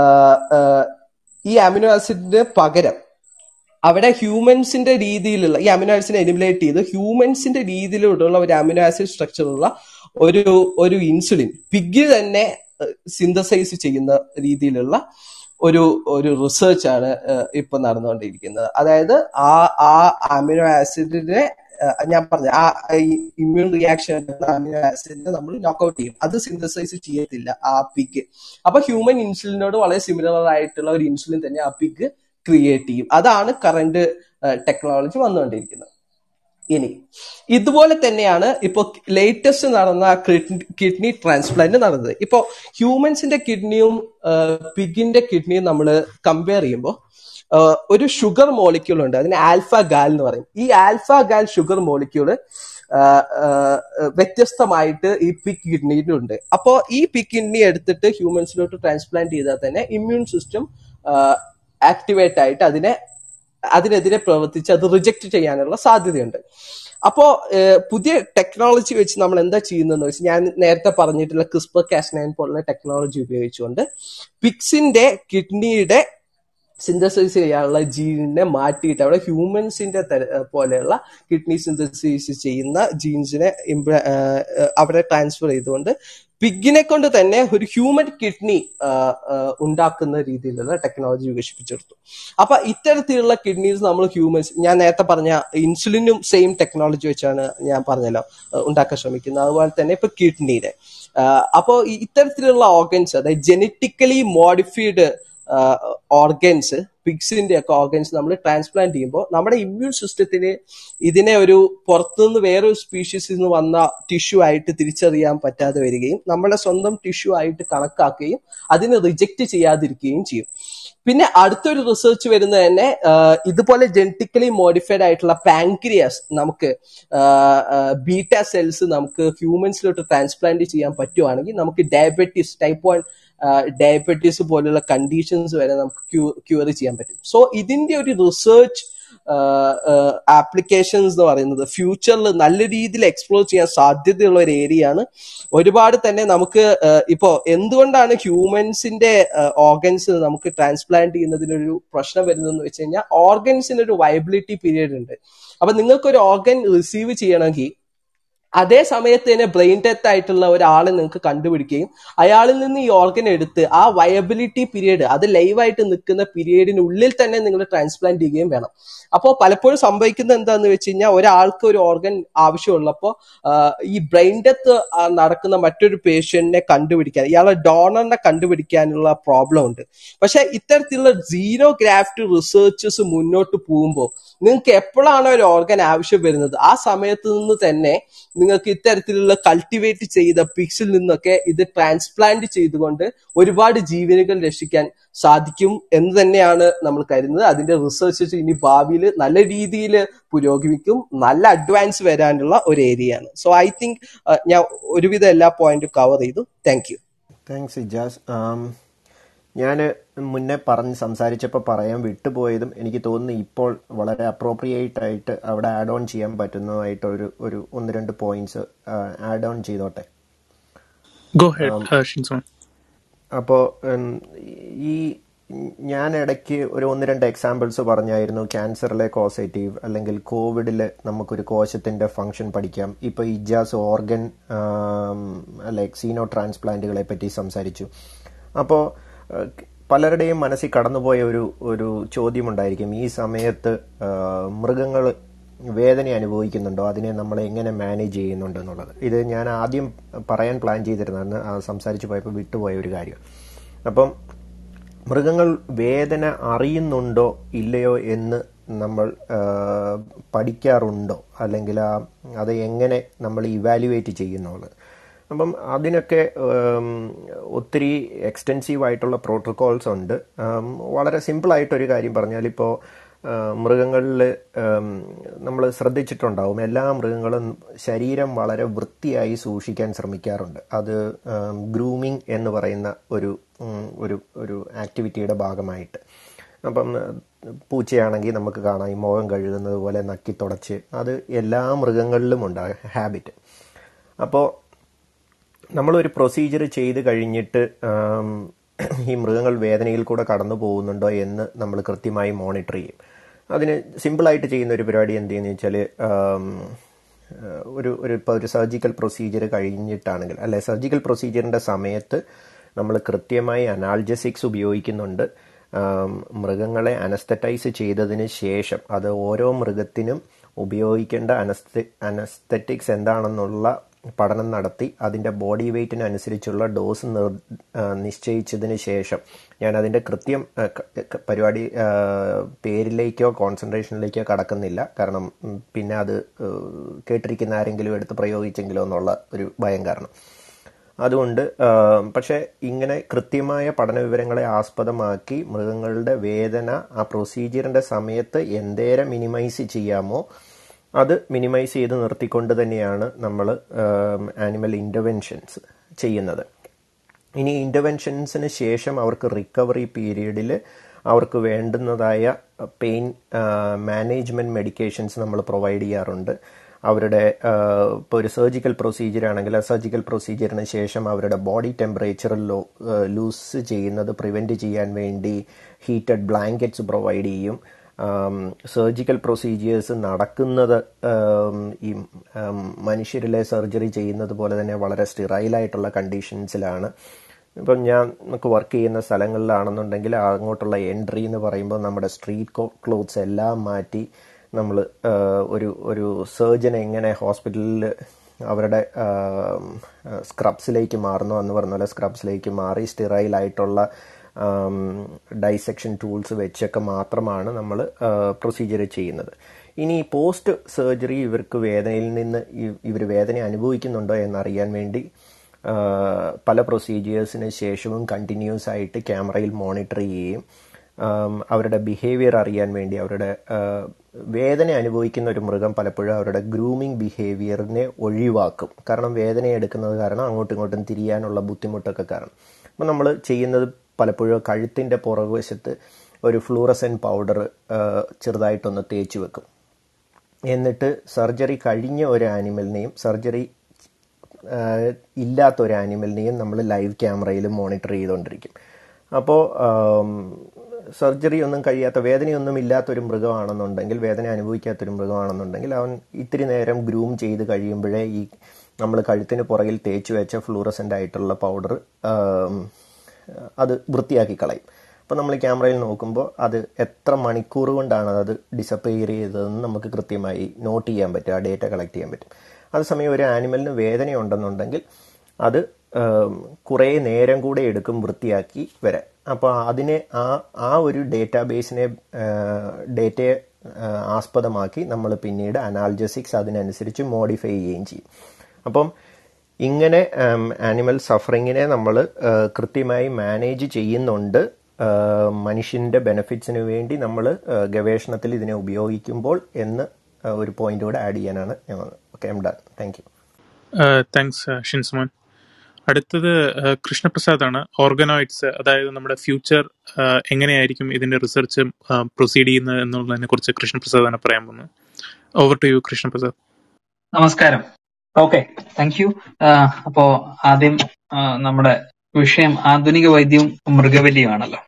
ഈ അമിനോ ആസിഡിന് പകരം അവിടെ ഹ്യൂമൻസിന്റെ രീതിയിലുള്ള ഈ അമിനോ ആസിഡിനെ എലിമിനേറ്റ് ചെയ്ത് ഹ്യൂമൻസിന്റെ രീതിയിലുള്ള ഒരു അമിനോ ആസിഡ് സ്ട്രക്ചറുള്ള ഒരു ഒരു ഇൻസുലിൻ പിഗ് തന്നെ സിന്തസൈസ് ചെയ്യുന്ന രീതിയിലുള്ള ഒരു ഒരു റിസർച്ച് ആണ് ഏഹ്, ഇപ്പൊ നടന്നുകൊണ്ടിരിക്കുന്നത് അതായത് ആ ആ അമിനോ ആസിഡിനെ ഏഹ്, ഞാൻ പറഞ്ഞ ആ ഇമ്മ്യൂൺ റിയാക്ഷൻ അമിനോ ആസിഡിനെ നമ്മൾ നോക്കൗട്ട് ചെയ്യും അത് സിന്തസൈസ് ചെയ്യത്തില്ല ആ പിഗ് അപ്പൊ ഹ്യൂമൻ ഇൻസുലിനോട് വളരെ സിമിലർ ആയിട്ടുള്ള ഒരു ഇൻസുലിൻ തന്നെ ആ പിഗ് ക്രിയേറ്റ് ചെയ്യും അതാണ് കറന്റ് ടെക്നോളജി വന്നുകൊണ്ടിരിക്കുന്നത് ഇനി ഇതുപോലെ തന്നെയാണ് ഇപ്പൊ ലേറ്റസ്റ്റ് നടന്ന കിഡ്നി ട്രാൻസ്പ്ലാന്റ് നടന്നത് ഇപ്പൊ ഹ്യൂമൻസിന്റെ കിഡ്നിയും പിഗിന്റെ കിഡ്നിയും നമ്മൾ കമ്പയർ ചെയ്യുമ്പോൾ ഒരു ഷുഗർ മോളിക്യൂൾ ഉണ്ട് അതിന് ആൽഫ ഗാൽ എന്ന് പറയും ഈ ആൽഫ ഗാൽ ഷുഗർ മോളിക്യൂള് വ്യത്യസ്തമായിട്ട് ഈ പിക് കിഡ്നിയിലും ഉണ്ട് അപ്പോ ഈ പിക് കിഡ്നി എടുത്തിട്ട് ഹ്യൂമൻസിലോട്ട് ട്രാൻസ്പ്ലാന്റ് ചെയ്താൽ തന്നെ ഇമ്മ്യൂൺ സിസ്റ്റം ആക്ടിവേറ്റ് ആയിട്ട് അതിനെ അതിനെതിരെ പ്രവർത്തിച്ച് അത് റിജക്ട് ചെയ്യാനുള്ള സാധ്യതയുണ്ട് അപ്പോ ഏഹ്, പുതിയ ടെക്നോളജി വെച്ച് നമ്മൾ എന്താ ചെയ്യുന്നതെന്ന് വെച്ചാൽ ഞാൻ നേരത്തെ പറഞ്ഞിട്ടുള്ള ക്രിസ്പർ കാസ്നൈൻ പോലുള്ള ടെക്നോളജി ഉപയോഗിച്ചുകൊണ്ട് പിക്സിന്റെ കിഡ്നിയുടെ സിന്തസൈസ് ചെയ്യാനുള്ള ജീനിനെ മാറ്റിയിട്ട് അവിടെ ഹ്യൂമൻസിന്റെ തര- ഏഹ് പോലെയുള്ള കിഡ്നി സിന്തസൈസ് ചെയ്യുന്ന ജീൻസിനെ ഇംപ്ല- ഏഹ് ഏഹ് അവിടെ ട്രാൻസ്ഫർ ചെയ്തുകൊണ്ട് പിഗിനെ കൊണ്ട് തന്നെ ഒരു ഹ്യൂമൻ കിഡ്നി ഉണ്ടാക്കുന്ന രീതിയിലുള്ള ടെക്നോളജി വികസിപ്പിച്ചെടുത്തു അപ്പൊ ഇത്തരത്തിലുള്ള കിഡ്നീസ് നമ്മൾ ഹ്യൂമൻസ് ഞാൻ നേരത്തെ പറഞ്ഞ ഇൻസുലിനും സെയിം ടെക്നോളജി വെച്ചാണ് ഞാൻ പറഞ്ഞല്ലോ ഏഹ് ഉണ്ടാക്കാൻ ശ്രമിക്കുന്നത് അതുപോലെ തന്നെ ഇപ്പൊ കിഡ്നിയുടെ അപ്പോൾ ഇത്തരത്തിലുള്ള ഓർഗൻസ് അതായത് ജനറ്റിക്കലി മോഡിഫൈഡ് ഓർഗൻസ് പിഗ്സിന്റെ ഒക്കെ ഓർഗൻസ് നമ്മൾ ട്രാൻസ്പ്ലാന്റ് ചെയ്യുമ്പോൾ നമ്മുടെ ഇമ്മ്യൂൺ സിസ്റ്റത്തിന് ഇതിനെ ഒരു പുറത്തുനിന്ന് വേറൊരു സ്പീഷീസിൽ നിന്ന് വന്ന ടിഷ്യൂ ആയിട്ട് തിരിച്ചറിയാൻ പറ്റാതെ വരികയും നമ്മുടെ സ്വന്തം ടിഷ്യൂ ആയിട്ട് കണക്കാക്കുകയും അതിനെ റിജക്റ്റ് ചെയ്യാതിരിക്കുകയും ചെയ്യും പിന്നെ അടുത്തൊരു റിസർച്ച് വരുന്നത് തന്നെ ആഹ് ഇതുപോലെ ജനറ്റിക്കലി മോഡിഫൈഡ് ആയിട്ടുള്ള പാൻക്രിയാസ് നമുക്ക് ബീറ്റ സെൽസ് നമുക്ക് ഹ്യൂമൻസിലോട്ട് ട്രാൻസ്പ്ലാന്റ് ചെയ്യാൻ പറ്റുവാണെങ്കിൽ നമുക്ക് ഡയബറ്റീസ് ടൈപ്പ് വൺ ഡയബറ്റീസ് പോലുള്ള കണ്ടീഷൻസ് വരെ നമുക്ക് ക്യൂർ ചെയ്യാൻ പറ്റും സോ ഇതിന്റെ ഒരു റിസർച്ച് ആപ്ലിക്കേഷൻസ് എന്ന് പറയുന്നത് ഫ്യൂച്ചറിൽ നല്ല രീതിയിൽ എക്സ്പ്ലോർ ചെയ്യാൻ സാധ്യതയുള്ള ഒരു ഏരിയ ആണ് ഒരുപാട് തന്നെ നമുക്ക് ആഹ് ഇപ്പോ എന്തുകൊണ്ടാണ് ഹ്യൂമൻസിന്റെ ഓർഗൻസ് നമുക്ക് ട്രാൻസ്പ്ലാന്റ് ചെയ്യുന്നതിനൊരു പ്രശ്നം വരുന്നതെന്ന് വെച്ച് കഴിഞ്ഞാൽ ഓർഗൻസിന് ഒരു വയബിലിറ്റി പീരീഡ് ഉണ്ട് അപ്പൊ നിങ്ങൾക്ക് ഒരു ഓർഗൻ റിസീവ് ചെയ്യണമെങ്കിൽ അതേ സമയത്ത് തന്നെ ബ്രെയിൻ ഡെത്ത് ആയിട്ടുള്ള ഒരാളെ നിങ്ങൾക്ക് കണ്ടുപിടിക്കുകയും അയാളിൽ നിന്ന് ഈ ഓർഗൻ എടുത്ത് ആ വയബിലിറ്റി പീരീഡ് അത് ലൈവായിട്ട് നിൽക്കുന്ന പീരീഡിനുള്ളിൽ തന്നെ നിങ്ങൾ ട്രാൻസ്പ്ലാന്റ് ചെയ്യുകയും വേണം അപ്പോൾ പലപ്പോഴും സംഭവിക്കുന്നത് എന്താന്ന് വെച്ച് കഴിഞ്ഞാൽ ഒരാൾക്ക് ഒരു ഓർഗൻ ആവശ്യമുള്ളപ്പോൾ ഈ ബ്രെയിൻ ഡെത്ത് നടക്കുന്ന മറ്റൊരു പേഷ്യന്റിനെ കണ്ടുപിടിക്കാൻ ഇയാളെ ഡോണറിനെ കണ്ടുപിടിക്കാനുള്ള പ്രോബ്ലം ഉണ്ട് പക്ഷെ ഇത്തരത്തിലുള്ള സീറോ ഗ്രാഫ്റ്റ് റിസർച്ചസ് മുന്നോട്ട് പോകുമ്പോൾ നിങ്ങൾക്ക് എപ്പോഴാണോ ഒരു ഓർഗൻ ആവശ്യം വരുന്നത് ആ സമയത്ത് നിന്ന് തന്നെ നിങ്ങൾക്ക് ഇത്തരത്തിലുള്ള കൾട്ടിവേറ്റ് ചെയ്ത പിക്സിൽ നിന്നൊക്കെ ഇത് ട്രാൻസ്പ്ലാന്റ് ചെയ്തുകൊണ്ട് ഒരുപാട് ജീവനുകൾ രക്ഷിക്കാൻ സാധിക്കും എന്ന് തന്നെയാണ് നമ്മൾ കരുതുന്നത് അതിന്റെ റിസർച്ച് ഇനി ഭാവിയിൽ നല്ല രീതിയിൽ പുരോഗമിക്കും നല്ല അഡ്വാൻസ് വരാനുള്ള ഒരു ഏരിയയാണ് സോ ഐ തിങ്ക് ഞാൻ ഒരുവിധം എല്ലാ പോയിന്റും കവർ ചെയ്തു താങ്ക് യു താങ്ക്സ് ഇജാസ് ഞാൻ മുന്നേ പറഞ്ഞ് സംസാരിച്ചപ്പോൾ പറയാൻ വിട്ടുപോയതും എനിക്ക് തോന്നുന്നു ഇപ്പോൾ വളരെ അപ്രോപ്രിയേറ്റ് ആയിട്ട് അവിടെ ആഡ് ഓൺ ചെയ്യാൻ പറ്റുന്നതായിട്ട് ഒരു ഒരു ഒന്ന് രണ്ട് പോയിന്റ്സ് ആഡ് ഓൺ ചെയ്തോട്ടെ ഗോ ഹെഡ് ഷിൻസോൺ അപ്പോൾ ഈ ഞാൻ ഇടയ്ക്ക് ഒരു ഒന്ന് രണ്ട് എക്സാമ്പിൾസ് പറഞ്ഞായിരുന്നു ക്യാൻസറിലെ കോസേറ്റീവ് അല്ലെങ്കിൽ കോവിഡിൽ നമുക്കൊരു കോശത്തിൻ്റെ ഫങ്ഷൻ പഠിക്കാം ഇപ്പോൾ ഇജാസ് ഓർഗൻ ലൈക്ക് സീനോ ട്രാൻസ്പ്ലാന്റുകളെ പറ്റി സംസാരിച്ചു അപ്പോൾ പലരുടെയും മനസ്സിൽ കടന്നുപോയ ഒരു ഒരു ചോദ്യമുണ്ടായിരിക്കും ഈ സമയത്ത് മൃഗങ്ങൾ വേദന അനുഭവിക്കുന്നുണ്ടോ അതിനെ നമ്മൾ എങ്ങനെ മാനേജ് ചെയ്യുന്നുണ്ട് എന്നുള്ളത് ഇത് ഞാൻ ആദ്യം പറയാൻ പ്ലാൻ ചെയ്തിരുന്നതാണ് സംസാരിച്ച് പോയപ്പോൾ വിട്ടുപോയ ഒരു കാര്യം അപ്പം മൃഗങ്ങൾ വേദന അറിയുന്നുണ്ടോ ഇല്ലയോ എന്ന് നമ്മൾ പഠിക്കാറുണ്ടോ അല്ലെങ്കിൽ ആ അത് എങ്ങനെ നമ്മൾ ഇവാലുവേറ്റ് ചെയ്യുന്നുള്ളത് അപ്പം അതിനൊക്കെ ഒത്തിരി എക്സ്റ്റെൻസീവ് ആയിട്ടുള്ള പ്രോട്ടോകോൾസ് ഉണ്ട് വളരെ സിമ്പിളായിട്ടൊരു കാര്യം പറഞ്ഞാൽ ഇപ്പോൾ മൃഗങ്ങളിൽ നമ്മൾ ശ്രദ്ധിച്ചിട്ടുണ്ടാവും എല്ലാ മൃഗങ്ങളും ശരീരം വളരെ വൃത്തിയായി സൂക്ഷിക്കാൻ ശ്രമിക്കാറുണ്ട് അത് ഗ്രൂമിങ് എന്ന് പറയുന്ന ഒരു ഒരു ഒരു ആക്ടിവിറ്റിയുടെ ഭാഗമായിട്ട് അപ്പം പൂച്ചയാണെങ്കിൽ നമുക്ക് കാണാം ഈ മുഖം കഴുകുന്നത് പോലെ നക്കി തുടച്ച് അത് എല്ലാ മൃഗങ്ങളിലും ഉണ്ട് ഹാബിറ്റ് അപ്പോൾ നമ്മളൊരു പ്രൊസീജിയർ ചെയ്ത് കഴിഞ്ഞിട്ട് ഈ മൃഗങ്ങൾ വേദനയിൽ കൂടെ കടന്നു പോകുന്നുണ്ടോ എന്ന് നമ്മൾ കൃത്യമായി മോണിറ്റർ ചെയ്യും അതിന് സിമ്പിളായിട്ട് ചെയ്യുന്ന ഒരു പരിപാടി എന്ത് ചെയ്യുന്നത് വെച്ചാൽ ഒരു ഒരു ഇപ്പോൾ ഒരു സർജിക്കൽ പ്രൊസീജിയർ കഴിഞ്ഞിട്ടാണെങ്കിൽ അല്ലെ സർജിക്കൽ പ്രൊസീജിയറിൻ്റെ സമയത്ത് നമ്മൾ കൃത്യമായി അനാൾജസിക്സ് ഉപയോഗിക്കുന്നുണ്ട് മൃഗങ്ങളെ അനസ്തറ്റൈസ് ചെയ്തതിന് ശേഷം അത് ഓരോ മൃഗത്തിനും ഉപയോഗിക്കേണ്ട അനസ്തെ അനസ്തറ്റിക്സ് എന്താണെന്നുള്ള പഠനം നടത്തി അതിൻ്റെ ബോഡി വെയ്റ്റിനനുസരിച്ചുള്ള ഡോസ് നിശ്ചയിച്ചതിന് ശേഷം ഞാൻ അതിൻ്റെ കൃത്യം പരിപാടി പേരിലേക്കോ കോൺസെൻട്രേഷനിലേക്കോ കടക്കുന്നില്ല കാരണം പിന്നെ അത് കേട്ടിരിക്കുന്ന ആരെങ്കിലും എടുത്ത് പ്രയോഗിച്ചെങ്കിലോ എന്നുള്ള ഒരു ഭയം കാരണം അതുകൊണ്ട് പക്ഷേ ഇങ്ങനെ കൃത്യമായ പഠന വിവരങ്ങളെ ആസ്പദമാക്കി മൃഗങ്ങളുടെ വേദന ആ പ്രൊസീജിയറിൻ്റെ സമയത്ത് എന്തേരം മിനിമൈസ് ചെയ്യാമോ അത് മിനിമൈസ് ചെയ്ത് നിർത്തിക്കൊണ്ട് തന്നെയാണ് നമ്മൾ ആനിമൽ ഇൻ്റർവെൻഷൻസ് ചെയ്യുന്നത് ഇനി ഇൻ്റർവെൻഷൻസിന് ശേഷം അവർക്ക് റിക്കവറി പീരീഡിൽ അവർക്ക് വേണ്ടുന്നതായ പെയിൻ മാനേജ്മെൻറ്റ് മെഡിക്കേഷൻസ് നമ്മൾ പ്രൊവൈഡ് ചെയ്യാറുണ്ട് അവരുടെ ഇപ്പോൾ ഒരു സർജിക്കൽ പ്രൊസീജിയർ ആണെങ്കിൽ ആ സർജിക്കൽ പ്രൊസീജിയറിന് ശേഷം അവരുടെ ബോഡി ടെമ്പറേച്ചർ ലോ ലൂസ് ചെയ്യുന്നത് പ്രിവെൻറ്റ് ചെയ്യാൻ വേണ്ടി ഹീറ്റഡ് ബ്ലാങ്കറ്റ്സ് പ്രൊവൈഡ് ചെയ്യും സർജിക്കൽ പ്രൊസീജിയേഴ്സ് നടക്കുന്നത് ഈ മനുഷ്യരിലെ സർജറി ചെയ്യുന്നത് പോലെ തന്നെ വളരെ സ്റ്റെറൈലായിട്ടുള്ള കണ്ടീഷൻസിലാണ് ഇപ്പം ഞാൻ നമുക്ക് വർക്ക് ചെയ്യുന്ന സ്ഥലങ്ങളിലാണെന്നുണ്ടെങ്കിൽ അങ്ങോട്ടുള്ള എൻട്രി എന്ന് പറയുമ്പോൾ നമ്മുടെ സ്ട്രീറ്റ് ക്ലോത്ത്സ് എല്ലാം മാറ്റി നമ്മൾ ഒരു ഒരു സർജൻ എങ്ങനെ ഹോസ്പിറ്റലിൽ അവരുടെ സ്ക്രബ്സിലേക്ക് മാറുന്നു എന്ന് പറഞ്ഞ പോലെ സ്ക്രബ്സിലേക്ക് മാറി സ്റ്റെറൈലായിട്ടുള്ള ഡൈസെക്ഷൻ ടൂൾസ് വെച്ചൊക്കെ മാത്രമാണ് നമ്മൾ പ്രൊസീജിയർ ചെയ്യുന്നത് ഇനി പോസ്റ്റ് സർജറി ഇവർക്ക് വേദനയിൽ നിന്ന് ഇവർ വേദന അനുഭവിക്കുന്നുണ്ടോ എന്നറിയാൻ വേണ്ടി പല പ്രൊസീജിയേഴ്സിന് ശേഷവും കണ്ടിന്യൂസ് ആയിട്ട് ക്യാമറയിൽ മോണിറ്റർ ചെയ്യുകയും അവരുടെ ബിഹേവിയർ അറിയാൻ വേണ്ടി അവരുടെ വേദന അനുഭവിക്കുന്ന ഒരു മൃഗം പലപ്പോഴും അവരുടെ ഗ്രൂമിംഗ് ബിഹേവിയറിനെ ഒഴിവാക്കും കാരണം വേദന എടുക്കുന്നത് കാരണം അങ്ങോട്ടും ഇങ്ങോട്ടും തിരിയാനുള്ള ബുദ്ധിമുട്ടൊക്കെ കാരണം അപ്പം നമ്മൾ ചെയ്യുന്നത് പലപ്പോഴും കഴുത്തിൻ്റെ പുറകുവശത്ത് ഒരു ഫ്ലൂറസൻ പൗഡർ ചെറുതായിട്ടൊന്ന് തേച്ച് വെക്കും എന്നിട്ട് സർജറി കഴിഞ്ഞ ഒരു ആനിമലിനെയും സർജറി ഇല്ലാത്ത ഒരു ആനിമലിനെയും നമ്മൾ ലൈവ് ക്യാമറയിൽ മോണിറ്റർ ചെയ്തുകൊണ്ടിരിക്കും അപ്പോൾ സർജറി ഒന്നും കഴിയാത്ത വേദനയൊന്നും ഇല്ലാത്തൊരു മൃഗമാണെന്നുണ്ടെങ്കിൽ വേദന അനുഭവിക്കാത്തൊരു മൃഗമാണെന്നുണ്ടെങ്കിൽ അവൻ ഇത്തിരി നേരം ഗ്രൂം ചെയ്ത് കഴിയുമ്പോഴേ ഈ നമ്മൾ കഴുത്തിന് പുറകിൽ തേച്ച് വെച്ച ഫ്ലൂറസൻ്റ് ആയിട്ടുള്ള പൗഡർ അത് വൃത്തിയാക്കി കളയും അപ്പോൾ നമ്മൾ ക്യാമറയിൽ നോക്കുമ്പോൾ അത് എത്ര മണിക്കൂർ കൊണ്ടാണ് അത് ഡിസപ്പയർ ചെയ്തതെന്ന് നമുക്ക് കൃത്യമായി നോട്ട് ചെയ്യാൻ പറ്റും ആ ഡേറ്റ കളക്ട് ചെയ്യാൻ പറ്റും അതേസമയം ഒരു ആനിമലിന് വേദനയുണ്ടെന്നുണ്ടെങ്കിൽ അത് കുറേ നേരം കൂടെ എടുക്കും വൃത്തിയാക്കി വരാൻ അപ്പോൾ അതിനെ ആ ആ ഒരു ഡേറ്റാബേസിനെ ഡേറ്റയെ ആസ്പദമാക്കി നമ്മൾ പിന്നീട് അനാൽജസിക്സ് അതിനനുസരിച്ച് മോഡിഫൈ ചെയ്യുകയും ചെയ്യും അപ്പം ഇങ്ങനെ ആനിമൽ സഫറിങ്ങിനെ നമ്മൾ കൃത്യമായി മാനേജ് ചെയ്യുന്നുണ്ട് ആ, മനുഷ്യൻ്റെ ബെനിഫിറ്റ്സിന് വേണ്ടി നമ്മൾ ഗവേഷണത്തിൽ ഇതിനെ ഉപയോഗിക്കുമ്പോൾ എന്ന് ആ, ഒരു പോയിന്റ് കൂടെ ആഡ് ചെയ്യാനാണ് ഞങ്ങൾ okay I'm done thank you thanks Shinsumon അടുത്തത് ആ, കൃഷ്ണപ്രസാദാണ് ഓർഗനോയിഡ്സ് അതായത് നമ്മുടെ ഫ്യൂച്ചർ എങ്ങനെയായിരിക്കും ഇതിന്റെ റിസർച്ച് പ്രൊസീഡ് ചെയ്യുന്നത് എന്നുള്ളതിനെ കുറിച്ച് കൃഷ്ണപ്രസാദാണ് പറയാൻ പോകുന്നത് ഓവർ ടു യു കൃഷ്ണപ്രസാദ് നമസ്കാരം ഓക്കെ താങ്ക് യു അപ്പോ ആദ്യം ആ, നമ്മുടെ വിഷയം ആധുനിക വൈദ്യവും മൃഗബലിയുമാണല്ലോ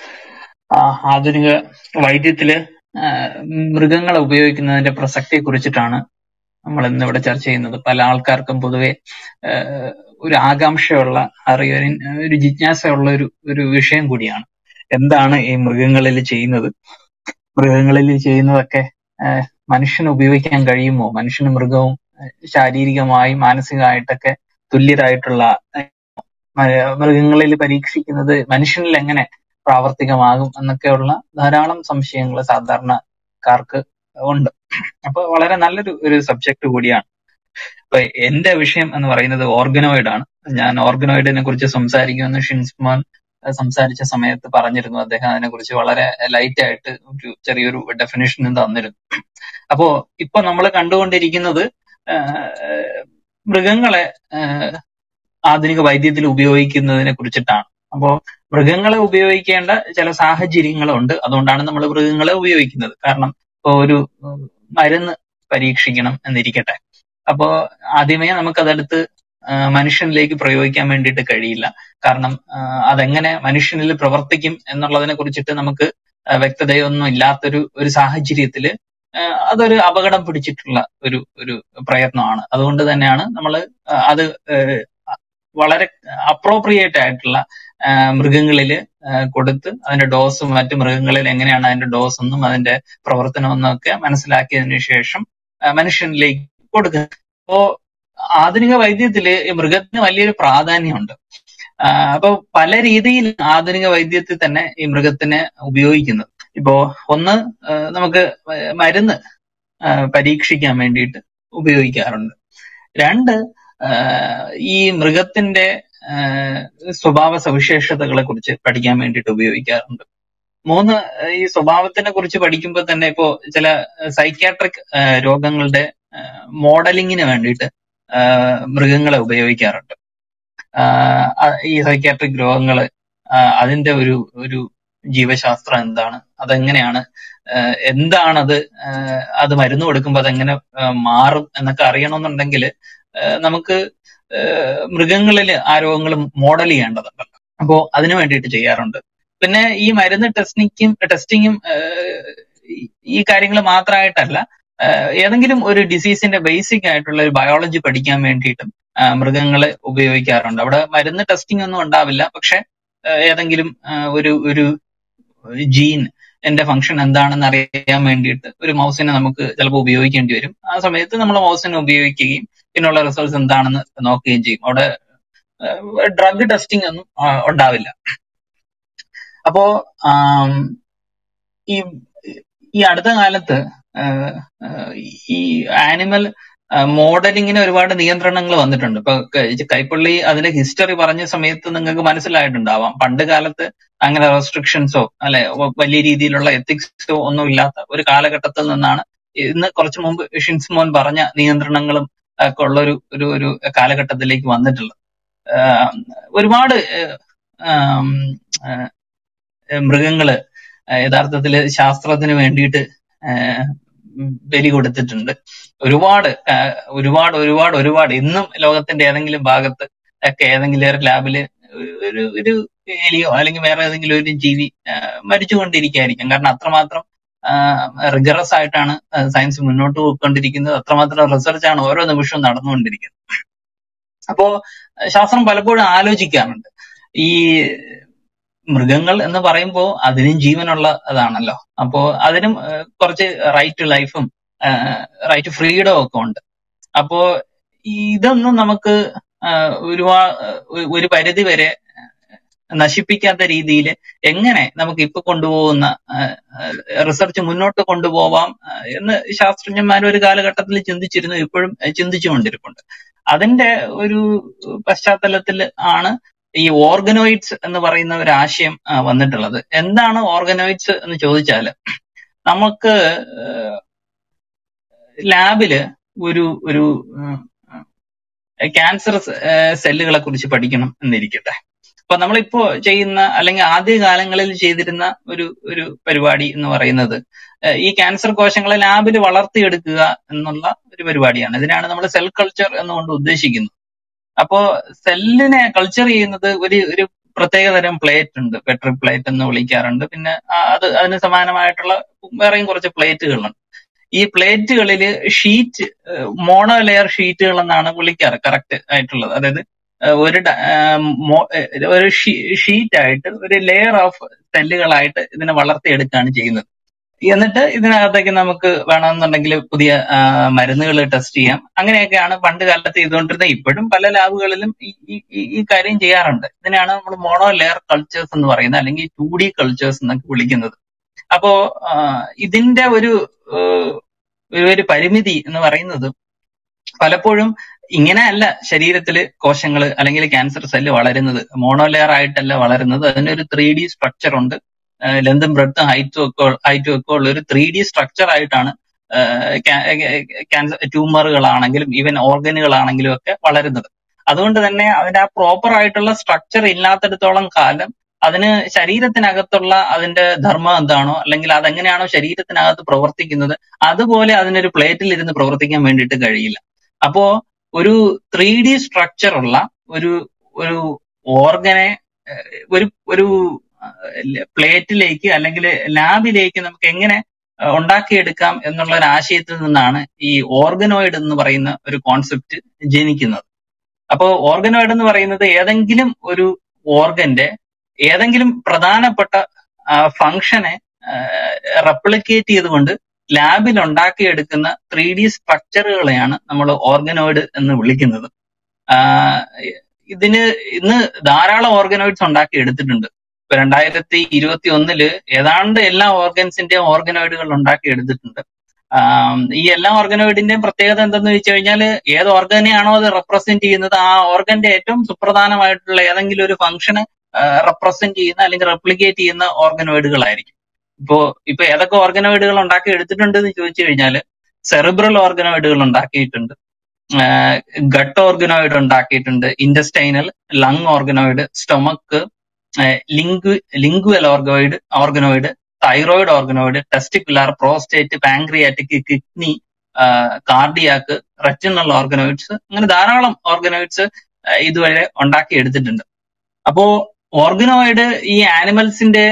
ആ, ആധുനിക വൈദ്യത്തില് ആ, മൃഗങ്ങളെ ഉപയോഗിക്കുന്നതിന്റെ പ്രസക്തിയെ കുറിച്ചിട്ടാണ് നമ്മൾ ഇന്ന് ഇവിടെ ചർച്ച ചെയ്യുന്നത് പല ആൾക്കാർക്കും പൊതുവെ ആ, ഒരു ആകാംക്ഷയുള്ള അറിയാൻ ഒരു ജിജ്ഞാസയുള്ള ഒരു ഒരു വിഷയം കൂടിയാണ് എന്താണ് ഈ മൃഗങ്ങളിൽ ചെയ്യുന്നത് മൃഗങ്ങളിൽ ചെയ്യുന്നതൊക്കെ ആ, മനുഷ്യന് ഉപയോഗിക്കാൻ കഴിയുമോ മനുഷ്യനും മൃഗവും ആ, ശാരീരികമായി മാനസികമായിട്ടൊക്കെ തുല്യരായിട്ടുള്ള ആ, മൃഗങ്ങളിൽ പരീക്ഷിക്കുന്നത് മനുഷ്യനിൽ എങ്ങനെ പ്രാവർത്തികമാകും എന്നൊക്കെയുള്ള ധാരാളം സംശയങ്ങൾ സാധാരണക്കാർക്ക് ഉണ്ട് അപ്പൊ വളരെ നല്ലൊരു ഒരു സബ്ജക്ട് കൂടിയാണ് അപ്പൊ എന്റെ വിഷയം എന്ന് പറയുന്നത് ഓർഗനോയിഡ് ആണ് ഞാൻ ഓർഗനോയിഡിനെ കുറിച്ച് സംസാരിക്കുമെന്ന് ഷിൻസ്മോൻ അഹ് സംസാരിച്ച സമയത്ത് പറഞ്ഞിരുന്നു അദ്ദേഹം അതിനെ കുറിച്ച് വളരെ ലൈറ്റ് ആയിട്ട് ഒരു ചെറിയൊരു ഡെഫിനേഷൻ തന്നിരുന്നു അപ്പോ ഇപ്പൊ നമ്മൾ കണ്ടുകൊണ്ടിരിക്കുന്നത് ആഹ് മൃഗങ്ങളെ ആഹ് ആധുനിക വൈദ്യത്തിൽ ഉപയോഗിക്കുന്നതിനെ കുറിച്ചിട്ടാണ് അപ്പോ മൃഗങ്ങളെ ഉപയോഗിക്കേണ്ട ചില സാഹചര്യങ്ങളുണ്ട് അതുകൊണ്ടാണ് നമ്മൾ മൃഗങ്ങളെ ഉപയോഗിക്കുന്നത് കാരണം ഇപ്പോ ഒരു ഉം, മരുന്ന് പരീക്ഷിക്കണം എന്നിരിക്കട്ടെ അപ്പോ ആദ്യമേ നമുക്കതെടുത്ത് ആ, മനുഷ്യനിലേക്ക് പ്രയോഗിക്കാൻ വേണ്ടിയിട്ട് കഴിയില്ല കാരണം ആ, അതെങ്ങനെ മനുഷ്യനിൽ പ്രവർത്തിക്കും എന്നുള്ളതിനെ കുറിച്ചിട്ട് നമുക്ക് ആ, വ്യക്തതയൊന്നും ഇല്ലാത്തൊരു ഒരു സാഹചര്യത്തില് ആ, അതൊരു അപകടം പിടിച്ചിട്ടുള്ള ഒരു ഒരു പ്രയത്നമാണ് അതുകൊണ്ട് തന്നെയാണ് നമ്മൾ അത് ഏഹ്, വളരെ അപ്രോപ്രിയേറ്റ് ആയിട്ടുള്ള ആ, മൃഗങ്ങളില് ആ, കൊടുത്ത് അതിന്റെ ഡോസും മറ്റു മൃഗങ്ങളിൽ എങ്ങനെയാണ് അതിന്റെ ഡോസ് എന്നും അതിന്റെ പ്രവർത്തനം എന്നും ഒക്കെ മനസ്സിലാക്കിയതിനു ശേഷം ആ, മനുഷ്യനിലേക്ക് കൊടുക്കുക അപ്പോ ആധുനിക വൈദ്യത്തില് ഈ മൃഗത്തിന് വലിയൊരു പ്രാധാന്യമുണ്ട് ആ, അപ്പൊ പല രീതിയിൽ ആധുനിക വൈദ്യത്തിൽ തന്നെ ഈ മൃഗത്തിനെ ഉപയോഗിക്കുന്നത് ഇപ്പോ ഒന്ന് ആ, നമുക്ക് മരുന്ന് ആ, പരീക്ഷിക്കാൻ വേണ്ടിയിട്ട് ഉപയോഗിക്കാറുണ്ട് രണ്ട് ആ, ഈ മൃഗത്തിന്റെ ആ, സ്വഭാവ സവിശേഷതകളെ കുറിച്ച് പഠിക്കാൻ വേണ്ടിയിട്ട് ഉപയോഗിക്കാറുണ്ട് മൂന്ന് ഈ സ്വഭാവത്തിനെ കുറിച്ച് പഠിക്കുമ്പോൾ തന്നെ ഇപ്പോ ചില സൈക്യാട്രിക് രോഗങ്ങളുടെ മോഡലിങ്ങിന് വേണ്ടിയിട്ട് ആ, മൃഗങ്ങളെ ഉപയോഗിക്കാറുണ്ട് ആ, അ- ഈ സൈക്യാട്രിക് രോഗങ്ങള് ആ, അതിന്റെ ഒരു ഒരു ജീവശാസ്ത്രം എന്താണ് അതെങ്ങനെയാണ് ആ, എന്താണത് ആ, അത് മരുന്ന് കൊടുക്കുമ്പോൾ അതെങ്ങനെ ആ, മാറും എന്നൊക്കെ അറിയണമെന്നുണ്ടെങ്കിൽ നമുക്ക് ആ, മൃഗങ്ങളില് ആ രോഗങ്ങൾ മോഡൽ ചെയ്യേണ്ടതുണ്ടല്ലോ അപ്പോ അതിനു വേണ്ടിയിട്ട് ചെയ്യാറുണ്ട് പിന്നെ ഈ മരുന്ന് ടെസ്റ്റിങ്ങും ടെസ്റ്റിങ്ങും ഈ കാര്യങ്ങൾ മാത്രമായിട്ടല്ല ആ, ഏതെങ്കിലും ഒരു ഡിസീസിന്റെ ബേസിക് ആയിട്ടുള്ള ഒരു ബയോളജി പഠിക്കാൻ വേണ്ടിയിട്ടും ആ, മൃഗങ്ങളെ ഉപയോഗിക്കാറുണ്ട് അവിടെ മരുന്ന് ടെസ്റ്റിംഗ് ഒന്നും ഉണ്ടാവില്ല പക്ഷെ ആ, ഏതെങ്കിലും ആ, ഒരു ഒരു ജീൻ എന്റെ ഫംഗ്ഷൻ എന്താണെന്ന് അറിയാൻ വേണ്ടിയിട്ട് ഒരു മൗസിനെ നമുക്ക് ചിലപ്പോൾ ഉപയോഗിക്കേണ്ടി വരും ആ സമയത്ത് നമ്മൾ മൗസിനെ ഉപയോഗിക്കുകയും പിന്നുള്ള റിസൾട്ട്സ് എന്താണെന്ന് നോക്കുകയും ചെയ്യും അവിടെ ഡ്രഗ് ടെസ്റ്റിംഗ് ഒന്നും ആ, ഉണ്ടാവില്ല അപ്പോ ആം, ഈ ഈ അടുത്ത കാലത്ത് ആ, ആ, ഈ ആനിമൽ മോഡലിങ്ങിന് ഒരുപാട് നിയന്ത്രണങ്ങൾ വന്നിട്ടുണ്ട് ഇപ്പൊ ക- കൈപ്പള്ളി അതിന്റെ ഹിസ്റ്ററി പറഞ്ഞ സമയത്ത് നിങ്ങൾക്ക് മനസ്സിലായിട്ടുണ്ടാവാം പണ്ട് കാലത്ത് അങ്ങനെ റെസ്ട്രിക്ഷൻസോ അല്ലെ വ- വലിയ രീതിയിലുള്ള എത്തിക്സോ ഒന്നും ഇല്ലാത്ത ഒരു കാലഘട്ടത്തിൽ നിന്നാണ് ഇന്ന് കുറച്ചു മുമ്പ് ഷിൻസ്മോൻ പറഞ്ഞ നിയന്ത്രണങ്ങളും ഒക്കെ ഉള്ള ഒരു ഒരു ഒരു കാലഘട്ടത്തിലേക്ക് വന്നിട്ടുള്ളത് ആഹ് ഒരുപാട് ആം, ആഹ് മൃഗങ്ങള് യഥാർത്ഥത്തില് ശാസ്ത്രത്തിന് വേണ്ടിയിട്ട് ആഹ് ബലി കൊടുത്തിട്ടുണ്ട് ഒരുപാട് ആഹ് ഒരുപാട് ഒരുപാട് ഒരുപാട് ഇന്നും ലോകത്തിന്റെ ഏതെങ്കിലും ഭാഗത്ത് ഒക്കെ ഏതെങ്കിലും ഒരു ലാബില് ഒരു ഒരു എലിയോ അല്ലെങ്കിൽ വേറെ ഏതെങ്കിലും ഒരു ജീവി ആഹ് മരിച്ചുകൊണ്ടിരിക്കുകയായിരിക്കും കാരണം അത്രമാത്രം റിഗറസ് ആയിട്ടാണ് സയൻസ് മുന്നോട്ട് പോയിക്കൊണ്ടിരിക്കുന്നത് അത്രമാത്രം റിസർച്ചാണ് ഓരോ നിമിഷവും നടന്നുകൊണ്ടിരിക്കുന്നത് അപ്പോ ശാസ്ത്രം പലപ്പോഴും ആലോചിക്കാറുണ്ട് ഈ മൃഗങ്ങൾ എന്ന് പറയുമ്പോൾ അതിനും ജീവനുള്ള അതാണല്ലോ അപ്പോ അതിനും ഏഹ്, കുറച്ച് റൈറ്റ് ടു ലൈഫും റൈറ്റ് ടു ഫ്രീഡം ഒക്കെ ഉണ്ട് അപ്പോ ഇതൊന്നും നമുക്ക് ഒരുപാട് ഒരു പരിധി വരെ നശിപ്പിക്കാത്ത രീതിയിൽ എങ്ങനെ നമുക്ക് ഇപ്പൊ കൊണ്ടുപോകുന്ന റിസർച്ച് മുന്നോട്ട് കൊണ്ടുപോവാം ആ, എന്ന് ശാസ്ത്രജ്ഞന്മാർ ഒരു കാലഘട്ടത്തിൽ ചിന്തിച്ചിരുന്നു ഇപ്പോഴും ചിന്തിച്ചുകൊണ്ടിരിപ്പുണ്ട് അതിന്റെ ഒരു പശ്ചാത്തലത്തിൽ ആണ് ഈ ഓർഗനോയിഡ്സ് എന്ന് പറയുന്ന ഒരു ആശയം ആ, വന്നിട്ടുള്ളത് എന്താണ് ഓർഗനോയിഡ്സ് എന്ന് ചോദിച്ചാല് നമുക്ക് ലാബില് ഒരു ഒരു ക്യാൻസർ സെല്ലുകളെ കുറിച്ച് പഠിക്കണം എന്നിരിക്കട്ടെ അപ്പൊ നമ്മളിപ്പോ ചെയ്യുന്ന അല്ലെങ്കിൽ ആദ്യ കാലങ്ങളിൽ ചെയ്തിരുന്ന ഒരു ഒരു പരിപാടി എന്ന് പറയുന്നത് ഏഹ് ഈ ക്യാൻസർ കോശങ്ങളെ ലാബിൽ വളർത്തിയെടുക്കുക എന്നുള്ള ഒരു പരിപാടിയാണ് ഇതിനാണ് നമ്മൾ സെൽ കൾച്ചർ എന്നുകൊണ്ട് ഉദ്ദേശിക്കുന്നത് അപ്പോ സെല്ലിനെ കൾച്ചർ ചെയ്യുന്നത് ഒരു ഒരു പ്രത്യേകതരം പ്ലേറ്റ് ഉണ്ട് പെട്രി പ്ലേറ്റ് എന്ന് വിളിക്കാറുണ്ട് പിന്നെ ആ അത് അതിന് സമാനമായിട്ടുള്ള വേറെയും കുറച്ച് പ്ലേറ്റുകളുണ്ട് ഈ പ്ലേറ്റുകളിൽ ഷീറ്റ് മോണോ ലെയർ ഷീറ്റുകൾ എന്നാണ് വിളിക്കാറ് കറക്റ്റ് ആയിട്ടുള്ളത് അതായത് ഏഹ് ഒരു ഡ- ഏഹ് മോ- ഏഹ് ഒരു ഷീറ്റ് ആയിട്ട് ഒരു ലെയർ ഓഫ് സെല്ലുകളായിട്ട് ഇതിനെ വളർത്തിയെടുക്കുകയാണ് ചെയ്യുന്നത് എന്നിട്ട് ഇതിനകത്തേക്ക് നമുക്ക് വേണമെന്നുണ്ടെങ്കിൽ പുതിയ മരുന്നുകൾ ടെസ്റ്റ് ചെയ്യാം അങ്ങനെയൊക്കെയാണ് പണ്ട് കാലത്ത് ചെയ്തുകൊണ്ടിരുന്നത് ഇപ്പോഴും പല ലാബുകളിലും ഈ ഈ- ഈ ഈ കാര്യം ചെയ്യാറുണ്ട് ഇതിനാണ് നമ്മൾ മോണോ ലെയർ കൾച്ചേഴ്സ് എന്ന് പറയുന്നത് അല്ലെങ്കിൽ ടു ഡി കൾച്ചേഴ്സ് എന്നൊക്കെ വിളിക്കുന്നത് അപ്പോ ആ, ഇതിന്റെ ഒരു ഏഹ്, ഒരു ഒരു പരിമിതി എന്ന് പറയുന്നത് പലപ്പോഴും ഇങ്ങനെയല്ല ശരീരത്തില് കോശങ്ങൾ അല്ലെങ്കിൽ ക്യാൻസർ സെല്ല് വളരുന്നത് മോണോലെയർ ആയിട്ടല്ല വളരുന്നത് അതിനൊരു ത്രീ ഡി സ്ട്രക്ചർ ഉണ്ട് ലെന്തും ബ്രെഡ്ത്തും ഹൈറ്റും ഒക്കെ ഹൈറ്റും ഒക്കെ ഉള്ള ഒരു ത്രീ ഡി സ്ട്രക്ചർ ആയിട്ടാണ് ക്യാൻസർ ട്യൂമറുകളാണെങ്കിലും ഈവൻ ഓർഗനുകളാണെങ്കിലും ഒക്കെ വളരുന്നത് അതുകൊണ്ട് തന്നെ അതിന്റെ ആ പ്രോപ്പർ ആയിട്ടുള്ള സ്ട്രക്ചർ ഇല്ലാത്തിടത്തോളം കാലം അതിന് ശരീരത്തിനകത്തുള്ള അതിന്റെ ധർമ്മം എന്താണോ അല്ലെങ്കിൽ അതെങ്ങനെയാണോ ശരീരത്തിനകത്ത് പ്രവർത്തിക്കുന്നത് അതുപോലെ അതിനൊരു പ്ലേറ്റിൽ ഇരുന്ന് പ്രവർത്തിക്കാൻ വേണ്ടിയിട്ട് കഴിയില്ല അപ്പോ ഒരു ത്രീ ഡി സ്ട്രക്ചർ ഉള്ള ഒരു ഒരു ഓർഗനെ ഏഹ്, ഒരു ഒരു പ്ലേറ്റിലേക്ക് അല്ലെങ്കിൽ ലാബിലേക്ക് നമുക്ക് എങ്ങനെ ഏഹ്, ഉണ്ടാക്കിയെടുക്കാം എന്നുള്ള ഒരു ആശയത്തിൽ നിന്നാണ് ഈ ഓർഗനോയിഡ് എന്ന് പറയുന്ന ഒരു കോൺസെപ്റ്റ് ജനിക്കുന്നത് അപ്പോ ഓർഗനോയിഡ് എന്ന് പറയുന്നത് ഏതെങ്കിലും ഒരു ഓർഗന്റെ ഏതെങ്കിലും പ്രധാനപ്പെട്ട ഫംഗ്ഷനെ റെപ്ലിക്കേറ്റ് ചെയ്തുകൊണ്ട് ലാബിൽ ഉണ്ടാക്കിയെടുക്കുന്ന ത്രീ ഡി സ്ട്രക്ചറുകളെയാണ് നമ്മൾ ഓർഗനോയിഡ് എന്ന് വിളിക്കുന്നത് ആഹ് ഇതിന് ഇന്ന് ധാരാളം ഓർഗനോയിഡ്സ് ഉണ്ടാക്കി എടുത്തിട്ടുണ്ട് ഇപ്പൊ രണ്ടായിരത്തി ഇരുപത്തി ഒന്നില് ഏതാണ്ട് എല്ലാ ഓർഗൻസിന്റെയും ഓർഗനോയിഡുകൾ ഉണ്ടാക്കി എടുത്തിട്ടുണ്ട് ആം, ഈ എല്ലാ ഓർഗനോയിഡിന്റെയും പ്രത്യേകത എന്തെന്ന് വെച്ച് കഴിഞ്ഞാൽ ഏത് ഓർഗനെയാണോ അത് റെപ്രസെന്റ് ചെയ്യുന്നത് ആ ഓർഗന്റെ ഏറ്റവും സുപ്രധാനമായിട്ടുള്ള ഏതെങ്കിലും ഒരു ഫംഗ്ഷന് റെപ്രസെന്റ് ചെയ്യുന്ന അല്ലെങ്കിൽ റെപ്ലിക്കേറ്റ് ചെയ്യുന്ന ഓർഗനോയിഡുകളായിരിക്കും ഇപ്പോ ഇപ്പൊ ഏതൊക്കെ ഓർഗനോയിഡുകൾ ഉണ്ടാക്കി എടുത്തിട്ടുണ്ട് എന്ന് ചോദിച്ചു കഴിഞ്ഞാല് സെറിബ്രൽ ഓർഗനോയിഡുകൾ ഉണ്ടാക്കിയിട്ടുണ്ട് ഗട്ട് ഓർഗനോയിഡ് ഉണ്ടാക്കിയിട്ടുണ്ട് intestinal lung organoid stomach lingua lingual organoid organoid thyroid organoid testicular prostate pancreatic kidney cardiac retinal organoids അങ്ങനെ ധാരാളം ഓർഗനോയിഡ്സ് ഇതുവരെ ഉണ്ടാക്കി എടുത്തിട്ടുണ്ട് അപ്പോ ഓർഗനോയിഡ് ഈ ആനിമൽസിന്റെ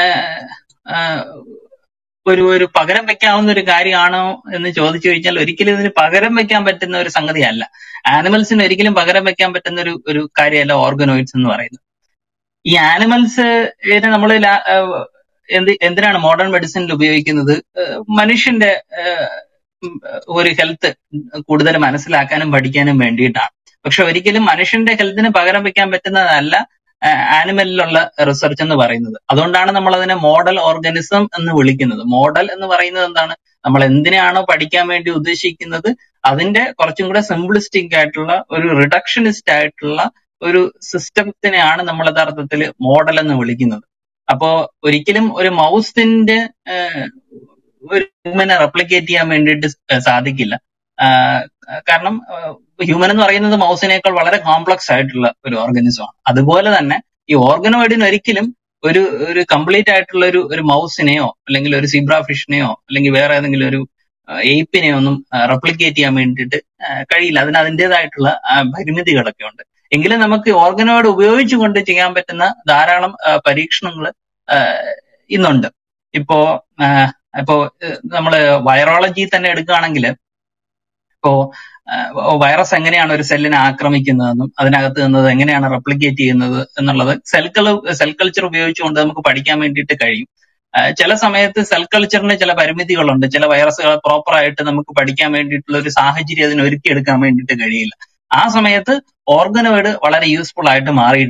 ഒരു ഒരു പകരം വെക്കാവുന്ന ഒരു കാര്യമാണോ എന്ന് ചോദിച്ചു കഴിഞ്ഞാൽ ഒരിക്കലും ഇതിന് പകരം വെക്കാൻ പറ്റുന്ന ഒരു സംഗതിയല്ല ആനിമൽസിന് ഒരിക്കലും പകരം വെക്കാൻ പറ്റുന്ന ഒരു ഒരു കാര്യമല്ല ഓർഗനോയിഡ്സ് എന്ന് പറയുന്നത് ഈ ആനിമൽസ് നമ്മൾ എന്ത് എന്തിനാണ് മോഡേൺ മെഡിസിനിൽ ഉപയോഗിക്കുന്നത് ഏഹ് മനുഷ്യന്റെ ഏഹ് ഉം, ഒരു ഹെൽത്ത് കൂടുതൽ മനസ്സിലാക്കാനും പഠിക്കാനും വേണ്ടിയിട്ടാണ് പക്ഷെ ഒരിക്കലും മനുഷ്യന്റെ ഹെൽത്തിന് പകരം വെക്കാൻ പറ്റുന്നതല്ല ആനിമലിലുള്ള റിസർച്ച് എന്ന് പറയുന്നത് അതുകൊണ്ടാണ് നമ്മൾ അതിനെ മോഡൽ ഓർഗാനിസം എന്ന് വിളിക്കുന്നത് മോഡൽ എന്ന് പറയുന്നത് എന്താണ് നമ്മൾ എന്തിനാണോ പഠിക്കാൻ വേണ്ടി ഉദ്ദേശിക്കുന്നത് അതിന്റെ കുറച്ചും കൂടെ സിംപ്ലിസ്റ്റിക് ആയിട്ടുള്ള ഒരു റിഡക്ഷനിസ്റ്റ് ആയിട്ടുള്ള ഒരു സിസ്റ്റത്തിനെയാണ് നമ്മൾ യഥാർത്ഥത്തിൽ മോഡൽ എന്ന് വിളിക്കുന്നത് അപ്പോ ഒരിക്കലും ഒരു മൗസിന്റെ ഒരു ഹ്യൂമനെ റെപ്ലിക്കേറ്റ് ചെയ്യാൻ വേണ്ടിയിട്ട് സാധിക്കില്ല ആഹ് കാരണം ഹ്യൂമൻ എന്ന് പറയുന്നത് മൗസിനേക്കാൾ വളരെ കോംപ്ലക്സ് ആയിട്ടുള്ള ഒരു ഓർഗാനിസം ആണ് അതുപോലെ തന്നെ ഈ ഓർഗനോയിഡിന് ഒരിക്കലും ഒരു ഒരു കംപ്ലീറ്റ് ആയിട്ടുള്ള ഒരു ഒരു മൗസിനെയോ അല്ലെങ്കിൽ ഒരു സീബ്ര ഫിഷിനെയോ അല്ലെങ്കിൽ വേറെ ഏതെങ്കിലും ഒരു എയ്പ്പിനെയോ ഒന്നും റെപ്ലിക്കേറ്റ് ചെയ്യാൻ വേണ്ടിയിട്ട് ആഹ് കഴിയില്ല അതിന് അതിൻ്റെതായിട്ടുള്ള പരിമിതികളൊക്കെ ഉണ്ട് എങ്കിലും നമുക്ക് ഓർഗനോയിഡ് ഉപയോഗിച്ചുകൊണ്ട് ചെയ്യാൻ പറ്റുന്ന ധാരാളം പരീക്ഷണങ്ങൾ ഇന്നുണ്ട് ഇപ്പോ ആഹ് ഇപ്പോ ഏഹ് നമ്മള് വൈറോളജി തന്നെ എടുക്കുകയാണെങ്കിൽ ഇപ്പോ വൈറസ് എങ്ങനെയാണ് ഒരു സെല്ലിനെ ആക്രമിക്കുന്നതെന്നും അതിനകത്ത് നിന്നത് എങ്ങനെയാണ് റെപ്ലിക്കേറ്റ് ചെയ്യുന്നത് എന്നുള്ളത് സെൽ സെൽ കൾച്ചർ ഉപയോഗിച്ചുകൊണ്ട് നമുക്ക് പഠിക്കാൻ വേണ്ടിയിട്ട് കഴിയും ആഹ് ചില സമയത്ത് സെൽ കൾച്ചറിന് ചില പരിമിതികളുണ്ട് ചില വൈറസുകളെ പ്രോപ്പർ ആയിട്ട് നമുക്ക് പഠിക്കാൻ വേണ്ടിയിട്ടുള്ള ഒരു സാഹചര്യം അതിന് ഒരുക്കിയെടുക്കാൻ വേണ്ടിയിട്ട് കഴിയില്ല ആ സമയത്ത് ഓർഗനോയിഡ് വളരെ യൂസ്ഫുൾ ആയിട്ട് മാറിയിട്ടുണ്ട്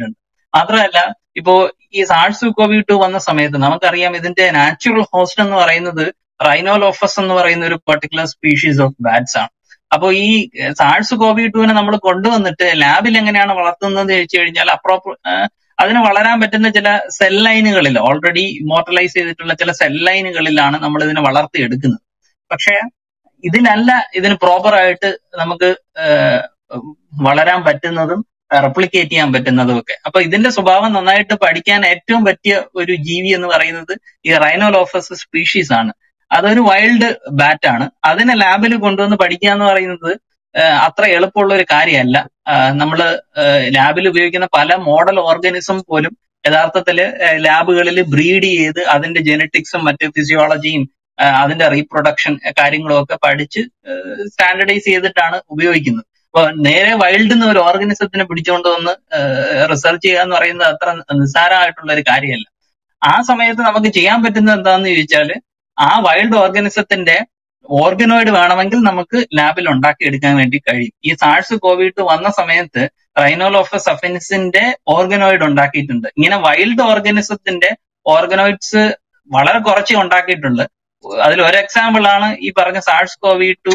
മാത്രമല്ല ഇപ്പോ ഈ സാഴ്സ് കോവി ടു വന്ന സമയത്ത് നമുക്കറിയാം ഇതിന്റെ നാച്ചുറൽ ഹോസ്റ്റ് എന്ന് പറയുന്നത് റൈനോലോഫസ് എന്ന് പറയുന്ന ഒരു പെർട്ടിക്കുലർ സ്പീഷീസ് ഓഫ് ബാറ്റ്സ് ആണ് അപ്പൊ ഈ സാഴ്സ് കോവി ടുവിനെ നമ്മൾ കൊണ്ടുവന്നിട്ട് ലാബിൽ എങ്ങനെയാണ് വളർത്തുന്നത് ചോദിച്ചു കഴിഞ്ഞാൽ അപ്രോപ്പർ അതിന് വളരാൻ പറ്റുന്ന ചില സെൽ ലൈനുകളിൽ ഓൾറെഡി ഇമോർട്ടലൈസ് ചെയ്തിട്ടുള്ള ചില സെൽ ലൈനുകളിലാണ് നമ്മൾ ഇതിനെ വളർത്തിയെടുക്കുന്നത് പക്ഷെ ഇതിലല്ല ഇതിന് പ്രോപ്പർ ആയിട്ട് നമുക്ക് ആഹ് വളരാൻ പറ്റുന്നതും റെപ്ലിക്കേറ്റ് ചെയ്യാൻ പറ്റുന്നതും ഒക്കെ അപ്പൊ ഇതിന്റെ സ്വഭാവം നന്നായിട്ട് പഠിക്കാൻ ഏറ്റവും പറ്റിയ ഒരു ജീവി എന്ന് പറയുന്നത് ഈ റൈനോലോഫസ് സ്പീഷീസ് ആണ് അതൊരു വൈൽഡ് ബാറ്റ് ആണ് അതിനെ ലാബിൽ കൊണ്ടുവന്ന് പഠിക്കുക എന്ന് പറയുന്നത് ആഹ് അത്ര എളുപ്പമുള്ള ഒരു കാര്യമല്ല നമ്മൾ ലാബിൽ ഉപയോഗിക്കുന്ന പല മോഡൽ ഓർഗാനിസം പോലും യഥാർത്ഥത്തില് ലാബുകളിൽ ബ്രീഡ് ചെയ്ത് അതിന്റെ ജെനറ്റിക്സും മറ്റ് ഫിസിയോളജിയും അതിന്റെ റീപ്രൊഡക്ഷൻ കാര്യങ്ങളും ഒക്കെ പഠിച്ച് സ്റ്റാൻഡർഡൈസ് ചെയ്തിട്ടാണ് ഉപയോഗിക്കുന്നത് അപ്പൊ നേരെ വൈൽഡിൽ നിന്ന് ഒരു ഓർഗാനിസത്തിനെ പിടിച്ചുകൊണ്ട് വന്ന് റിസർച്ച് ചെയ്യുക എന്ന് പറയുന്നത് അത്ര നിസ്സാരമായിട്ടുള്ള ഒരു കാര്യമല്ല ആ സമയത്ത് നമുക്ക് ചെയ്യാൻ പറ്റുന്നത് എന്താന്ന് ചോദിച്ചാല് ആ വൈൽഡ് ഓർഗാനിസത്തിന്റെ ഓർഗനോയിഡ് വേണമെങ്കിൽ നമുക്ക് ലാബിൽ ഉണ്ടാക്കിയെടുക്കാൻ വേണ്ടി കഴിയും ഈ സാഴ്സ് കോവിഡ് വന്ന സമയത്ത് റൈനോലോഫസ് അഫിനിസിന്റെ ഓർഗനോയിഡ് ഉണ്ടാക്കിയിട്ടുണ്ട് ഇങ്ങനെ വൈൽഡ് ഓർഗാനിസത്തിന്റെ ഓർഗനോയിഡ്സ് വളരെ കുറച്ചേ ഉണ്ടാക്കിയിട്ടുണ്ട് അതിൽ ഒരു എക്സാമ്പിൾ ആണ് ഈ പറഞ്ഞ സാഴ്സ് കോവി ടു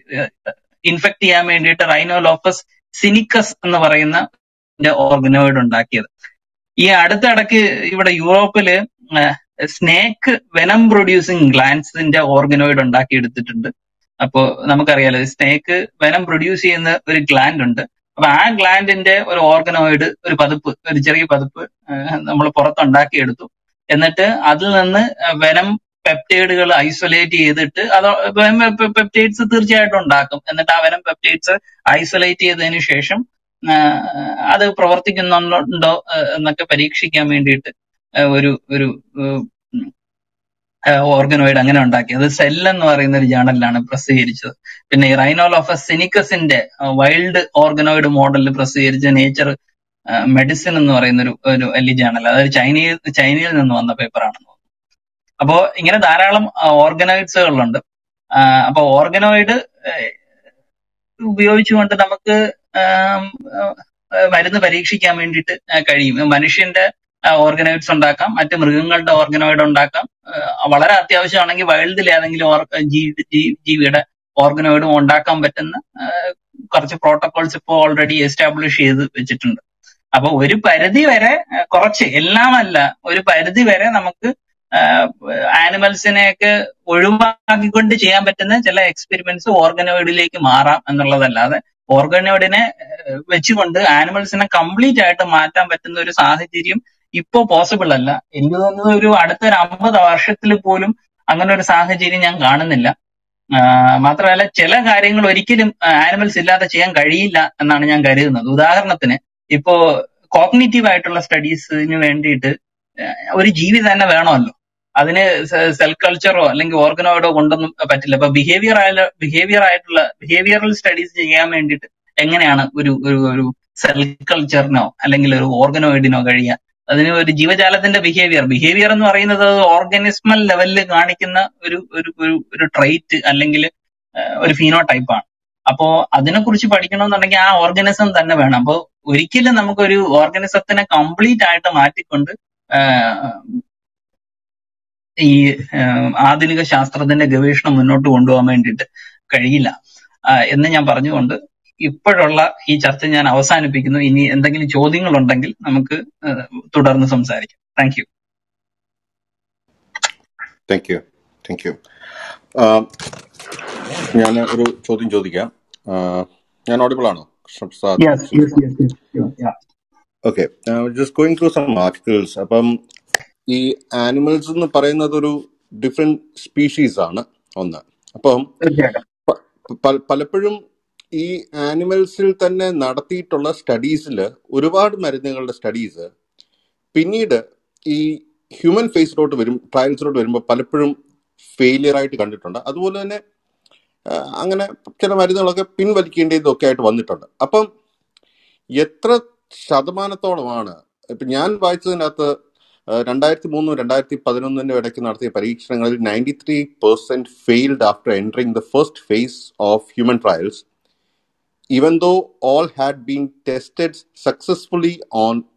ഇൻഫെക്ട് ചെയ്യാൻ വേണ്ടിയിട്ട് റൈനോലോഫസ് സിനിക്കസ് എന്ന് പറയുന്ന ഓർഗനോയിഡ് ഉണ്ടാക്കിയത് ഈ അടുത്തിടക്ക് ഇവിടെ യൂറോപ്പില് സ്നേക്ക് വെനം പ്രൊഡ്യൂസിങ് ഗ്ലാൻസിന്റെ ഓർഗനോയിഡ് ഉണ്ടാക്കി എടുത്തിട്ടുണ്ട് അപ്പോ നമുക്കറിയാലോ സ്നേക്ക് വെനം പ്രൊഡ്യൂസ് ചെയ്യുന്ന ഒരു ഗ്ലാൻഡ് ഉണ്ട് അപ്പൊ ആ ഗ്ലാൻഡിന്റെ ഒരു ഓർഗനോയിഡ് ഒരു പതിപ്പ് ഒരു ചെറിയ പതിപ്പ് നമ്മൾ പുറത്തുണ്ടാക്കിയെടുത്തു എന്നിട്ട് അതിൽ നിന്ന് വെനം പെപ്റ്റൈഡുകൾ ഐസൊലേറ്റ് ചെയ്തിട്ട് അത് പെപ്റ്റൈഡ്സ് തീർച്ചയായിട്ടും ഉണ്ടാക്കും എന്നിട്ട് ആ വെനം പെപ്റ്റൈഡ്സ് ഐസൊലേറ്റ് ചെയ്തതിന് ശേഷം അത് പ്രവർത്തിക്കുന്നുണ്ടോ എന്നൊക്കെ പരീക്ഷിക്കാൻ വേണ്ടിയിട്ട് ഒരു ഒരു ഓർഗനോയിഡ് അങ്ങനെ ഉണ്ടാക്കി അത് സെൽ എന്ന് പറയുന്ന ഒരു ജേണലിലാണ് പ്രസിദ്ധീകരിച്ചത് പിന്നെ ഈ റൈനോലോഫസ് സിനിക്കസിന്റെ വൈൽഡ് ഓർഗനോയിഡ് മോഡലിൽ പ്രസിദ്ധീകരിച്ച നേച്ചർ മെഡിസിൻ എന്ന് പറയുന്ന ഒരു ഒരു വലിയ ജേണൽ അതായത് ചൈനയിൽ ചൈനയിൽ നിന്ന് വന്ന പേപ്പറാണെന്ന് തോന്നുന്നു അപ്പോ ഇങ്ങനെ ധാരാളം ഓർഗനോയിഡ്സുകളുണ്ട് അപ്പൊ ഓർഗനോയിഡ് ഉപയോഗിച്ചുകൊണ്ട് നമുക്ക് മരുന്ന് പരീക്ഷിക്കാൻ വേണ്ടിയിട്ട് കഴിയും മനുഷ്യന്റെ ഓർഗനോയിഡ്സ് ഉണ്ടാക്കാം മറ്റ് മൃഗങ്ങളുടെ ഓർഗനോയിഡ് ഉണ്ടാക്കാം വളരെ അത്യാവശ്യമാണെങ്കിൽ വൈൽഡിൽ ഏതെങ്കിലും ജീവിയുടെ ഓർഗനോയിഡും ഉണ്ടാക്കാൻ പറ്റുന്ന കുറച്ച് പ്രോട്ടോകോൾസ് ഇപ്പോൾ ഓൾറെഡി എസ്റ്റാബ്ലിഷ് ചെയ്ത് വെച്ചിട്ടുണ്ട് അപ്പൊ ഒരു പരിധി വരെ കുറച്ച് എല്ലാമല്ല ഒരു പരിധി വരെ നമുക്ക് ആനിമൽസിനെയൊക്കെ ഒഴിവാക്കിക്കൊണ്ട് ചെയ്യാൻ പറ്റുന്ന ചില എക്സ്പെരിമെന്റ്സ് ഓർഗനോയിഡിലേക്ക് മാറാം എന്നുള്ളതല്ലാതെ ഓർഗനോയിഡിനെ വെച്ചുകൊണ്ട് ആനിമൽസിനെ കംപ്ലീറ്റ് ആയിട്ട് മാറ്റാൻ പറ്റുന്ന ഒരു സാഹചര്യം ഇപ്പോ പോസിബിൾ അല്ല എനിക്ക് തോന്നുന്നത് ഒരു അടുത്ത ഒരു അമ്പത് വർഷത്തിൽ പോലും അങ്ങനെ ഒരു സാഹചര്യം ഞാൻ കാണുന്നില്ല മാത്രമല്ല ചില കാര്യങ്ങൾ ഒരിക്കലും ആനിമൽസ് ഇല്ലാതെ ചെയ്യാൻ കഴിയില്ല എന്നാണ് ഞാൻ കരുതുന്നത് ഉദാഹരണത്തിന് ഇപ്പോ കോഗ്നിറ്റീവ് ആയിട്ടുള്ള സ്റ്റഡീസിന് വേണ്ടിയിട്ട് ഒരു ജീവി തന്നെ വേണമല്ലോ അതിന് സെൽ കൾച്ചറോ അല്ലെങ്കിൽ ഓർഗനോയിഡോ കൊണ്ടൊന്നും പറ്റില്ല അപ്പൊ ബിഹേവിയർ ആയ ബിഹേവിയർ ആയിട്ടുള്ള ബിഹേവിയറൽ സ്റ്റഡീസ് ചെയ്യാൻ വേണ്ടിയിട്ട് എങ്ങനെയാണ് ഒരു ഒരു ഒരു സെൽ കൾച്ചറിനോ അല്ലെങ്കിൽ ഒരു ഓർഗനോയിഡിനോ കഴിയുക അതിന് ഒരു ജീവജാലത്തിന്റെ ബിഹേവിയർ ബിഹേവിയർ എന്ന് പറയുന്നത് ഓർഗനിസ്മൽ ലെവലിൽ കാണിക്കുന്ന ഒരു ഒരു ഒരു ഒരു ട്രൈറ്റ് അല്ലെങ്കിൽ ഒരു ഫീനോ ടൈപ്പാണ് അപ്പോ അതിനെക്കുറിച്ച് പഠിക്കണമെന്നുണ്ടെങ്കിൽ ആ ഓർഗനിസം തന്നെ വേണം അപ്പോൾ ഒരിക്കലും നമുക്കൊരു ഓർഗനിസത്തിനെ കംപ്ലീറ്റ് ആയിട്ട് മാറ്റിക്കൊണ്ട് ഈ ആധുനിക ശാസ്ത്രത്തിന്റെ ഗവേഷണം മുന്നോട്ട് കൊണ്ടുപോകാൻ വേണ്ടിയിട്ട് കഴിയില്ല എന്ന് ഞാൻ പറഞ്ഞുകൊണ്ട് ഇപ്പോഴുള്ള ഈ ചർച്ച ഞാൻ അവസാനിപ്പിക്കുന്നു ഇനി എന്തെങ്കിലും ചോദ്യങ്ങൾ ഉണ്ടെങ്കിൽ നമുക്ക് തുടർന്ന് സംസാരിക്കാം thank you thank you thank you ഞാൻ ഒരു ചോദ്യം ചോദിക്കാം ഞാൻ ഓഡിബിൾ ആണോ okay just going through some articles അപ്പം ഈ ആനിമൽസ് എന്ന് പറയുന്നത് ഒരു ഡിഫറെന്റ് സ്പീഷീസ് ആണ് ഒന്ന് അപ്പം പലപ്പോഴും ഈ ആനിമൽസിൽ തന്നെ നടത്തിയിട്ടുള്ള സ്റ്റഡീസിൽ ഒരുപാട് മരുന്നുകളുടെ സ്റ്റഡീസ് പിന്നീട് ഈ ഹ്യൂമൻ ഫേസിലോട്ട് വരും ട്രയൽസിലോട്ട് വരുമ്പോൾ പലപ്പോഴും ഫെയിലിയർ ആയിട്ട് കണ്ടിട്ടുണ്ട് അതുപോലെ തന്നെ അങ്ങനെ ചില മരുന്നുകളൊക്കെ പിൻവലിക്കേണ്ടതൊക്കെ ആയിട്ട് വന്നിട്ടുണ്ട് അപ്പം എത്ര ശതമാനത്തോളമാണ് ഇപ്പം ഞാൻ വായിച്ചതിനകത്ത് രണ്ടായിരത്തി മൂന്നും രണ്ടായിരത്തി പതിനൊന്നിന്റെ ഇടയ്ക്ക് നടത്തിയ പരീക്ഷണങ്ങളിൽ ninety three percent failed after entering the first phase of human trials even though all had been tested successfully on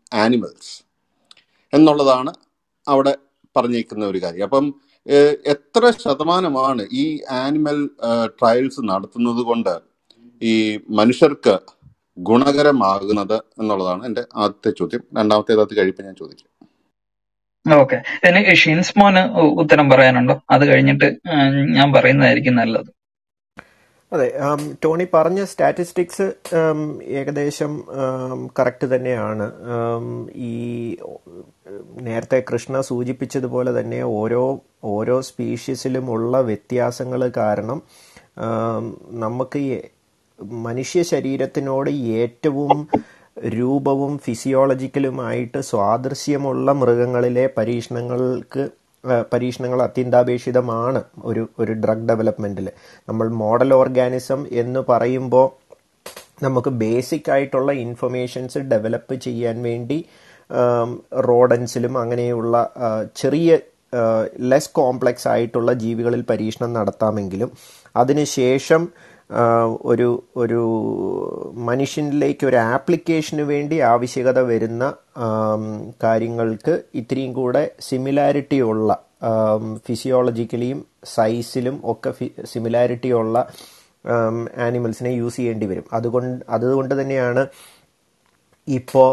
animals എന്നുള്ളതാണ് അവിടെ പറഞ്ഞേക്കുന്ന ഒരു കാര്യം അപ്പം ഏഹ്, എത്ര ശതമാനമാണ് ഈ ആനിമൽ ട്രയൽസ് നടത്തുന്നത് കൊണ്ട് ഈ മനുഷ്യർക്ക് ഗുണകരമാകുന്നത് എന്നുള്ളതാണ് എൻ്റെ ആദ്യത്തെ ചോദ്യം രണ്ടാമത്തേത് അത് കഴിയുമ്പോൾ ഞാൻ ചോദിക്കാം ഓക്കെ ഇതിന് ഷിൻസ്മോന് ഉ- ഉത്തരം പറയാനുണ്ടോ അത് കഴിഞ്ഞിട്ട് ഉം, ഞാൻ പറയുന്നതായിരിക്കും നല്ലത് അതെ ആം, ടോണി പറഞ്ഞ സ്റ്റാറ്റിസ്റ്റിക്സ് ആം, ഏകദേശം കറക്റ്റ് തന്നെയാണ് ആം, ഈ നേരത്തെ കൃഷ്ണ സൂചിപ്പിച്ചതുപോലെ തന്നെ ഓരോ ഓരോ സ്പീഷീസിലുമുള്ള വ്യത്യാസങ്ങൾ കാരണം ആം, നമുക്ക് ഈ മനുഷ്യ ശരീരത്തിനോട് ഏറ്റവും രൂപവും ഫിസിയോളജിക്കലുമായിട്ട് സ്വാദൃശ്യമുള്ള മൃഗങ്ങളിലെ പരീക്ഷണങ്ങൾക്ക് ആ, പരീക്ഷണങ്ങൾ അത്യന്താപേക്ഷിതമാണ് ഒരു ഒരു ഡ്രഗ് ഡെവലപ്മെൻറ്റിൽ നമ്മൾ മോഡൽ ഓർഗാനിസം എന്ന് പറയുമ്പോൾ നമുക്ക് ബേസിക് ആയിട്ടുള്ള ഇൻഫർമേഷൻസ് ഡെവലപ്പ് ചെയ്യാൻ വേണ്ടി റോഡൻസിലും അങ്ങനെയുള്ള ആ, ചെറിയ ലെസ് കോംപ്ലക്സ് ആയിട്ടുള്ള ജീവികളിൽ പരീക്ഷണം നടത്താമെങ്കിലും അതിനുശേഷം ആ, ഒരു ഒരു മനുഷ്യനിലേക്ക് ഒരു ആപ്ലിക്കേഷന് വേണ്ടി ആവശ്യകത വരുന്ന ആം, കാര്യങ്ങൾക്ക് ഇത്രയും കൂടെ സിമിലാരിറ്റി ഉള്ള ഫിസിയോളജിക്കലിയും സൈസിലും ഒക്കെ സിമിലാരിറ്റി ഉള്ള ആനിമൽസിനെ യൂസ് ചെയ്യേണ്ടി വരും അതുകൊണ്ട് അതുകൊണ്ട് തന്നെയാണ് ഇപ്പോൾ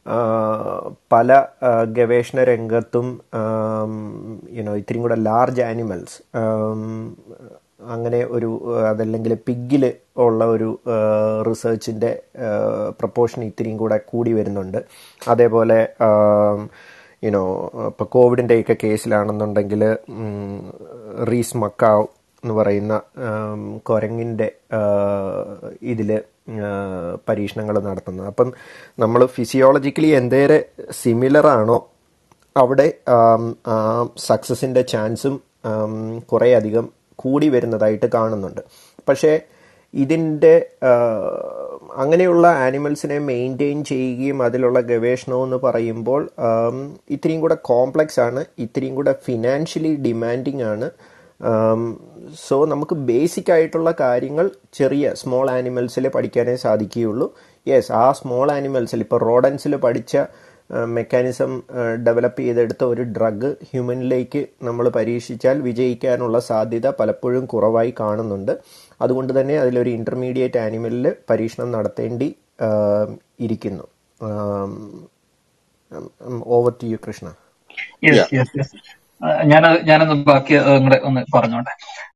പല ആ, ഗവേഷണ രംഗത്തും യുനോ ഇത്രയും കൂടെ ലാർജ് ആനിമൽസ് അങ്ങനെ ഒരു ആ, അതല്ലെങ്കിൽ പിഗിൽ ഉള്ള ഒരു റിസർച്ചിൻ്റെ പ്രപ്പോർഷൻ ഇത്രയും കൂടെ കൂടി വരുന്നുണ്ട് അതേപോലെ യുനോ ഇപ്പോൾ കോവിഡിൻ്റെയൊക്കെ കേസിലാണെന്നുണ്ടെങ്കിൽ റീസ് മക്കാവ് എന്ന് പറയുന്ന ആം, കുരങ്ങിൻ്റെ ഇതിൽ പരീക്ഷണങ്ങൾ നടത്തുന്നത് അപ്പം നമ്മൾ ഫിസിയോളജിക്കലി എന്തേരെ സിമിലർ ആണോ അവിടെ സക്സസിൻ്റെ ചാൻസും കുറേ അധികം കൂടി വരുന്നതായിട്ട് കാണുന്നുണ്ട് പക്ഷേ ഇതിൻ്റെ അങ്ങനെയുള്ള ആനിമൽസിനെ മെയിൻറ്റെയിൻ ചെയ്യുകയും അതിലുള്ള ഗവേഷണം എന്ന് പറയുമ്പോൾ ആം, ഇത്രയും കൂടെ കോംപ്ലക്സ് ആണ് ഇത്രയും കൂടെ ഫിനാൻഷ്യലി ഡിമാൻഡിങ് ആണ് സോ നമുക്ക് ബേസിക് ആയിട്ടുള്ള കാര്യങ്ങൾ ചെറിയ സ്മോൾ ആനിമൽസിൽ പഠിക്കാനേ സാധിക്കുകയുള്ളൂ യെസ് ആ സ്മോൾ ആനിമൽസിൽ ഇപ്പോൾ റോഡൻസിൽ പഠിച്ച മെക്കാനിസം ഡെവലപ്പ് ചെയ്തെടുത്ത ഒരു ഡ്രഗ് ഹ്യൂമനിലേക്ക് നമ്മൾ പരീക്ഷിച്ചാൽ വിജയിക്കാനുള്ള സാധ്യത പലപ്പോഴും കുറവായി കാണുന്നുണ്ട് അതുകൊണ്ട് തന്നെ അതിലൊരു ഇൻ്റർമീഡിയറ്റ് ആനിമലിൽ പരീക്ഷണം നടത്തേണ്ടി ആ, ഇരിക്കുന്നു over to you Krishna yes Yeah. Yes yes ഞാനത് ഞാനൊന്ന് ബാക്കി അതും കൂടെ ഒന്ന് പറഞ്ഞോട്ടെ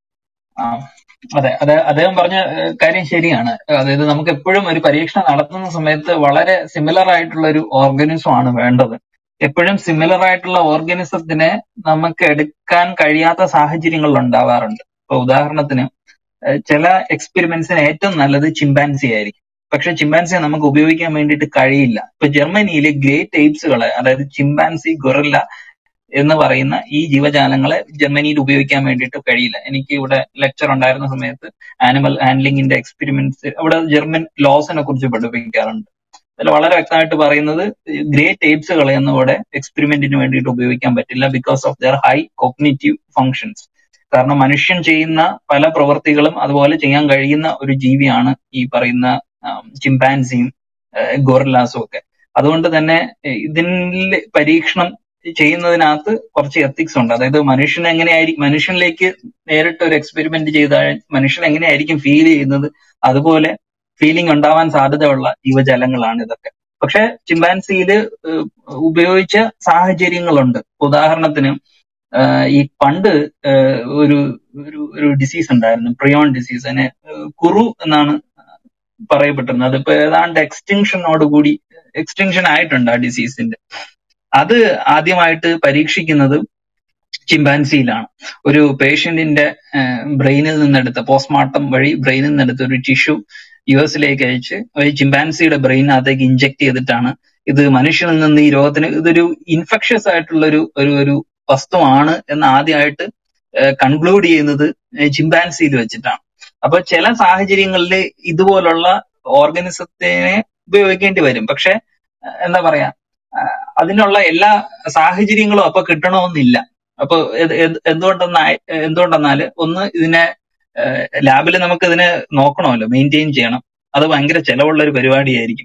ആ, അതെ അതെ അദ്ദേഹം പറഞ്ഞ ഏഹ്, കാര്യം ശരിയാണ് അതായത് നമുക്ക് എപ്പോഴും ഒരു പരീക്ഷണം നടത്തുന്ന സമയത്ത് വളരെ സിമിലർ ആയിട്ടുള്ള ഒരു ഓർഗാനിസം ആണ് വേണ്ടത് എപ്പോഴും സിമിലർ ആയിട്ടുള്ള ഓർഗാനിസത്തിനെ നമുക്ക് എടുക്കാൻ കഴിയാത്ത സാഹചര്യങ്ങൾ ഉണ്ടാവാറുണ്ട് ഇപ്പൊ ഉദാഹരണത്തിന് ഏഹ്, ചില എക്സ്പെരിമെന്റ്സിന് ഏറ്റവും നല്ലത് ചിമ്പാൻസി ആയിരിക്കും പക്ഷെ ചിമ്പാൻസിയെ നമുക്ക് ഉപയോഗിക്കാൻ വേണ്ടിയിട്ട് കഴിയില്ല ഇപ്പൊ ജർമ്മനിയിലെ ഗ്രേറ്റ് ടൈപ്സുകളെ അതായത് ചിമ്പാൻസി ഗൊറില്ല എന്ന് പറയുന്ന ഈ ജീവജാലങ്ങളെ ജർമ്മനിയിൽ ഉപയോഗിക്കാൻ വേണ്ടിയിട്ട് കഴിയില്ല എനിക്ക് ഇവിടെ ലെക്ചർ ഉണ്ടായിരുന്ന സമയത്ത് ആനിമൽ ഹാൻഡ്ലിംഗിന്റെ എക്സ്പെരിമെന്റ്സ് അവിടെ ജർമ്മൻ ലോസിനെ കുറിച്ച് പഠിപ്പിക്കാറുണ്ട് അതിൽ വളരെ വ്യക്തമായിട്ട് പറയുന്നത് ഗ്രേറ്റ് ടേപ്സുകളെ ഒന്നും ഇവിടെ എക്സ്പെരിമെന്റിന് വേണ്ടിയിട്ട് ഉപയോഗിക്കാൻ പറ്റില്ല because of their high cognitive functions കാരണം മനുഷ്യൻ ചെയ്യുന്ന പല പ്രവൃത്തികളും അതുപോലെ ചെയ്യാൻ കഴിയുന്ന ഒരു ജീവിയാണ് ഈ പറയുന്ന ചിമ്പാൻസിയും ഗോറില്ലാസും ഒക്കെ അതുകൊണ്ട് തന്നെ ഏഹ്, ഇതിൽ പരീക്ഷണം ചെയ്യുന്നതിനകത്ത് കുറച്ച് എത്തിക്സ് ഉണ്ട് അതായത് മനുഷ്യൻ എങ്ങനെയായിരിക്കും മനുഷ്യനിലേക്ക് നേരിട്ട് ഒരു എക്സ്പെരിമെന്റ് ചെയ്താൽ മനുഷ്യൻ എങ്ങനെയായിരിക്കും ഫീൽ ചെയ്യുന്നത് അതുപോലെ ഫീലിംഗ് ഉണ്ടാവാൻ സാധ്യതയുള്ള ജീവജാലങ്ങളാണ് ഇതൊക്കെ പക്ഷെ ചിമ്പാൻസിയിൽ ഉപയോഗിച്ച സാഹചര്യങ്ങളുണ്ട് ഉദാഹരണത്തിന് ആഹ് ഈ പണ്ട് ആഹ് ഒരു ഒരു ഒരു ഡിസീസ് ഉണ്ടായിരുന്നു പ്രിയോൺ ഡിസീസ് അതിനെ ആഹ് കുറു എന്നാണ് പറയപ്പെട്ടിരുന്നത് അതിപ്പോ ഏതാണ്ട് എക്സ്റ്റിങ്ഷനോട് കൂടി എക്സ്റ്റിങ്ഷൻ ആയിട്ടുണ്ട് ആ ഡിസീസിന്റെ അത് ആദ്യമായിട്ട് പരീക്ഷിക്കുന്നത് ചിമ്പാൻസിയിലാണ് ഒരു പേഷ്യന്റിന്റെ ബ്രെയിനിൽ നിന്നെടുത്ത പോസ്റ്റ്മോർട്ടം വഴി ബ്രെയിനിൽ നിന്നെടുത്ത ഒരു ടിഷ്യൂ യു എസിലേക്ക് അയച്ച് ഒരു ചിമ്പാൻസിയുടെ ബ്രെയിനകത്തേക്ക് ഇഞ്ചെക്ട് ചെയ്തിട്ടാണ് ഇത് മനുഷ്യനിൽ നിന്ന് ഈ രോഗത്തിന് ഇതൊരു ഇൻഫെക്ഷ്യസ് ആയിട്ടുള്ള ഒരു ഒരു ഒരു വസ്തുവാണ് എന്ന് ആദ്യമായിട്ട് കൺക്ലൂഡ് ചെയ്യുന്നത് ചിമ്പാൻസിയിൽ വെച്ചിട്ടാണ് അപ്പൊ ചില സാഹചര്യങ്ങളിൽ ഇതുപോലുള്ള ഓർഗനിസത്തിനെ ഉപയോഗിക്കേണ്ടി വരും പക്ഷെ ഏഹ് എന്താ പറയാ ആഹ് അതിനുള്ള എല്ലാ സാഹചര്യങ്ങളും അപ്പൊ കിട്ടണമെന്നില്ല അപ്പൊ ഇത് എന്ത് എന്തുകൊണ്ടെന്ന എന്തുകൊണ്ടെന്നാല് ഒന്ന് ഇതിനെ ലാബിൽ നമുക്ക് ഇതിനെ നോക്കണമല്ലോ മെയിൻറ്റെയിൻ ചെയ്യണം അത് ഭയങ്കര ചെലവുള്ള ഒരു പരിപാടിയായിരിക്കും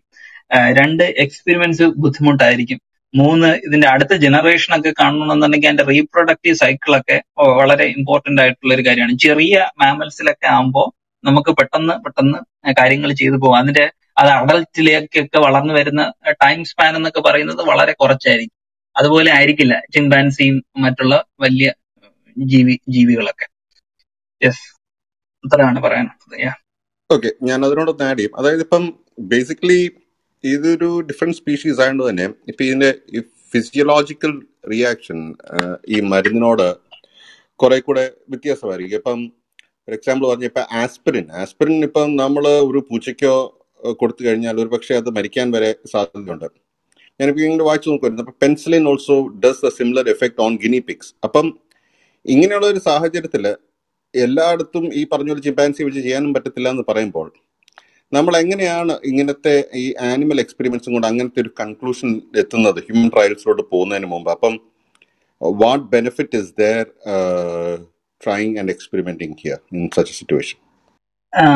ആ, രണ്ട് എക്സ്പെരിമെന്റ്സ് ബുദ്ധിമുട്ടായിരിക്കും മൂന്ന് ഇതിന്റെ അടുത്ത ജനറേഷൻ ഒക്കെ കാണണമെന്നുണ്ടെങ്കിൽ അതിന്റെ റീപ്രൊഡക്റ്റീവ് സൈക്കിളൊക്കെ വളരെ ഇമ്പോർട്ടന്റ് ആയിട്ടുള്ള ഒരു കാര്യമാണ് ചെറിയ മാമൽസിലൊക്കെ ആകുമ്പോൾ നമുക്ക് പെട്ടെന്ന് പെട്ടെന്ന് കാര്യങ്ങൾ ചെയ്തു പോകാം അതിന്റെ അത് അഡൽറ്റിലേക്കൊക്കെ വളർന്നു വരുന്ന ടൈം സ്പാൻ എന്നൊക്കെ പറയുന്നത് വളരെ കുറച്ചായിരിക്കും അതുപോലെ ആയിരിക്കില്ല ചിമ്പാൻസിയും മറ്റുള്ള വലിയ ജീവി ജീവികളൊക്കെ യെസ് അത്രയാണ് പറയാനുള്ളത് Yeah. ഓക്കെ ഞാൻ അതിനോടൊന്ന് ആഡ് ചെയ്യും അതായത് ഇപ്പം ബേസിക്കലി ഇതൊരു ഡിഫറെന്റ് സ്പീഷീസ് ആയതുകൊണ്ട് തന്നെ ഇപ്പൊ ഇതിന്റെ ഈ ഫിസിയോളജിക്കൽ റിയാക്ഷൻ ഈ മരുന്നിനോട് കുറെ കൂടെ വ്യത്യാസമായിരിക്കും ഇപ്പം ഫോർ എക്സാമ്പിൾ പറഞ്ഞ ഇപ്പൊ ആസ്പിരിൻ ആസ്പിരിൻ ഇപ്പം നമ്മൾ ഒരു പൂച്ചയ്ക്കോ ഏഹ്, കൊടുത്തു കഴിഞ്ഞാൽ ഒരു പക്ഷേ അത് മരിക്കാൻ വരെ സാധ്യതയുണ്ട് ഞാനിപ്പോ ഇങ്ങനെ വായിച്ചു നോക്കുമായിരുന്നു അപ്പൊ penicillin also does a similar effect on guinea pigs അപ്പം ഇങ്ങനെയുള്ള ഒരു സാഹചര്യത്തിൽ എല്ലായിടത്തും ഈ പറഞ്ഞ ഒരു ചിമ്പാൻസി വെച്ച് ചെയ്യാനും പറ്റത്തില്ല എന്ന് പറയുമ്പോൾ നമ്മൾ എങ്ങനെയാണ് ഇങ്ങനത്തെ ഈ ആനിമൽ എക്സ്പെരിമെന്റ്സും കൊണ്ട് അങ്ങനത്തെ ഒരു കൺക്ലൂഷൻ എത്തുന്നത് ഹ്യൂമൻ ട്രയൽസിലോട്ട് പോകുന്നതിന് മുമ്പ് അപ്പം what benefit is there trying and experimenting here in such situation ആ,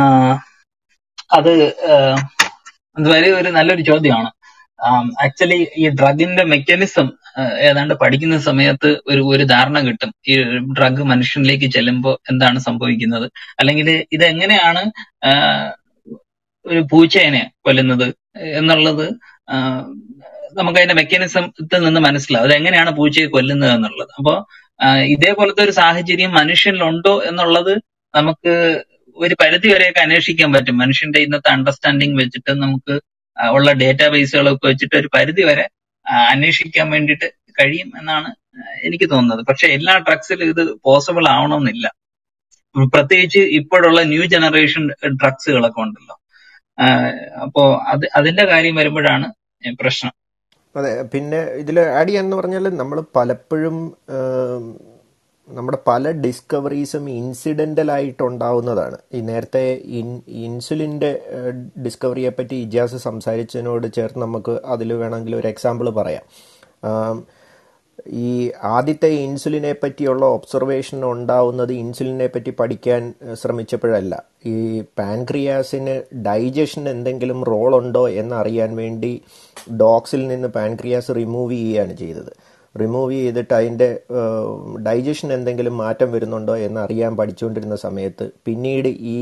അത് ആ, അത് വലിയ ഒരു നല്ലൊരു ചോദ്യമാണ് ആക്ച്വലി ഈ ഡ്രഗിന്റെ മെക്കാനിസം ഏതാണ്ട് പഠിക്കുന്ന സമയത്ത് ഒരു ഒരു ധാരണ കിട്ടും ഈ ഡ്രഗ് മനുഷ്യനിലേക്ക് ചെല്ലുമ്പോൾ എന്താണ് സംഭവിക്കുന്നത് അല്ലെങ്കിൽ ഇത് എങ്ങനെയാണ് ആ, ഒരു പൂച്ചേനെ കൊല്ലുന്നത് എന്നുള്ളത് ആ, നമുക്ക് അതിന്റെ മെക്കാനിസത്തിൽ നിന്ന് മനസ്സിലാവും അത് എങ്ങനെയാണ് പൂച്ചയെ കൊല്ലുന്നത് എന്നുള്ളത് അപ്പോ ആ, ഇതേപോലത്തെ ഒരു സാഹചര്യം മനുഷ്യനിലുണ്ടോ എന്നുള്ളത് നമുക്ക് ഒരു പരിധി വരെയൊക്കെ അന്വേഷിക്കാൻ പറ്റും മനുഷ്യന്റെ ഇന്നത്തെ അണ്ടർസ്റ്റാൻഡിങ് വെച്ചിട്ട് നമുക്ക് ആ, ഉള്ള ഡേറ്റാബേസുകളൊക്കെ വെച്ചിട്ട് ഒരു പരിധി വരെ ആ, അന്വേഷിക്കാൻ വേണ്ടിയിട്ട് കഴിയും എന്നാണ് ആ, എനിക്ക് തോന്നുന്നത് പക്ഷെ എല്ലാ ഡ്രഗ്സിലും ഇത് പോസിബിൾ ആവണമെന്നില്ല പ്രത്യേകിച്ച് ഇപ്പോഴുള്ള ന്യൂ ജനറേഷൻ ഡ്രഗ്സുകളൊക്കെ ഉണ്ടല്ലോ ആഹ് അപ്പോ അത് അതിന്റെ കാര്യം വരുമ്പോഴാണ് പ്രശ്നം അതെ പിന്നെ ഇതിൽ ആഡ് ചെയ്യാന്ന് പറഞ്ഞാൽ നമ്മൾ പലപ്പോഴും ആം, നമ്മുടെ പല ഡിസ്കവറീസും ഇൻസിഡൻ്റൽ ആയിട്ടുണ്ടാവുന്നതാണ് ഈ നേരത്തെ ഇൻ ഇൻസുലിൻ്റെ ഡിസ്കവറിയെ പറ്റി ഇജാസ് സംസാരിച്ചതിനോട് ചേർത്ത് നമുക്ക് അതിൽ വേണമെങ്കിൽ ഒരു എക്സാമ്പിൾ പറയാം ആം, ഈ ആദ്യത്തെ ഇൻസുലിനെ പറ്റിയുള്ള ഒബ്സർവേഷൻ ഉണ്ടാവുന്നത് ഇൻസുലിനെ പറ്റി പഠിക്കാൻ ഏഹ്, ശ്രമിച്ചപ്പോഴല്ല ഈ പാൻക്രിയാസിന് ഡൈജഷൻ എന്തെങ്കിലും റോൾ ഉണ്ടോ എന്നറിയാൻ വേണ്ടി ഡോഗ്സിൽ നിന്ന് പാൻക്രിയാസ് റിമൂവ് ചെയ്യുകയാണ് ചെയ്തത് റിമൂവ് ചെയ്തിട്ട് അതിൻ്റെ ഡൈജഷൻ എന്തെങ്കിലും മാറ്റം വരുന്നുണ്ടോ എന്ന് അറിയാൻ പഠിച്ചുകൊണ്ടിരുന്ന സമയത്ത് പിന്നീട് ഈ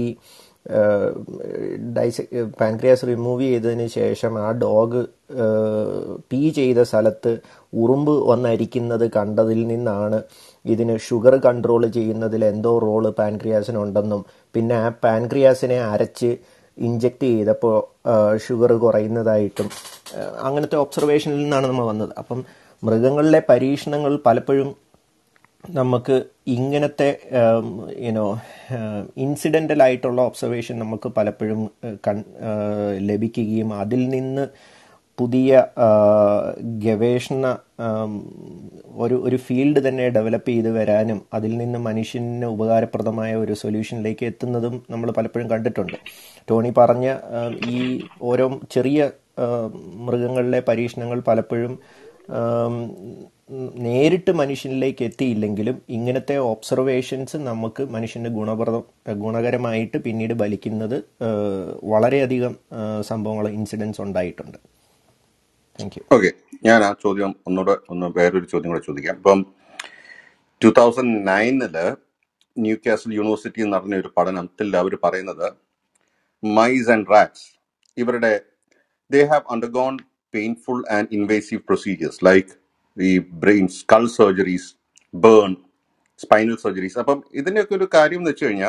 ഡൈസ് പാൻക്രിയാസ് റിമൂവ് ചെയ്തതിന് ശേഷം ആ ഡോഗ് പീ ചെയ്ത സ്ഥലത്ത് ഉറുമ്പ് വന്നരിക്കുന്നത് കണ്ടതിൽ നിന്നാണ് ഇതിന് ഷുഗർ കൺട്രോൾ ചെയ്യുന്നതിൽ എന്തോ റോള് പാൻക്രിയാസിനുണ്ടെന്നും പിന്നെ ആ പാൻക്രിയാസിനെ അരച്ച് ഇഞ്ചെക്ട് ചെയ്തപ്പോൾ ഷുഗർ കുറയുന്നതായിട്ടും ആ, അങ്ങനത്തെ ഒബ്സർവേഷനിൽ നിന്നാണ് നമ്മൾ വന്നത് അപ്പം മൃഗങ്ങളിലെ പരീക്ഷണങ്ങൾ പലപ്പോഴും നമുക്ക് ഇങ്ങനത്തെ യുനോ ഇൻസിഡൻ്റൽ ആയിട്ടുള്ള ഒബ്സർവേഷൻ നമുക്ക് പലപ്പോഴും ഏഹ്, കൺ ഏഹ്, ലഭിക്കുകയും അതിൽ നിന്ന് പുതിയ ആ, ഗവേഷണ ആം, ഒരു ഒരു ഫീൽഡ് തന്നെ ഡെവലപ്പ് ചെയ്ത് വരാനും അതിൽ നിന്ന് മനുഷ്യന് ഉപകാരപ്രദമായ ഒരു സൊല്യൂഷനിലേക്ക് എത്തുന്നതും നമ്മൾ പലപ്പോഴും കണ്ടിട്ടുണ്ട് ടോണി പറഞ്ഞ ആ, ഈ ഓരോ ചെറിയ ആ, മൃഗങ്ങളിലെ പരീക്ഷണങ്ങൾ പലപ്പോഴും ആം, നേരിട്ട് മനുഷ്യനിലേക്ക് എത്തിയില്ലെങ്കിലും ഇങ്ങനത്തെ ഒബ്സർവേഷൻസ് നമുക്ക് മനുഷ്യന് ഗുണപ്രദം ഗുണകരമായിട്ട് പിന്നീട് ഫലിക്കുന്നത് ആ, വളരെയധികം ആ, സംഭവങ്ങൾ ഇൻസിഡൻസ് ഉണ്ടായിട്ടുണ്ട് താങ്ക് യു ഓക്കെ ഞാൻ ആ ചോദ്യം ഒന്നുകൂടെ ഒന്ന് വേറൊരു ചോദ്യം കൂടെ ചോദിക്കാം ഇപ്പം ടൂ തൗസൻഡ് നയനില് ന്യൂ കാസൽ യൂണിവേഴ്സിറ്റി നടന്ന ഒരു പഠനത്തിൽ അവർ പറയുന്നത് മൈസ് ആൻഡ് റാറ്റ്സ് ഇവരുടെ they have undergone painful and invasive procedures like ഈ brain skull surgeries burn spinal surgeries അപ്പം ഇതിൻ്റെയൊക്കെ ഒരു കാര്യം എന്ന് വെച്ച് കഴിഞ്ഞാൽ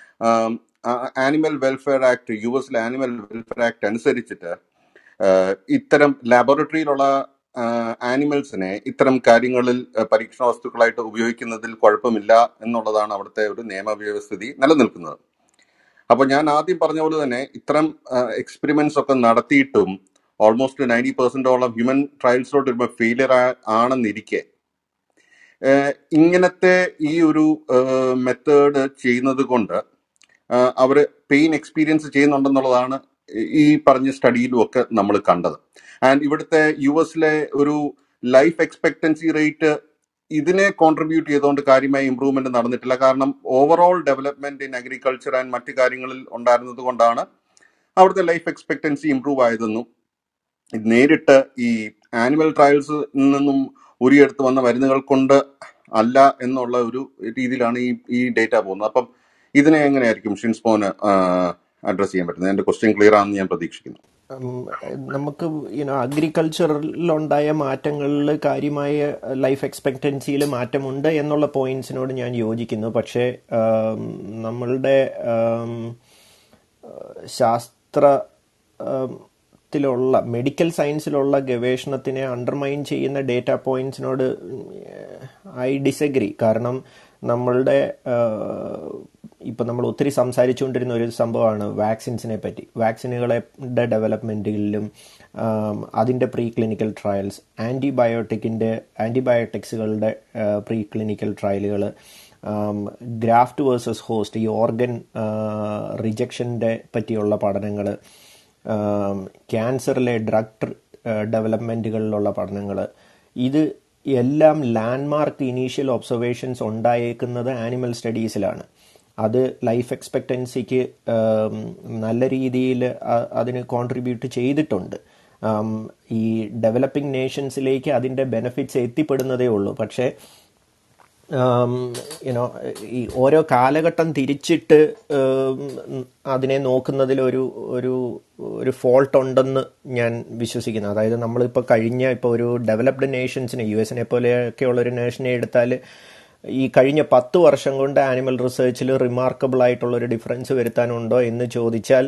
ആനിമൽ വെൽഫെയർ ആക്ട് യു എസിലെ ആനിമൽ വെൽഫെയർ ആക്ട് അനുസരിച്ചിട്ട് ആഹ് ഇത്തരം ലാബോറട്ടറിയിലുള്ള ആനിമൽസിനെ ഇത്തരം കാര്യങ്ങളിൽ ആഹ് പരീക്ഷണ വസ്തുക്കളായിട്ട് ഉപയോഗിക്കുന്നതിൽ കുഴപ്പമില്ല എന്നുള്ളതാണ് അവിടുത്തെ ഒരു നിയമവ്യവസ്ഥിതി നിലനിൽക്കുന്നത് അപ്പൊ ഞാൻ ആദ്യം പറഞ്ഞ പോലെ തന്നെ ഇത്തരം എക്സ്പെരിമെന്റ്സ് ഒക്കെ നടത്തിയിട്ടും ഓൾമോസ്റ്റ് നയൻറ്റി പെർസെന്റോളം ഹ്യൂമൻ ട്രയൽസിലോട്ട് വരുമ്പോൾ ഫെയിലിയർ ആണെന്നിരിക്കെ ഏഹ് ഇങ്ങനത്തെ ഈ ഒരു മെത്തേഡ് ചെയ്യുന്നത് കൊണ്ട് അവർ പെയിൻ എക്സ്പീരിയൻസ് ചെയ്യുന്നുണ്ടെന്നുള്ളതാണ് ഈ പറഞ്ഞ സ്റ്റഡിയിലും ഒക്കെ നമ്മൾ കണ്ടത് ആൻഡ് ഇവിടുത്തെ യു എസിലെ ഒരു ലൈഫ് എക്സ്പെക്ടൻസി റേറ്റ് ഇതിനെ കോൺട്രിബ്യൂട്ട് ചെയ്തുകൊണ്ട് കാര്യമായ ഇമ്പ്രൂവ്മെന്റ് നടന്നിട്ടില്ല കാരണം overall development in agriculture and മറ്റു കാര്യങ്ങളിൽ ഉണ്ടായിരുന്നത് കൊണ്ടാണ് അവിടുത്തെ ലൈഫ് എക്സ്പെക്ടൻസി ഇമ്പ്രൂവ് ആയതെന്നും നേരിട്ട് ഈ ആനിമൽ ട്രയൽസ് നിന്നും ഉരിയെടുത്ത് വന്ന മരുന്നുകൾ കൊണ്ട് അല്ല എന്നുള്ള ഒരു രീതിയിലാണ് ഈ ഈ ഡേറ്റ പോകുന്നത് അപ്പം ഇതിനെ എങ്ങനെയായിരിക്കും ഷിൻസ്പോന് അഡ്രസ് ചെയ്യാൻ പറ്റുന്നത് എന്റെ ക്വസ്റ്റ്യൻ ക്ലിയർ ആണെന്ന് ഞാൻ പ്രതീക്ഷിക്കുന്നു ഉം, നമുക്ക് യുനോ അഗ്രികൾച്ചറിലുണ്ടായ മാറ്റങ്ങളിൽ കാര്യമായ ലൈഫ് എക്സ്പെക്റ്റൻസിയിൽ മാറ്റമുണ്ട് എന്നുള്ള പോയിന്റ്സിനോട് ഞാൻ യോജിക്കുന്നു പക്ഷേ ആം, നമ്മളുടെ ആം, ശാസ്ത്ര ആം, ത്തിലുള്ള മെഡിക്കൽ സയൻസിലുള്ള ഗവേഷണത്തിനെ അണ്ടർമൈൻ ചെയ്യുന്ന ഡേറ്റ പോയിന്റ്സിനോട് ഐ ഡിസഗ്രി കാരണം നമ്മളുടെ ഇപ്പം നമ്മൾ ഒത്തിരി സംസാരിച്ചുകൊണ്ടിരുന്ന ഒരു സംഭവമാണ് വാക്സിൻസിനെ പറ്റി വാക്സിനുകളുടെ ഡെവലപ്മെൻറ്റിലും അതിൻ്റെ പ്രീ ക്ലിനിക്കൽ ട്രയൽസ് ആൻറ്റിബയോട്ടിക്കിൻ്റെ ആൻറ്റിബയോട്ടിക്സുകളുടെ പ്രീ ക്ലിനിക്കൽ ട്രയലുകൾ ഗ്രാഫ്റ്റ് വേഴ്സസ് ഹോസ്റ്റ് ഈ ഓർഗൻ റിജക്ഷൻ്റെ പറ്റിയുള്ള പഠനങ്ങൾ ക്യാൻസറിലെ ഡ്രഗ് ഡെവലപ്മെൻറ്റുകളിലുള്ള പഠനങ്ങൾ ഇത് എല്ലാം ലാൻഡ്മാർക്ക് ഇനീഷ്യൽ ഒബ്സർവേഷൻസ് ഉണ്ടായേക്കുന്നത് ആനിമൽ സ്റ്റഡീസിലാണ് അത് ലൈഫ് എക്സ്പെക്റ്റൻസിക്ക് നല്ല രീതിയിൽ അതിന് കോൺട്രിബ്യൂട്ട് ചെയ്തിട്ടുണ്ട് ആം, ഈ ഡെവലപ്പിംഗ് നേഷൻസിലേക്ക് അതിൻ്റെ ബെനിഫിറ്റ്സ് എത്തിപ്പെടുന്നതേ ഉള്ളൂ പക്ഷേ യുനോ ഈ ഓരോ കാലഘട്ടം തിരിച്ചിട്ട് ഉം, അതിനെ നോക്കുന്നതിൽ ഒരു ഒരു ഒരു ഫോൾട്ട് ഉണ്ടെന്ന് ഞാൻ വിശ്വസിക്കുന്നു അതായത് നമ്മളിപ്പോൾ കഴിഞ്ഞ ഇപ്പോൾ ഒരു ഡെവലപ്ഡ് നേഷൻസിനെ യു എസിനെ പോലെയൊക്കെയുള്ള ഒരു നേഷനെ എടുത്താൽ ഈ കഴിഞ്ഞ പത്ത് വർഷം കൊണ്ട് ആനിമൽ റിസർച്ചിൽ റിമാർക്കബിൾ ആയിട്ടുള്ള ഒരു ഡിഫറൻസ് വരുത്താനുണ്ടോ എന്ന് ചോദിച്ചാൽ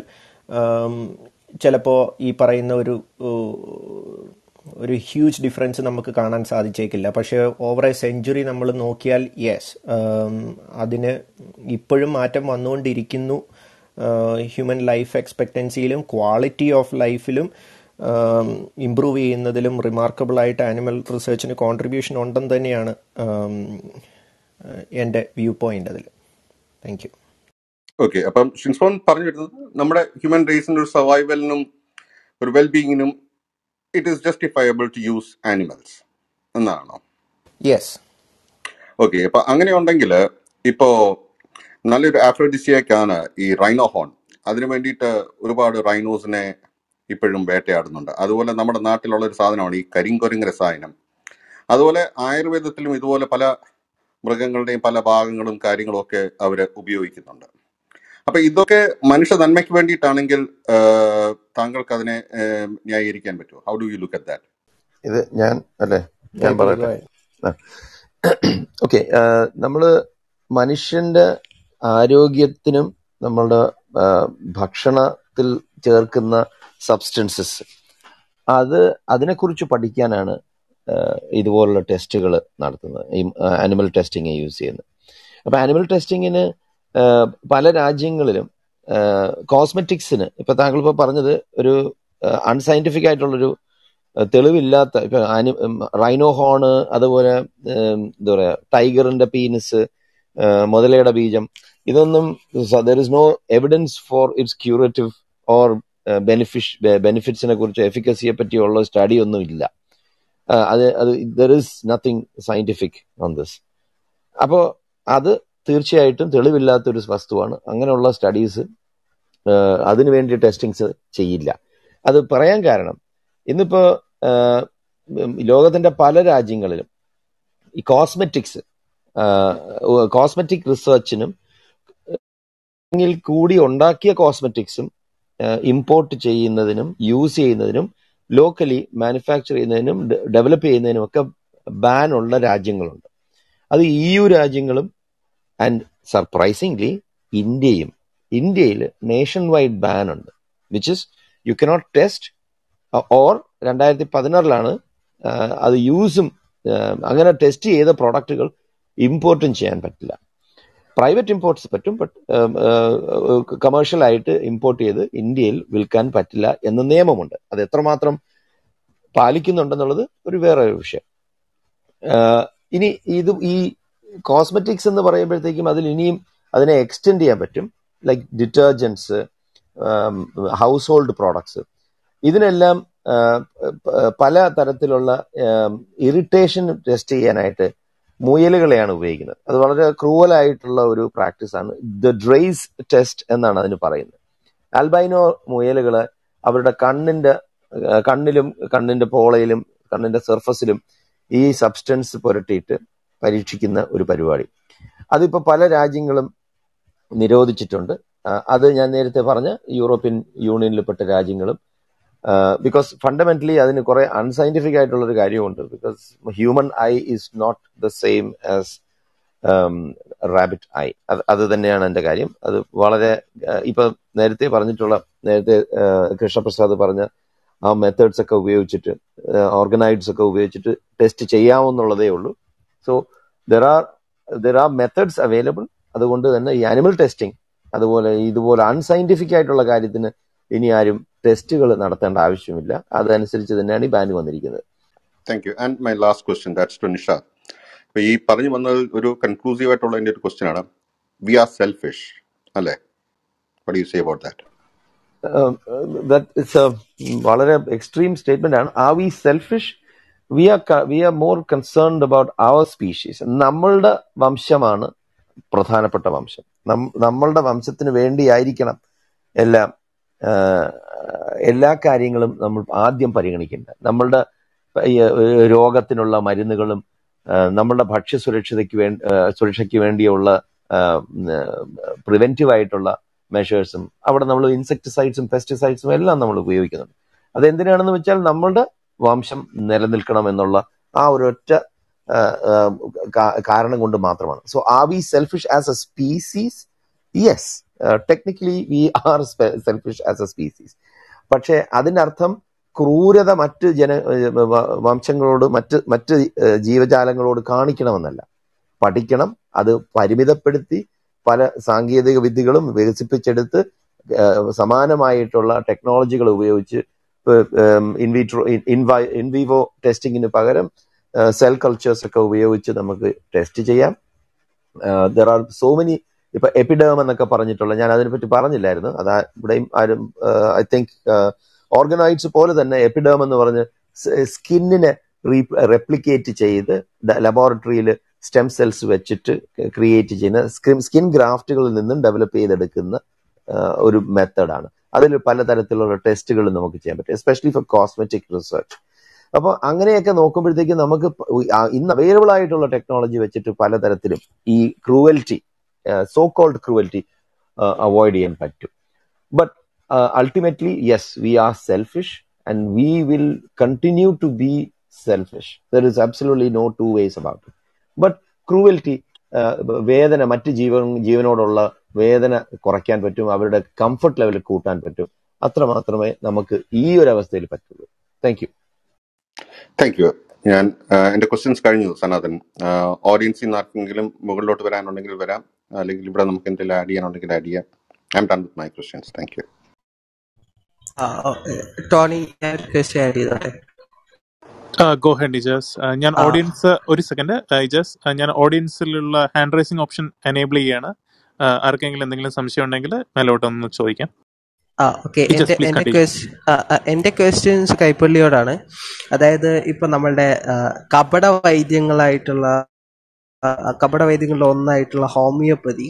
ചിലപ്പോൾ ഈ പറയുന്ന ഒരു ഉം, ഒരു ഹ്യൂജ് ഡിഫറൻസ് നമുക്ക് കാണാൻ സാധിച്ചേക്കില്ല പക്ഷേ ഓവർ എ സെഞ്ചുറി നമ്മൾ നോക്കിയാൽ യെസ് അതിന് ഇപ്പോഴും മാറ്റം വന്നുകൊണ്ടിരിക്കുന്നു ഹ്യൂമൻ ലൈഫ് എക്സ്പെക്റ്റൻസിയിലും ക്വാളിറ്റി ഓഫ് ലൈഫിലും ഇമ്പ്രൂവ് ചെയ്യുന്നതിലും റിമാർക്കബിൾ ആയിട്ട് ആനിമൽ റിസർച്ചിന് കോൺട്രിബ്യൂഷൻ ഉണ്ടെന്ന് തന്നെയാണ് ഉം, എൻ്റെ വ്യൂ പോയിന്റ് അതിൽ താങ്ക് യു ഓക്കെ അപ്പം ഷിൻസ്പോൺ പറഞ്ഞു വരുന്നത് നമ്മുടെ ഹ്യൂമൻ റേസിന്റെ ഒരു സർവൈവലിനും ഒരു വെൽബീയിങ്ങിനും it is justifiable to use animals എന്നാണോ യെസ് ഓക്കെ അപ്പൊ അങ്ങനെ ഉണ്ടെങ്കിൽ ഇപ്പോ നല്ലൊരു ആഫ്രോഡിസിയാക്കാണ് ഈ റൈനോ ഹോൺ അതിനു വേണ്ടിയിട്ട് ഒരുപാട് റൈനോസിനെ ഇപ്പോഴും വേട്ടയാടുന്നുണ്ട് അതുപോലെ നമ്മുടെ നാട്ടിലുള്ള ഒരു സാധനമാണ് ഈ കരിങ്കൊരിങ് രസായനം അതുപോലെ ആയുർവേദത്തിലും ഇതുപോലെ പല മൃഗങ്ങളുടെയും പല ഭാഗങ്ങളും കാര്യങ്ങളും ഒക്കെ അവർ ഉപയോഗിക്കുന്നുണ്ട് അപ്പൊ ഇതൊക്കെ മനുഷ്യ നന്മയ്ക്ക് വേണ്ടിയിട്ടാണെങ്കിൽ ആഹ്, താങ്കൾക്ക് അതിനെ ആഹ്, ന്യായീകരിക്കാൻ പറ്റുമോ how do you look at that ഇത് ഞാൻ അല്ലേ ഞാൻ കൈപ്പള്ളി പറയട്ടെ ഗോ ഓക്കെ നമ്മള് മനുഷ്യന്റെ ആരോഗ്യത്തിനും നമ്മളുടെ ആ, ഭക്ഷണത്തിൽ ചേർക്കുന്ന സബ്സ്റ്റൻസസ് അത് അതിനെക്കുറിച്ച് പഠിക്കാനാണ് ആ, ഇതുപോലുള്ള ടെസ്റ്റുകൾ നടത്തുന്നത് ഈ ആനിമൽ ടെസ്റ്റിംഗ് യൂസ് ചെയ്യുന്നത് അപ്പൊ ആനിമൽ ടെസ്റ്റിങ്ങിന് പല രാജ്യങ്ങളിലും കോസ്മെറ്റിക്സിന് ഇപ്പൊ താങ്കൾ ഇപ്പൊ പറഞ്ഞത് ഒരു അൺസയന്റിഫിക് ആയിട്ടുള്ളൊരു ഏഹ് തെളിവില്ലാത്ത ഇപ്പൊ ആനി റൈനോ ഹോണ് അതുപോലെ ഏം, എന്താ പറയാ ടൈഗറിന്റെ പീനസ് മുതലയുടെ ബീജം ഇതൊന്നും there is no evidence for its curative or ബെനിഫിഷ് ബെനിഫിറ്റ്സിനെ കുറിച്ച് എഫിക്കസിയെ പറ്റിയുള്ള സ്റ്റഡി ഒന്നും ഇല്ല ആ, അത് അത് there is nothing scientific on this അപ്പോ അത് തീർച്ചയായിട്ടും തെളിവില്ലാത്ത ഒരു വസ്തുവാണ് അങ്ങനെയുള്ള സ്റ്റഡീസ് അതിനു വേണ്ടി ടെസ്റ്റിങ്സ് ചെയ്യില്ല അത് പറയാൻ കാരണം ഇന്നിപ്പോ ആഹ്, ഉം, ലോകത്തിന്റെ പല രാജ്യങ്ങളിലും ഈ കോസ്മെറ്റിക്സ് കോസ്മെറ്റിക് റിസർച്ചിനും ിൽ കൂടി ഉണ്ടാക്കിയ കോസ്മെറ്റിക്സും ഇമ്പോർട്ട് ചെയ്യുന്നതിനും യൂസ് ചെയ്യുന്നതിനും ലോക്കലി മാനുഫാക്ചർ ചെയ്യുന്നതിനും ഡെവലപ്പ് ചെയ്യുന്നതിനും ഒക്കെ ബാൻ ഉള്ള രാജ്യങ്ങളുണ്ട് അത് ഇ യു രാജ്യങ്ങളും ആൻഡ് സർപ്രൈസിംഗ്ലി ഇന്ത്യയും ഇന്ത്യയിൽ നേഷൻ വൈഡ് ബാൻ ഉണ്ട് which is you cannot test or രണ്ടായിരത്തി പതിനാറിലാണ് അത് യൂസും അങ്ങനെ ടെസ്റ്റ് ചെയ്ത പ്രോഡക്റ്റുകൾ ഇമ്പോർട്ടും ചെയ്യാൻ പറ്റില്ല പ്രൈവറ്റ് ഇമ്പോർട്ട്സ് പറ്റും ബട്ട് കമേഴ്ഷ്യൽ ആയിട്ട് ഇമ്പോർട്ട് ചെയ്ത് ഇന്ത്യയിൽ വിൽക്കാൻ പറ്റില്ല എന്ന നിയമമുണ്ട് അത് എത്രമാത്രം പാലിക്കുന്നുണ്ടെന്നുള്ളത് ഒരു വേറെ ഒരു വിഷയം ആഹ് ഇനി ഇത് ഈ കോസ്മെറ്റിക്സ് എന്ന് പറയുമ്പോഴത്തേക്കും അതിൽ ഇനിയും അതിനെ എക്സ്റ്റെൻഡ് ചെയ്യാൻ പറ്റും like detergents household products ഇതിനെല്ലാം ആഹ് പ- പല തരത്തിലുള്ള ഇറിറ്റേഷൻ ടെസ്റ്റ് ചെയ്യാനായിട്ട് മുയലുകളെയാണ് ഉപയോഗിക്കുന്നത് അത് വളരെ ക്രൂവൽ ആയിട്ടുള്ള ഒരു പ്രാക്ടീസ് ആണ് ദ ഡ്രൈസ് ടെസ്റ്റ് എന്നാണ് അതിന് പറയുന്നത് ആൽബൈനോ മുയലുകള് അവരുടെ കണ്ണിന്റെ ആ, കണ്ണിലും കണ്ണിന്റെ പോളയിലും കണ്ണിന്റെ സർഫസിലും ഈ സബ്സ്റ്റൻസ് പുരട്ടിയിട്ട് പരീക്ഷിക്കുന്ന ഒരു പരിപാടി അതിപ്പോ പല രാജ്യങ്ങളും നിരോധിച്ചിട്ടുണ്ട് ആ, അത് ഞാൻ നേരത്തെ പറഞ്ഞ യൂറോപ്യൻ യൂണിയനിൽപ്പെട്ട രാജ്യങ്ങളും ബിക്കോസ് ഫണ്ടമെന്റലി അതിന് കുറെ അൺസയന്റിഫിക് ആയിട്ടുള്ള ഒരു കാര്യമുണ്ട് because human eye is not the same as rabbit eye അത് അത് തന്നെയാണ് എന്റെ കാര്യം അത് വളരെ ആ, ഇപ്പൊ നേരത്തെ പറഞ്ഞിട്ടുള്ള നേരത്തെ ആ, കൃഷ്ണപ്രസാദ് പറഞ്ഞ ആ മെത്തേഡ്സ് ഒക്കെ ഉപയോഗിച്ചിട്ട് ഓർഗനൈഡ്സ് ഒക്കെ ഉപയോഗിച്ചിട്ട് ടെസ്റ്റ് ചെയ്യാവുന്നുള്ളതേ ഉള്ളൂ so there are there are methods available അതുകൊണ്ട് തന്നെ ഈ ആനിമൽ ടെസ്റ്റിംഗ് അതുപോലെ ഇതുപോലെ അൺസയന്റിഫിക് ആയിട്ടുള്ള കാര്യത്തിന് ഇനി ആരും ടെസ്റ്റുകൾ നടത്തേണ്ട ആവശ്യമില്ല അതനുസരിച്ച് തന്നെയാണ് ഈ ബാൻ വന്നിരിക്കുന്നത് thank you and my last question that's to Nisha അപ്പൊ ഈ പറഞ്ഞു വന്നത് ഒരു കൺക്ലൂസീവ് ആയിട്ടുള്ള എൻ്റെ ഒരു ക്വസ്റ്റ്യൻ ആണ് വി ആർ സെൽഫിഷ് അല്ലേ what you say about that that it's a വളരെ എക്സ്ട്രീം സ്റ്റേറ്റ്മെന്റ് ആണ് are we selfish we are we are more concerned about our species നമ്മളുടെ വംശമാണ് പ്രധാനപ്പെട്ട വംശം നം- നമ്മളുടെ വംശത്തിന് വേണ്ടിയായിരിക്കണം എല്ലാം ആഹ്, എല്ലാ കാര്യങ്ങളും നമ്മൾ ആദ്യം പരിഗണിക്കേണ്ടത് നമ്മളുടെ ഈ, ഏഹ്, രോഗത്തിനുള്ള മരുന്നുകളും ആഹ്, നമ്മളുടെ ഭക്ഷ്യസുരക്ഷതയ്ക്ക് വേണ്ടി സുരക്ഷയ്ക്ക് വേണ്ടിയുള്ള പ്രിവെന്റീവ് ആയിട്ടുള്ള മെഷേഴ്സും അവിടെ നമ്മൾ ഇൻസെക്ടിസൈഡ്സും പെസ്റ്റിസൈഡ്സും എല്ലാം നമ്മൾ ഉപയോഗിക്കുന്നുണ്ട് അതെന്തിനാണെന്ന് വെച്ചാൽ നമ്മളുടെ വംശം നിലനിൽക്കണം എന്നുള്ള ആ ഒരൊറ്റ ആ, ആ, കാ- കാരണം കൊണ്ട് മാത്രമാണ് so are we selfish as a species yes technically we are selfish as a species പക്ഷേ അതിന്റെ അർത്ഥം ക്രൂരത മറ്റ് ജന വ- വംശങ്ങളോട് മറ്റ് മറ്റ് ഏഹ്, ജീവജാലങ്ങളോട് കാണിക്കണമെന്നല്ല പഠിക്കണം അത് പരിമിതപ്പെടുത്തി പല സാങ്കേതിക വിദ്യകളും വികസിപ്പിച്ചെടുത്ത് ഏഹ്, സമാനമായിട്ടുള്ള ടെക്നോളജികൾ ഉപയോഗിച്ച് ഇൻവിട്രോ ഇൻവിവോ ടെസ്റ്റിങ്ങിന് പകരം സെൽ കൾച്ചേഴ്സ് ഒക്കെ ഉപയോഗിച്ച് നമുക്ക് ടെസ്റ്റ് ചെയ്യാം ദർ ആർ സോ മെനി ഇപ്പൊ എപ്പിഡേം എന്നൊക്കെ പറഞ്ഞിട്ടുള്ള ഞാൻ അതിനെപ്പറ്റി പറഞ്ഞില്ലായിരുന്നു അതാ ഇവിടെയും ആരും ഐ തിങ്ക് ഓർഗനൈഡ്സ് പോലെ തന്നെ എപ്പിഡേം എന്ന് പറഞ്ഞ് സ്കിന്നിനെ റെപ്ലിക്കേറ്റ് ചെയ്ത് ലബോറട്ടറിയിൽ സ്റ്റെം സെൽസ് വെച്ചിട്ട് ക്രിയേറ്റ് ചെയ്യുന്ന സ്കിൻ ഗ്രാഫ്റ്റുകളിൽ നിന്നും ഡെവലപ്പ് ചെയ്തെടുക്കുന്ന ആ, ഒരു മെത്തേഡാണ് അതിൽ പലതരത്തിലുള്ള ടെസ്റ്റുകൾ നമുക്ക് ചെയ്യാൻ പറ്റും എസ്പെഷ്യലി ഫോർ കോസ്മെറ്റിക് റിസർച്ച് അപ്പോൾ അങ്ങനെയൊക്കെ നോക്കുമ്പോഴത്തേക്കും നമുക്ക് പ- ആ ഇന്ന് അവൈലബിൾ ആയിട്ടുള്ള ടെക്നോളജി വെച്ചിട്ട് പലതരത്തിലും ഈ cruelty so called cruelty avoid ചെയ്യാൻ പറ്റും but ultimately yes we are selfish and we will continue to be selfish there is absolutely no two ways about it but cruelty വേദന മറ്റ് ജീവൻ ജീവനോടുള്ള വേദന കുറയ്ക്കാൻ പറ്റും അവരുടെ കംഫർട്ട് ലെവൽ കൂട്ടാൻ പറ്റും അത്ര മാത്രമേ നമുക്ക് ഈ ഒരു അവസ്ഥയിൽ പറ്റുള്ളൂ താങ്ക് യു താങ്ക് യു ഞാൻ ആ, എന്റെ ക്വസ്റ്റ്യൻസ് കഴിഞ്ഞു സനാതൻ ഓഡിയൻസിൽ നിന്ന് ആർക്കെങ്കിലും മുകളിലോട്ട് വരാനുണ്ടെങ്കിൽ വരാം അല്ലെങ്കിൽ ഇവിടെ നമുക്ക് എന്തെങ്കിലും ആഡ് ചെയ്യാനുണ്ടെങ്കിൽ ആഡ് ചെയ്യാം I'm done with my questions thank you ആ, ഓ, ഏ, ടോണി ഞാൻ ഒരു ക്വസ്റ്റ്യൻ ആഡ് ചെയ്തോട്ടെ ഗോ ഹെഡ് ഇജസ് ഞാൻ ആ ഓഡിയൻസ് ഒരു സെക്കൻഡ് ഇജസ് ഞാൻ ഓഡിയൻസിലുള്ള ഹാൻഡ് റൈസിംഗ് ഓപ്ഷൻ എനേബിൾ ചെയ്യാണ് ആ, ആർക്കെങ്കിലും എന്തെങ്കിലും സംശയം ഉണ്ടെങ്കിൽ മേലോട്ട് ഒന്ന് ചോദിക്കാം ആ ഓക്കെ ഇജസ് എൻ്റെ പ്ലീസ് എൻ്റെ കണ്ടിന്യൂ ക്വസ്റ്റ് എൻ്റെ ക്വസ്റ്റ്യൻസ് കൈപ്പള്ളിയോടാണ് അതായത് ഇപ്പൊ നമ്മളുടെ ആ, കപട വൈദ്യങ്ങളായിട്ടുള്ള ആ, കപട വൈദ്യങ്ങളിൽ ഒന്നായിട്ടുള്ള ഹോമിയോപ്പതി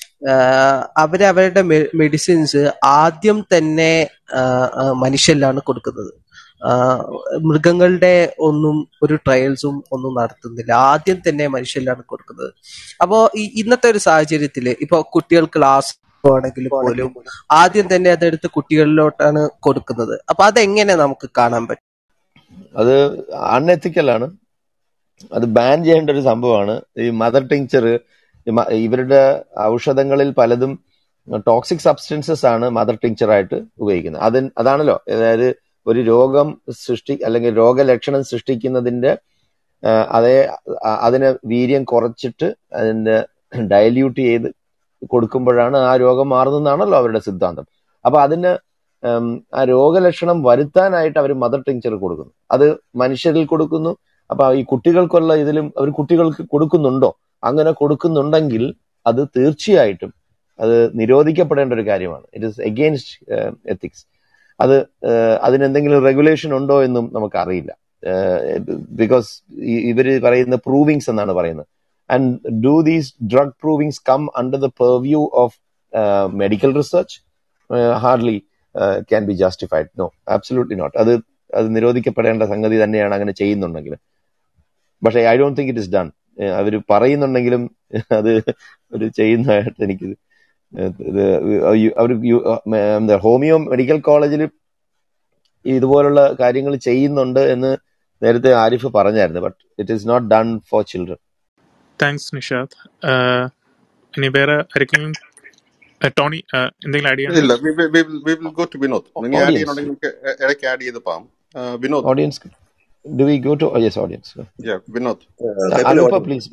അവർ അവരുടെ മെഡിസിൻസ് ആദ്യം തന്നെ ആ, ആ, മനുഷ്യരിലാണ് കൊടുക്കുന്നത് ആ, മൃഗങ്ങളുടെ ഒന്നും ഒരു ട്രയൽസും ഒന്നും നടത്തുന്നില്ല ആദ്യം തന്നെ മനുഷ്യരിലാണ് കൊടുക്കുന്നത് അപ്പോൾ ഈ ഇന്നത്തെ ഒരു സാഹചര്യത്തിൽ ഇപ്പോൾ കുട്ടികൾ ക്ലാസ് ആണെങ്കിൽ പോലും ആദ്യം തന്നെ അതെടുത്ത് കുട്ടികളിലോട്ടാണ് കൊടുക്കുന്നത് അപ്പൊ അതെങ്ങനെ നമുക്ക് കാണാൻ പറ്റും അത് അൺഎത്തിക്കലാണ് അത് ബാൻ ചെയ്യേണ്ട ഒരു സംഭവമാണ് ഈ മദർ ടിങ്ചർ ഇവരുടെ ഔഷധങ്ങളിൽ പലതും ടോക്സിക് സബ്സ്റ്റൻസസ് ആണ് മദർ ടിങ്ചർ ആയിട്ട് ഉപയോഗിക്കുന്നത് അത് അതാണല്ലോ അതായത് ഒരു രോഗം സൃഷ്ടി അല്ലെങ്കിൽ രോഗലക്ഷണം സൃഷ്ടിക്കുന്നതിന്റെ ആ, അതേ അ- അതിനെ വീര്യം കുറച്ചിട്ട് അതിന്റെ ഡയല്യൂട്ട് ചെയ്ത് കൊടുക്കുമ്പോഴാണ് ആ രോഗം മാറുന്നതെന്നാണല്ലോ അവരുടെ സിദ്ധാന്തം അപ്പൊ അതിന് ഉം, ആ രോഗലക്ഷണം വരുത്താനായിട്ട് അവർ മദർ ടിങ്ചർ കൊടുക്കുന്നു അത് മനുഷ്യരിൽ കൊടുക്കുന്നു അപ്പൊ ഈ കുട്ടികൾക്കുള്ള ഇതിലും അവർ കുട്ടികൾക്ക് കൊടുക്കുന്നുണ്ടോ അങ്ങനെ കൊടുക്കുന്നുണ്ടെങ്കിൽ അത് തീർച്ചയായിട്ടും അത് നിരോധിക്കപ്പെടേണ്ട ഒരു കാര്യമാണ് ഇറ്റ് ഇസ് എഗെയിൻസ്റ്റ് എത്തിക്സ് അത് ഏഹ്, അതിനെന്തെങ്കിലും റെഗുലേഷൻ ഉണ്ടോ എന്നും നമുക്ക് അറിയില്ല ബിക്കോസ് ഇവര് പറയുന്ന പ്രൂവിങ്സ് എന്നാണ് പറയുന്നത് and do these drug provings come under the purview of medical research hardly can be justified no absolutely not അത് അത് നിരോധിക്കപ്പെടേണ്ട സംഗതി തന്നെയാണ് അങ്ങനെ ചെയ്യുന്നുണ്ടെങ്കിൽ പക്ഷേ I don't think it is done അവർ പറയുന്നുണ്ടെങ്കിലും അത് ഒരു ചെയ്യുന്നതായിട്ട് എനിക്ക് ഇത് അവർ എന്താ ഹോമിയോ മെഡിക്കൽ കോളേജിൽ ഇതുപോലുള്ള കാര്യങ്ങൾ ചെയ്യുന്നുണ്ട് എന്ന് നേരത്തെ ആരിഫ് പറഞ്ഞായിരുന്നു but it is not done for children thanks Nishad ആഹ് ഇനി വേറെ ആരെങ്കിലും ആഹ് ടോണി ആഹ് എന്തെങ്കിലും ആഡ് ചെയ്യാനുണ്ടോ ഇല്ല we will go to Vinod നിങ്ങൾ ആഡ് ഓഡിയൻസ് ചെയ്യണമെങ്കിൽ നമുക്ക് ഇ- ഇടയ്ക്ക് ആഡ് ചെയ്ത് പോകാം ആ, Vinod audience do we go to yes audience Yeah, Vinod Kaippally അനൂപ ഓഡിബിൾ പ്ലീസ്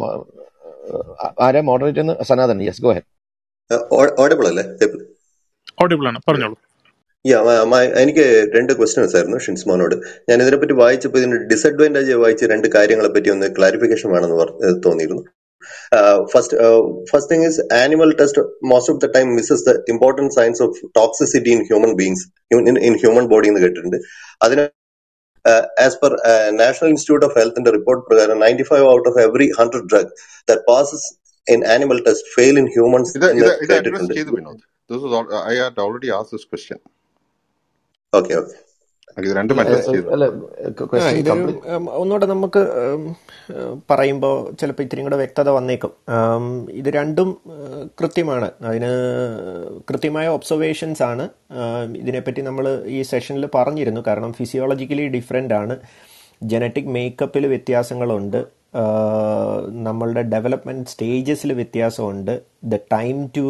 ആരാ മോഡറേറ്റ് എന്ന് Sanathan yes go ahead audible അല്ലേ കൈപ്പള്ളി ഓഡിബിൾ ആണ് പറഞ്ഞോളൂ യാ എനിക്ക് രണ്ട് ക്വസ്റ്റ്യൻസ് ആയിരുന്നു ഷിൻസ്മോനോട് ഞാൻ ഇതിനെപ്പറ്റി വായിച്ചപ്പോൾ ഇതിന്റെ ഡിസഡ്വാൻറ്റേജ് വായിച്ച് രണ്ട് കാര്യങ്ങളെ പറ്റി ഒന്ന് ക്ലാരിഫിക്കേഷൻ വേണമെന്ന് പറ- ഏഹ് തോന്നിയിരുന്നു first first thing is animal test most of the time misses the important science of toxicity in human beings in human body എന്ന് കേട്ടിട്ടുണ്ട് അതിന് as per national institute of ഹെൽത്തിന്റെ റിപ്പോർട്ട് പ്രകാരം ninety five out of every hundred drug the passes in animal test fail in humans ഇത് എന്ന് ഇത് ഇത് address കേട്ടിട്ടുണ്ട് ചെയ്തു Vinod this is I had already as this question okay okay ഇത് രണ്ടും അഡ്രസ് ചെയ്തു അല്ല ആ ക്വസ്റ്റ്യൻ ഇതൊരു കംപ്ലീറ്റ് ഉം, ഒന്നുകൂടെ നമുക്ക് പറയുമ്പോൾ ചിലപ്പോൾ ഇത്തിരി കൂടെ വ്യക്തത വന്നേക്കും ഉം, ഇത് രണ്ടും ഉം, കൃത്യമാണ് അതിന് കൃത്യമായ ഒബ്സർവേഷൻസ് ആണ് ഉം, ഇതിനെപ്പറ്റി നമ്മൾ ഈ സെഷനിൽ പറഞ്ഞിരുന്നു കാരണം ഫിസിയോളജിക്കലി ഡിഫറെൻ്റ് ആണ് ജനറ്റിക് മേക്കപ്പിൽ വ്യത്യാസങ്ങളുണ്ട് ആ, നമ്മളുടെ ഡെവലപ്മെൻറ്റ് സ്റ്റേജസിൽ വ്യത്യാസമുണ്ട് the time to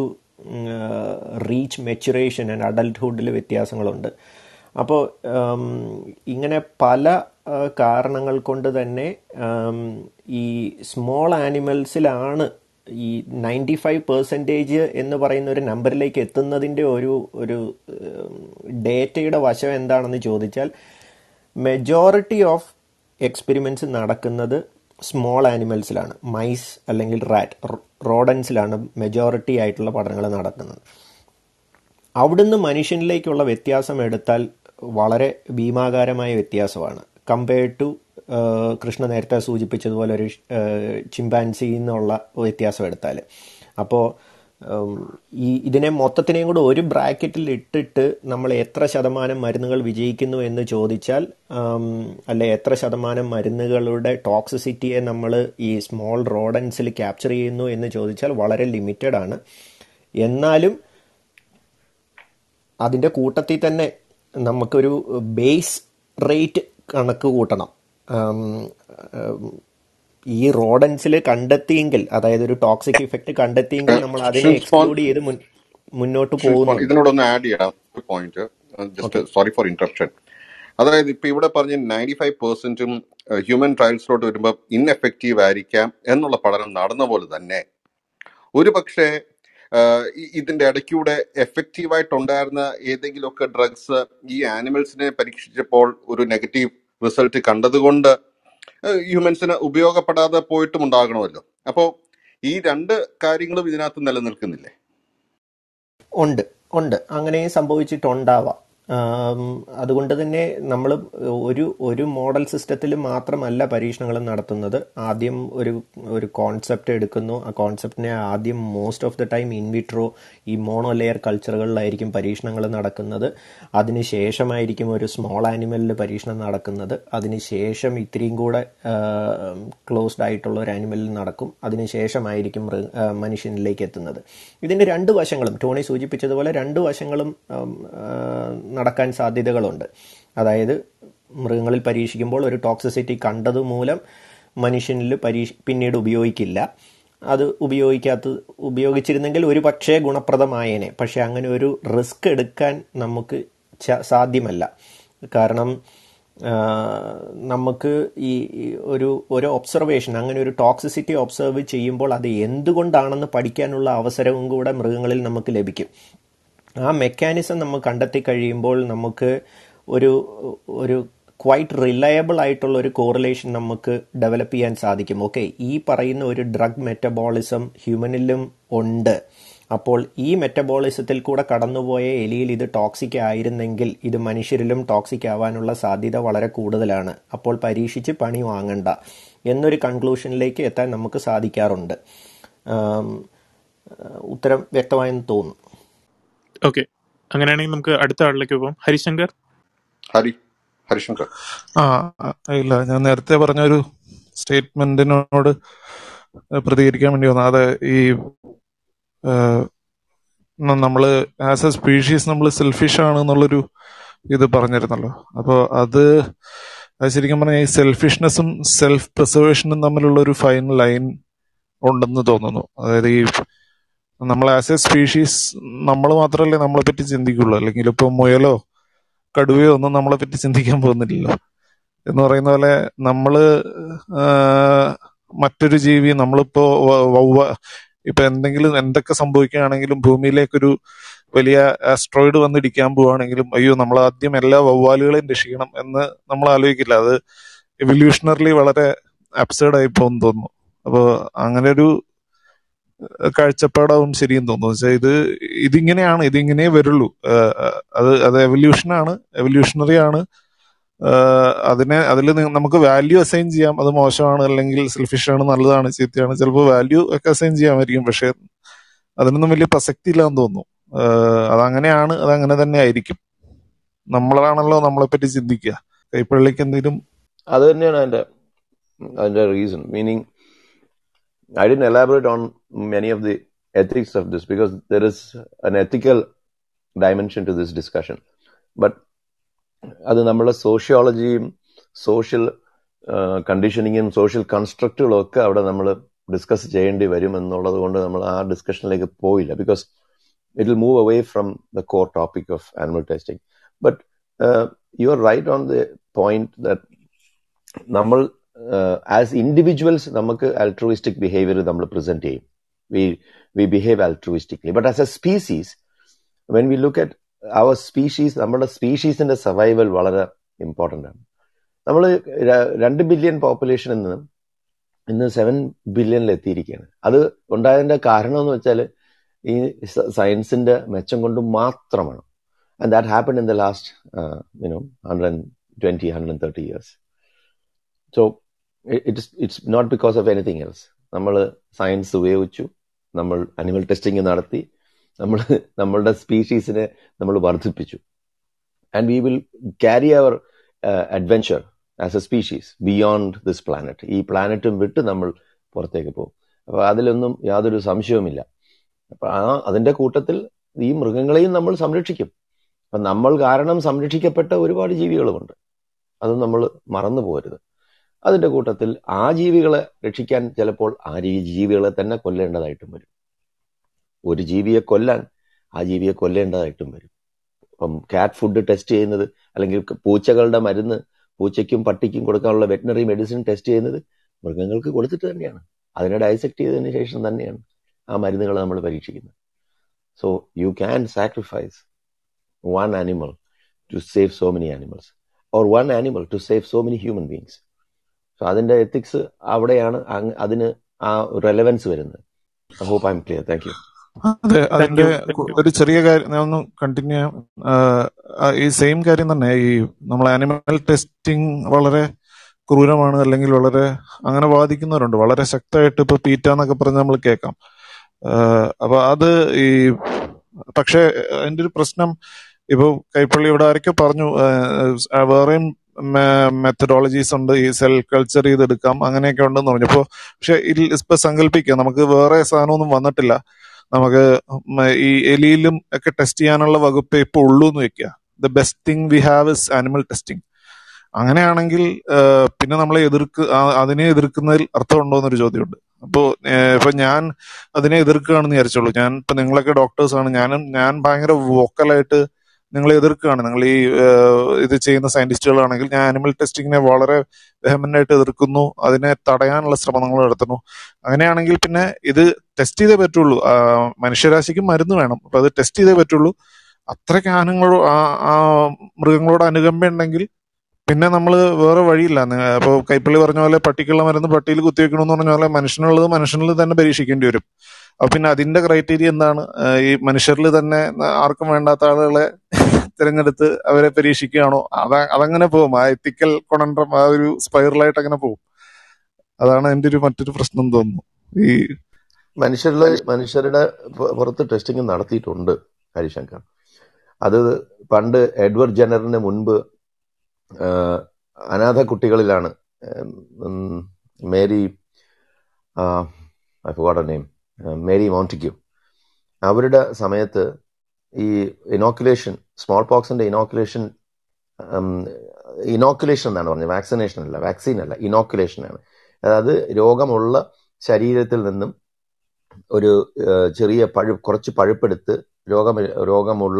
reach maturation and അഡൽട്ട്ഹുഡിൽ വ്യത്യാസങ്ങളുണ്ട് അപ്പോൾ ഇങ്ങനെ പല ആ, കാരണങ്ങൾ കൊണ്ട് തന്നെ ആം, ഈ സ്മോൾ ആനിമൽസിലാണ് ഈ നയൻറ്റി ഫൈവ് പെർസെൻറ്റേജ് എന്ന് പറയുന്ന ഒരു നമ്പറിലേക്ക് എത്തുന്നതിൻ്റെ ഒരു ഒരു ഡേറ്റയുടെ വശം എന്താണെന്ന് ചോദിച്ചാൽ മെജോറിറ്റി ഓഫ് എക്സ്പെരിമെൻറ്റ്സ് നടക്കുന്നത് സ്മോൾ ആനിമൽസിലാണ് മൈസ് അല്ലെങ്കിൽ റാറ്റ് റോഡൻസിലാണ് മെജോറിറ്റി ആയിട്ടുള്ള പഠനങ്ങൾ നടക്കുന്നത് അവിടുന്ന് മനുഷ്യനിലേക്കുള്ള വ്യത്യാസം എടുത്താൽ വളരെ ഭീമാകാരമായ വ്യത്യാസമാണ് കമ്പയർഡ് ടു കൃഷ്ണ നേരത്തെ സൂചിപ്പിച്ചതുപോലെ ഒരു ചിമ്പാൻസി എന്നുള്ള വ്യത്യാസം എടുത്താൽ അപ്പോൾ ഈ ഇതിനെ മൊത്തത്തിനെയും കൂടെ ഒരു ബ്രാക്കറ്റിൽ ഇട്ടിട്ട് നമ്മൾ എത്ര ശതമാനം മരുന്നുകൾ വിജയിക്കുന്നു എന്ന് ചോദിച്ചാൽ ഉം, അല്ലെ എത്ര ശതമാനം മരുന്നുകളുടെ ടോക്സിസിറ്റിയെ നമ്മൾ ഈ സ്മോൾ റോഡൻസിൽ ക്യാപ്ചർ ചെയ്യുന്നു എന്ന് ചോദിച്ചാൽ വളരെ ലിമിറ്റഡ് ആണ് എന്നാലും അതിൻ്റെ കൂട്ടത്തിൽ തന്നെ നമുക്കൊരു ബേസ് റേറ്റ് കണക്ക് കൂട്ടണം ഉം, ഉം, ഈ റോഡൻസിൽ കണ്ടെത്തിയെങ്കിൽ അതായത് ഒരു ടോക്സിക് ഇഫക്റ്റ് കണ്ടെത്തിയെങ്കിൽ നമ്മൾ അതിനെ ഷിൻസ്പോൺ എക്സ്ക്ലൂഡ് ചെയ്ത് മുൻ മുന്നോട്ട് ഷിൻസ്പോൺ പോകുന്നുണ്ട് ഇതിനോടൊന്ന് ആഡ് ചെയ്യാം ഒരു point just okay sorry for interruption അതായത് ഇപ്പൊ ഇവിടെ പറഞ്ഞ നയൻറ്റി ഫൈവ് പെർസെന്റും ഹ്യൂമൻ ട്രയൽസിലോട്ട് വരുമ്പോൾ ഇൻഎഫക്റ്റീവ് ആയിരിക്കാം എന്നുള്ള പഠനം നടന്ന പോലെ തന്നെ ഒരു പക്ഷേ ആഹ് ഇ- ഇതിന്റെ ഇടയ്ക്കൂടെ എഫക്റ്റീവ് ആയിട്ടുണ്ടായിരുന്ന ഏതെങ്കിലുമൊക്കെ ഡ്രഗ്സ് ഈ ആനിമൽസിനെ പരീക്ഷിച്ചപ്പോൾ ഒരു നെഗറ്റീവ് റിസൾട്ട് കണ്ടതുകൊണ്ട് ഹ്യൂമൻസിന് ഉപയോഗപ്പെടാതെ പോയിട്ടും ഉണ്ടാകണമല്ലോ അപ്പോൾ ഈ രണ്ട് കാര്യങ്ങളും ഇതിനകത്ത് നിലനിൽക്കുന്നില്ലേ ഉണ്ട് ഉണ്ട് അങ്ങനെയും സംഭവിച്ചിട്ടുണ്ടാവാം ആം, അതുകൊണ്ട് തന്നെ നമ്മൾ ഒരു ഒരു മോഡൽ സിസ്റ്റത്തിൽ മാത്രമല്ല പരീക്ഷണങ്ങൾ നടത്തുന്നത് ആദ്യം ഒരു ഒരു കോൺസെപ്റ്റ് എടുക്കുന്നു ആ കോൺസെപ്റ്റിനെ ആദ്യം most of the time in vitro ഈ മോണോ ലെയർ കൾച്ചറുകളിലായിരിക്കും പരീക്ഷണങ്ങൾ നടക്കുന്നത് അതിന് ശേഷമായിരിക്കും ഒരു സ്മോൾ ആനിമലിൽ പരീക്ഷണം നടക്കുന്നത് അതിന് ശേഷം ഇത്തിരിയും കൂടെ ക്ലോസ്ഡ് ആയിട്ടുള്ള ഒരു ആനിമലിൽ നടക്കും അതിന് ശേഷമായിരിക്കും മൃ- ആ, മനുഷ്യനിലേക്ക് എത്തുന്നത് ഇതിൻ്റെ രണ്ട് വശങ്ങളും ടോണി സൂചിപ്പിച്ചതുപോലെ രണ്ട് വശങ്ങളും ഉം, ആ, നടക്കാൻ സാധ്യതകളുണ്ട് അതായത് മൃഗങ്ങളിൽ പരീക്ഷിക്കുമ്പോൾ ഒരു ടോക്സിസിറ്റി കണ്ടത് മൂലം മനുഷ്യനിൽ പരീക്ഷ പിന്നീട് ഉപയോഗിക്കില്ല അത് ഉപയോഗിക്കാത്ത ഉപയോഗിച്ചിരുന്നെങ്കിൽ ഒരു പക്ഷേ ഗുണപ്രദമായേനെ പക്ഷെ അങ്ങനെ ഒരു റിസ്ക് എടുക്കാൻ നമുക്ക് ച- സാധ്യമല്ല കാരണം ആ, നമുക്ക് ഈ ഈ ഒരു ഒരു ഒബ്സർവേഷൻ അങ്ങനെ ഒരു ടോക്സിസിറ്റി ഒബ്സർവ് ചെയ്യുമ്പോൾ അത് എന്തുകൊണ്ടാണെന്ന് പഠിക്കാനുള്ള അവസരവും കൂടെ മൃഗങ്ങളിൽ നമുക്ക് ലഭിക്കും ആ മെക്കാനിസം നമ്മൾ കണ്ടെത്തി കഴിയുമ്പോൾ നമുക്ക് ഒരു ഒരു ക്വൈറ്റ് റിലയബിൾ ആയിട്ടുള്ള ഒരു കോറിലേഷൻ നമുക്ക് ഡെവലപ്പ് ചെയ്യാൻ സാധിക്കും ഓക്കെ ഈ പറയുന്ന ഒരു ഡ്രഗ് മെറ്റബോളിസം ഹ്യൂമനിലും ഉണ്ട് അപ്പോൾ ഈ മെറ്റബോളിസത്തിൽ കൂടെ കടന്നുപോയ എലിയിൽ ഇത് ടോക്സിക് ആയിരുന്നെങ്കിൽ ഇത് മനുഷ്യരിലും ടോക്സിക് ആവാനുള്ള സാധ്യത വളരെ കൂടുതലാണ് അപ്പോൾ പരീക്ഷിച്ച് പണി വാങ്ങണ്ട എന്നൊരു കൺക്ലൂഷനിലേക്ക് എത്താൻ നമുക്ക് സാധിക്കാറുണ്ട് ആം, ഉത്തരം വ്യക്തമായെന്ന് തോന്നുന്നു ഓക്കെ അങ്ങനെയാണെങ്കിൽ നമുക്ക് അടുത്ത ആളിലേക്ക് പോകാം ഹരിശങ്കർ ഹരി ഹരിശങ്കർ ആ ആ, ഇല്ല ഞാൻ നേരത്തെ പറഞ്ഞൊരു സ്റ്റേറ്റ്മെന്റിനോട് പ്രതികരിക്കാൻ വേണ്ടി വന്നു അത് ഈ ന- നമ്മള് ആസ് എ സ്പീഷീസ് നമ്മൾ സെൽഫിഷ് ആണ് എന്നുള്ളൊരു ഇത് പറഞ്ഞിരുന്നല്ലോ അപ്പോൾ അത് അത് ശരിക്കും പറഞ്ഞാൽ ഈ സെൽഫിഷ്നെസ്സും സെൽഫ് പ്രിസർവേഷനും തമ്മിലുള്ള ഒരു ഫൈൻ ലൈൻ ഉണ്ടെന്ന് തോന്നുന്നു അതായത് ഈ നമ്മൾ ആസ് എ സ്പീഷീസ് നമ്മൾ മാത്രമല്ലേ നമ്മളെ പറ്റി ചിന്തിക്കുള്ളൂ അല്ലെങ്കിൽ ഇപ്പൊ മുയലോ കടുവയോ ഒന്നും നമ്മളെ പറ്റി ചിന്തിക്കാൻ പോകുന്നില്ലല്ലോ എന്ന് പറയുന്ന പോലെ നമ്മള് ആ, മറ്റൊരു ജീവി നമ്മളിപ്പോ വ- വവ്വ ഇപ്പൊ എന്തെങ്കിലും എന്തൊക്കെ സംഭവിക്കുകയാണെങ്കിലും ഭൂമിയിലേക്കൊരു വലിയ ആസ്ട്രോയിഡ് വന്നിടിക്കാൻ പോവുകയാണെങ്കിലും അയ്യോ നമ്മൾ ആദ്യം എല്ലാ വവ്വാലുകളെയും രക്ഷിക്കണം എന്ന് നമ്മൾ ആലോചിക്കില്ല അത് എവല്യൂഷണറിലി വളരെ അബ്സേർഡ് ആയി പോകുന്നു തോന്നുന്നു അപ്പോ അങ്ങനെ ഒരു കാഴ്ചപ്പാടാവും ശരിയെന്ന് തോന്നുന്നു വെച്ചാൽ ഇത് ഇതിങ്ങനെയാണ് ഇതിങ്ങനെ വരുള്ളൂ ആഹ് അത് അത് എവല്യൂഷനാണ് എവല്യൂഷണറി ആണ് ആഹ് അതിനെ അതിൽ നമുക്ക് വാല്യൂ അസൈൻ ചെയ്യാം അത് മോശമാണ് അല്ലെങ്കിൽ സെൽഫിഷ് ആണ് നല്ലതാണ് ചീത്തയാണ് ചിലപ്പോൾ വാല്യൂ ഒക്കെ അസൈൻ ചെയ്യാമായിരിക്കും പക്ഷെ അതിനൊന്നും വലിയ പ്രസക്തി ഇല്ലാന്ന് തോന്നുന്നു ആഹ് അതങ്ങനെയാണ് അതങ്ങനെ തന്നെ ആയിരിക്കും നമ്മളാണല്ലോ നമ്മളെ പറ്റി ചിന്തിക്കുക കൈപ്പള്ളിക്ക് എന്തെങ്കിലും അത് തന്നെയാണ് അതിന്റെ അതിന്റെ reason meaning I didn't elaborate on many of the ethics of this because there is an ethical dimension to this discussion. But അത് നമ്മളെ സോഷ്യോളജിയും സോഷ്യൽ കണ്ടീഷനിങ്ങും സോഷ്യൽ കൺസ്ട്രക്റ്റുകളും ഒക്കെ അവിടെ നമ്മൾ ഡിസ്കസ് ചെയ്യേണ്ടി വരും എന്നുള്ളത് കൊണ്ട് നമ്മൾ ആ ഡിസ്കഷനിലേക്ക് പോയില്ല because it will move away from the core topic of animal testing but you are right on the point that നമ്മൾ ആസ് ഇൻഡിവിജ്വൽസ് നമുക്ക് അൾട്രോയിസ്റ്റിക് ബിഹേവിയർ നമ്മൾ പ്രസന്റ് ചെയ്യും we we behave altruistically but as a species when we look at our species നമ്മുടെ സ്പീഷീസിന്റെ survival വളരെ important ആണ് നമ്മൾ രണ്ട് ബില്യൺ പോപ്പുലേഷനിൽ നിന്ന് ഇന്ന് സെവൻ ബില്യണിൽ എത്തിയിരിക്കുകയാണ് അത് ഉണ്ടായതിന്റെ കാരണം എന്ന് വെച്ചാൽ ഈ സയൻസിന്റെ മെച്ചം കൊണ്ട് മാത്രമാണ് and that happen in the last you know hundred twenty hundred thirty years so it's it's not because of anything else നമ്മൾ സയൻസ് ഉപയോഗിച്ചു നമ്മൾ അനിമൽ ടെസ്റ്റിംഗ് നടത്തി നമ്മൾ നമ്മളുടെ സ്പീഷീസിനെ നമ്മൾ വർദ്ധിപ്പിച്ചു and we will carry our adventure as a species beyond this planet ഈ പ്ലാനറ്റും വിട്ട് നമ്മൾ പുറത്തേക്ക് പോകും അപ്പൊ അതിലൊന്നും യാതൊരു സംശയവുമില്ല അപ്പൊ ആ അതിന്റെ കൂട്ടത്തിൽ ഈ മൃഗങ്ങളെയും നമ്മൾ സംരക്ഷിക്കും അപ്പൊ നമ്മൾ കാരണം സംരക്ഷിക്കപ്പെട്ട ഒരുപാട് ജീവികളുമുണ്ട് അത് നമ്മൾ മറന്നു പോരുത് അതിന്റെ കൂട്ടത്തിൽ ആ ജീവികളെ രക്ഷിക്കാൻ ചിലപ്പോൾ ആ ജീവികളെ തന്നെ കൊല്ലേണ്ടതായിട്ടും വരും ഒരു ജീവിയെ കൊല്ലാൻ ആ ജീവിയെ കൊല്ലേണ്ടതായിട്ടും വരും ഇപ്പം കാറ്റ് ഫുഡ് ടെസ്റ്റ് ചെയ്യുന്നത് അല്ലെങ്കിൽ പൂച്ചകളുടെ മരുന്ന് പൂച്ചയ്ക്കും പട്ടിക്കും കൊടുക്കാനുള്ള വെറ്റിനറി മെഡിസിൻ ടെസ്റ്റ് ചെയ്യുന്നത് മൃഗങ്ങൾക്ക് കൊടുത്തിട്ട് തന്നെയാണ് അതിനെ ഡൈസെക്ട് ചെയ്തതിന് ശേഷം തന്നെയാണ് ആ മരുന്നുകൾ നമ്മൾ പരീക്ഷിക്കുന്നത് so you can sacrifice one animal to save so many animals or one animal to save so many human beings so അതിന്റെ എത്തിക്സ് അവിടെയാണ് അതിന് ആ റെലവൻസ് വരുന്നത് I hope I'm clear thank you അതെ അതിന്റെ ഒരു ചെറിയ കാര്യം ഞാൻ ഒന്ന് കണ്ടിന്യൂ ചെയ്യാം ഈ സെയിം കാര്യം തന്നെ ഈ നമ്മൾ ആനിമൽ ടെസ്റ്റിംഗ് വളരെ ക്രൂരമാണ് അല്ലെങ്കിൽ വളരെ അങ്ങനെ വാദിക്കുന്നവരുണ്ട് വളരെ ശക്തമായിട്ട് ഇപ്പൊ പീറ്റ എന്നൊക്കെ പറഞ്ഞ് നമ്മൾ കേൾക്കാം അപ്പൊ അത് ഈ പക്ഷെ അതിന്റെ ഒരു പ്രശ്നം ഇപ്പൊ കൈപ്പള്ളി ഇവിടെ ആരൊക്കെ പറഞ്ഞു വേറെയും മെത്തഡോളജീസ് ഉണ്ട് ഈ സെൽ കൾച്ചർ ചെയ്തെടുക്കാം അങ്ങനെയൊക്കെ ഉണ്ടെന്ന് പറഞ്ഞു അപ്പൊ പക്ഷെ ഇപ്പൊ സങ്കല്പിക്കാം നമുക്ക് വേറെ സാധനമൊന്നും വന്നിട്ടില്ല നമുക്ക് ഈ എലിയിലും ഒക്കെ ടെസ്റ്റ് ചെയ്യാനുള്ള വകുപ്പ് ഇപ്പൊ ഉള്ളൂ എന്ന് വെക്കുക the best thing we have is animal testing അങ്ങനെയാണെങ്കിൽ പിന്നെ നമ്മളെ എതിർക്ക് അതിനെ എതിർക്കുന്നതിൽ അർത്ഥമുണ്ടോ എന്നൊരു ചോദ്യമുണ്ട് അപ്പോ ഇപ്പൊ ഞാൻ അതിനെ എതിർക്കുകയാണെന്ന് വിചാരിച്ചോളൂ ഞാൻ ഇപ്പൊ നിങ്ങളൊക്കെ ഡോക്ടേഴ്സാണ് ഞാനും ഞാൻ ഭയങ്കര വോക്കലായിട്ട് നിങ്ങൾ എതിർക്കുകയാണ് നിങ്ങൾ ഈ ഇത് ചെയ്യുന്ന സയന്റിസ്റ്റുകളാണെങ്കിൽ ഞാൻ ആനിമൽ ടെസ്റ്റിങ്ങിനെ വളരെ വെഹമനായിട്ട് എതിർക്കുന്നു അതിനെ തടയാനുള്ള ശ്രമങ്ങൾ നടത്തുന്നു അങ്ങനെയാണെങ്കിൽ പിന്നെ ഇത് ടെസ്റ്റ് ചെയ്തേ പറ്റുള്ളൂ മനുഷ്യരാശിക്ക് മരുന്ന് വേണം അപ്പൊ അത് ടെസ്റ്റ് ചെയ്തേ പറ്റുള്ളൂ അത്രയ്ക്ക് ആനങ്ങളോ ആ മൃഗങ്ങളോട് അനുകമ്പ ഉണ്ടെങ്കിൽ പിന്നെ നമ്മൾ വേറെ വഴിയില്ല അപ്പോൾ കൈപ്പള്ളി പറഞ്ഞ പോലെ പട്ടിക്കുള്ള മരുന്ന് പട്ടിയിൽ കുത്തിവെക്കണമെന്ന് പറഞ്ഞ പോലെ മനുഷ്യനുള്ളത് മനുഷ്യനിൽ തന്നെ പരീക്ഷിക്കേണ്ടി വരും അപ്പൊ പിന്നെ അതിന്റെ ക്രൈറ്റീരിയ എന്താണ് ഈ മനുഷ്യരിൽ തന്നെ ആർക്കും വേണ്ടാത്ത ആളുകളെ തിരഞ്ഞെടുത്ത് അവരെ പരീക്ഷിക്കുകയാണോ അത അതങ്ങനെ പോകും ആ എത്തിക്കൽ കൊണൻഡ്രം ആ ഒരു സ്പൈറലായിട്ട് അങ്ങനെ പോകും അതാണ് എന്റെ ഒരു മറ്റൊരു പ്രശ്നം തോന്നുന്നു ഈ മനുഷ്യരുടെ മനുഷ്യരുടെ പുറത്ത് ടെസ്റ്റിംഗ് നടത്തിയിട്ടുണ്ട് ഹരിശങ്കർ അത് പണ്ട് എഡ്വേർഡ് ജെന്നറിന് മുൻപ് ആ, അനാഥ കുട്ടികളിലാണ് ഉം, മേരി നെയിം മേരി മോണ്ടിക്യൂ അവരുടെ സമയത്ത് ഈ ഇനോക്കുലേഷൻ സ്മോൾ പോക്സിന്റെ ഇനോക്കുലേഷൻ ഇനോക്കുലേഷൻ എന്നാണ് പറഞ്ഞത് വാക്സിനേഷൻ അല്ല വാക്സിൻ അല്ല ഇനോക്കുലേഷൻ ആണ് അതായത് രോഗമുള്ള ശരീരത്തിൽ നിന്നും ഒരു ഏഹ്, ചെറിയ പഴു കുറച്ച് പഴുപ്പെടുത്ത് രോഗം രോഗമുള്ള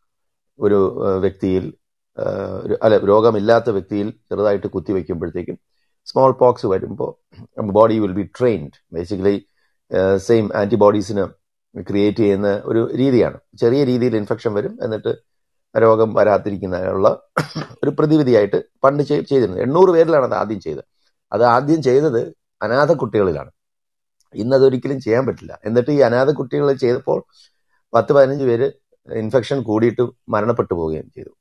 ഒരു ഏഹ്, വ്യക്തിയിൽ ഏഹ്, ഒരു- അല്ല രോഗമില്ലാത്ത വ്യക്തിയിൽ ചെറുതായിട്ട് കുത്തിവെക്കുമ്പോഴത്തേക്കും സ്മോൾ പോക്സ് വരുമ്പോൾ body will be trained basically same ആന്റിബോഡീസിന് ക്രിയേറ്റ് ചെയ്യുന്ന ഒരു രീതിയാണ് ചെറിയ രീതിയിൽ ഇൻഫെക്ഷൻ വരും എന്നിട്ട് രോഗം വരാതിരിക്കുന്നതിനുള്ള ഒരു പ്രതിവിധിയായിട്ട് പണ്ട് ചെയ്- ചെയ്തിരുന്നത് എണ്ണൂറ് പേരിലാണ് അത് ആദ്യം ചെയ്തത് അത് ആദ്യം ചെയ്തത് അനാഥ കുട്ടികളിലാണ് ഇന്ന് അതൊരിക്കലും ചെയ്യാൻ പറ്റില്ല എന്നിട്ട് ഈ അനാഥ കുട്ടികളെ ചെയ്തപ്പോൾ പത്ത് പതിനഞ്ച് പേര് ഇൻഫെക്ഷൻ കൂടിയിട്ട് മരണപ്പെട്ടു പോവുകയും ചെയ്തു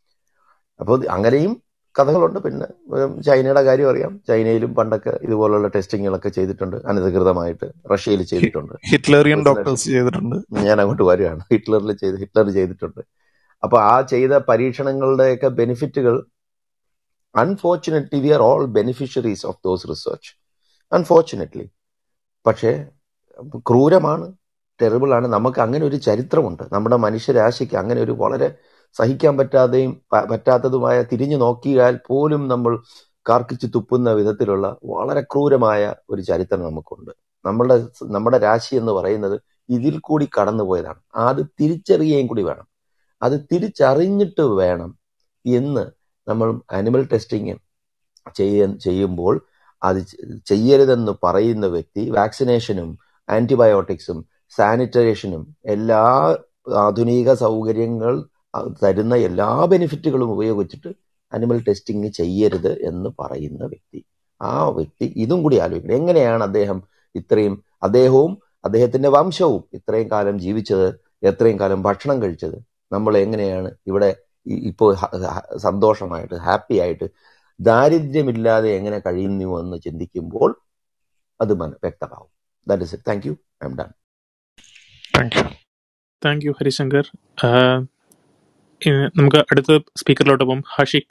അപ്പോൾ അങ്ങനെയും കഥകളുണ്ട് പിന്നെ ഉം, ചൈനയുടെ കാര്യം അറിയാം ചൈനയിലും പണ്ടൊക്കെ ഇതുപോലുള്ള ടെസ്റ്റിങ്ങുകളൊക്കെ ചെയ്തിട്ടുണ്ട് അനധികൃതമായിട്ട് റഷ്യയിൽ ചെയ്തിട്ടുണ്ട് ഹിറ്റ്ലറിയൻ പ്രസിഡന്റ് ഡോക്ടേഴ്സ് ചെയ്തിട്ടുണ്ട് ഞാൻ അങ്ങോട്ട് വരികയാണ് ഹിറ്റ്ലറിൽ ചെയ്ത് ഹിറ്റ്ലർ ചെയ്തിട്ടുണ്ട് അപ്പൊ ആ ചെയ്ത പരീക്ഷണങ്ങളുടെയൊക്കെ ബെനിഫിറ്റുകൾ unfortunately we are all beneficiaries of those research unfortunately പക്ഷേ ക്രൂരമാണ് ടെറിബിൾ ആണ് നമുക്ക് അങ്ങനെ ഒരു ചരിത്രമുണ്ട് നമ്മുടെ മനുഷ്യരാശിക്ക് അങ്ങനെ ഒരു വളരെ സഹിക്കാൻ പറ്റാതെയും പ- പറ്റാത്തതുമായ തിരിഞ്ഞു നോക്കിയാൽ പോലും നമ്മൾ കാർക്കിച്ച് തുപ്പുന്ന വിധത്തിലുള്ള വളരെ ക്രൂരമായ ഒരു ചരിത്രം നമുക്കുണ്ട് നമ്മളുടെ നമ്മുടെ രാശി എന്ന് പറയുന്നത് ഇതിൽ കൂടി കടന്നുപോയതാണ് അത് തിരിച്ചറിയുകയും കൂടി വേണം അത് തിരിച്ചറിഞ്ഞിട്ട് വേണം എന്ന് നമ്മൾ ആനിമൽ ടെസ്റ്റിങ് ചെയ്യ ചെയ്യുമ്പോൾ അത് ചെ- ചെയ്യരുതെന്ന് പറയുന്ന വ്യക്തി വാക്സിനേഷനും ആന്റിബയോട്ടിക്സും സാനിറ്റേഷനും എല്ലാ ആധുനിക സൗകര്യങ്ങൾ അഹ് തരുന്ന എല്ലാ ബെനിഫിറ്റുകളും ഉപയോഗിച്ചിട്ട് അനിമൽ ടെസ്റ്റിംഗ് ചെയ്യരുത് എന്ന് പറയുന്ന വ്യക്തി ആ വ്യക്തി ഇതും കൂടി ആലോചിക്കണം എങ്ങനെയാണ് അദ്ദേഹം ഇത്രയും അദ്ദേഹവും അദ്ദേഹത്തിന്റെ വംശവും ഇത്രയും കാലം ജീവിച്ചത് എത്രയും കാലം ഭക്ഷണം കഴിച്ചത് നമ്മൾ എങ്ങനെയാണ് ഇവിടെ ഇ- ഇപ്പോൾ ഹ- ഹ- സന്തോഷമായിട്ട് ഹാപ്പി ആയിട്ട് ദാരിദ്ര്യമില്ലാതെ എങ്ങനെ കഴിയുന്നു എന്ന് ചിന്തിക്കുമ്പോൾ അത് മന- വ്യക്തമാവും that is it thank you I'm done thank you thank you Harishankar ആഹ് ഇനി നമുക്ക് അടുത്ത സ്പീക്കറിലോട്ട് പോകും Hashik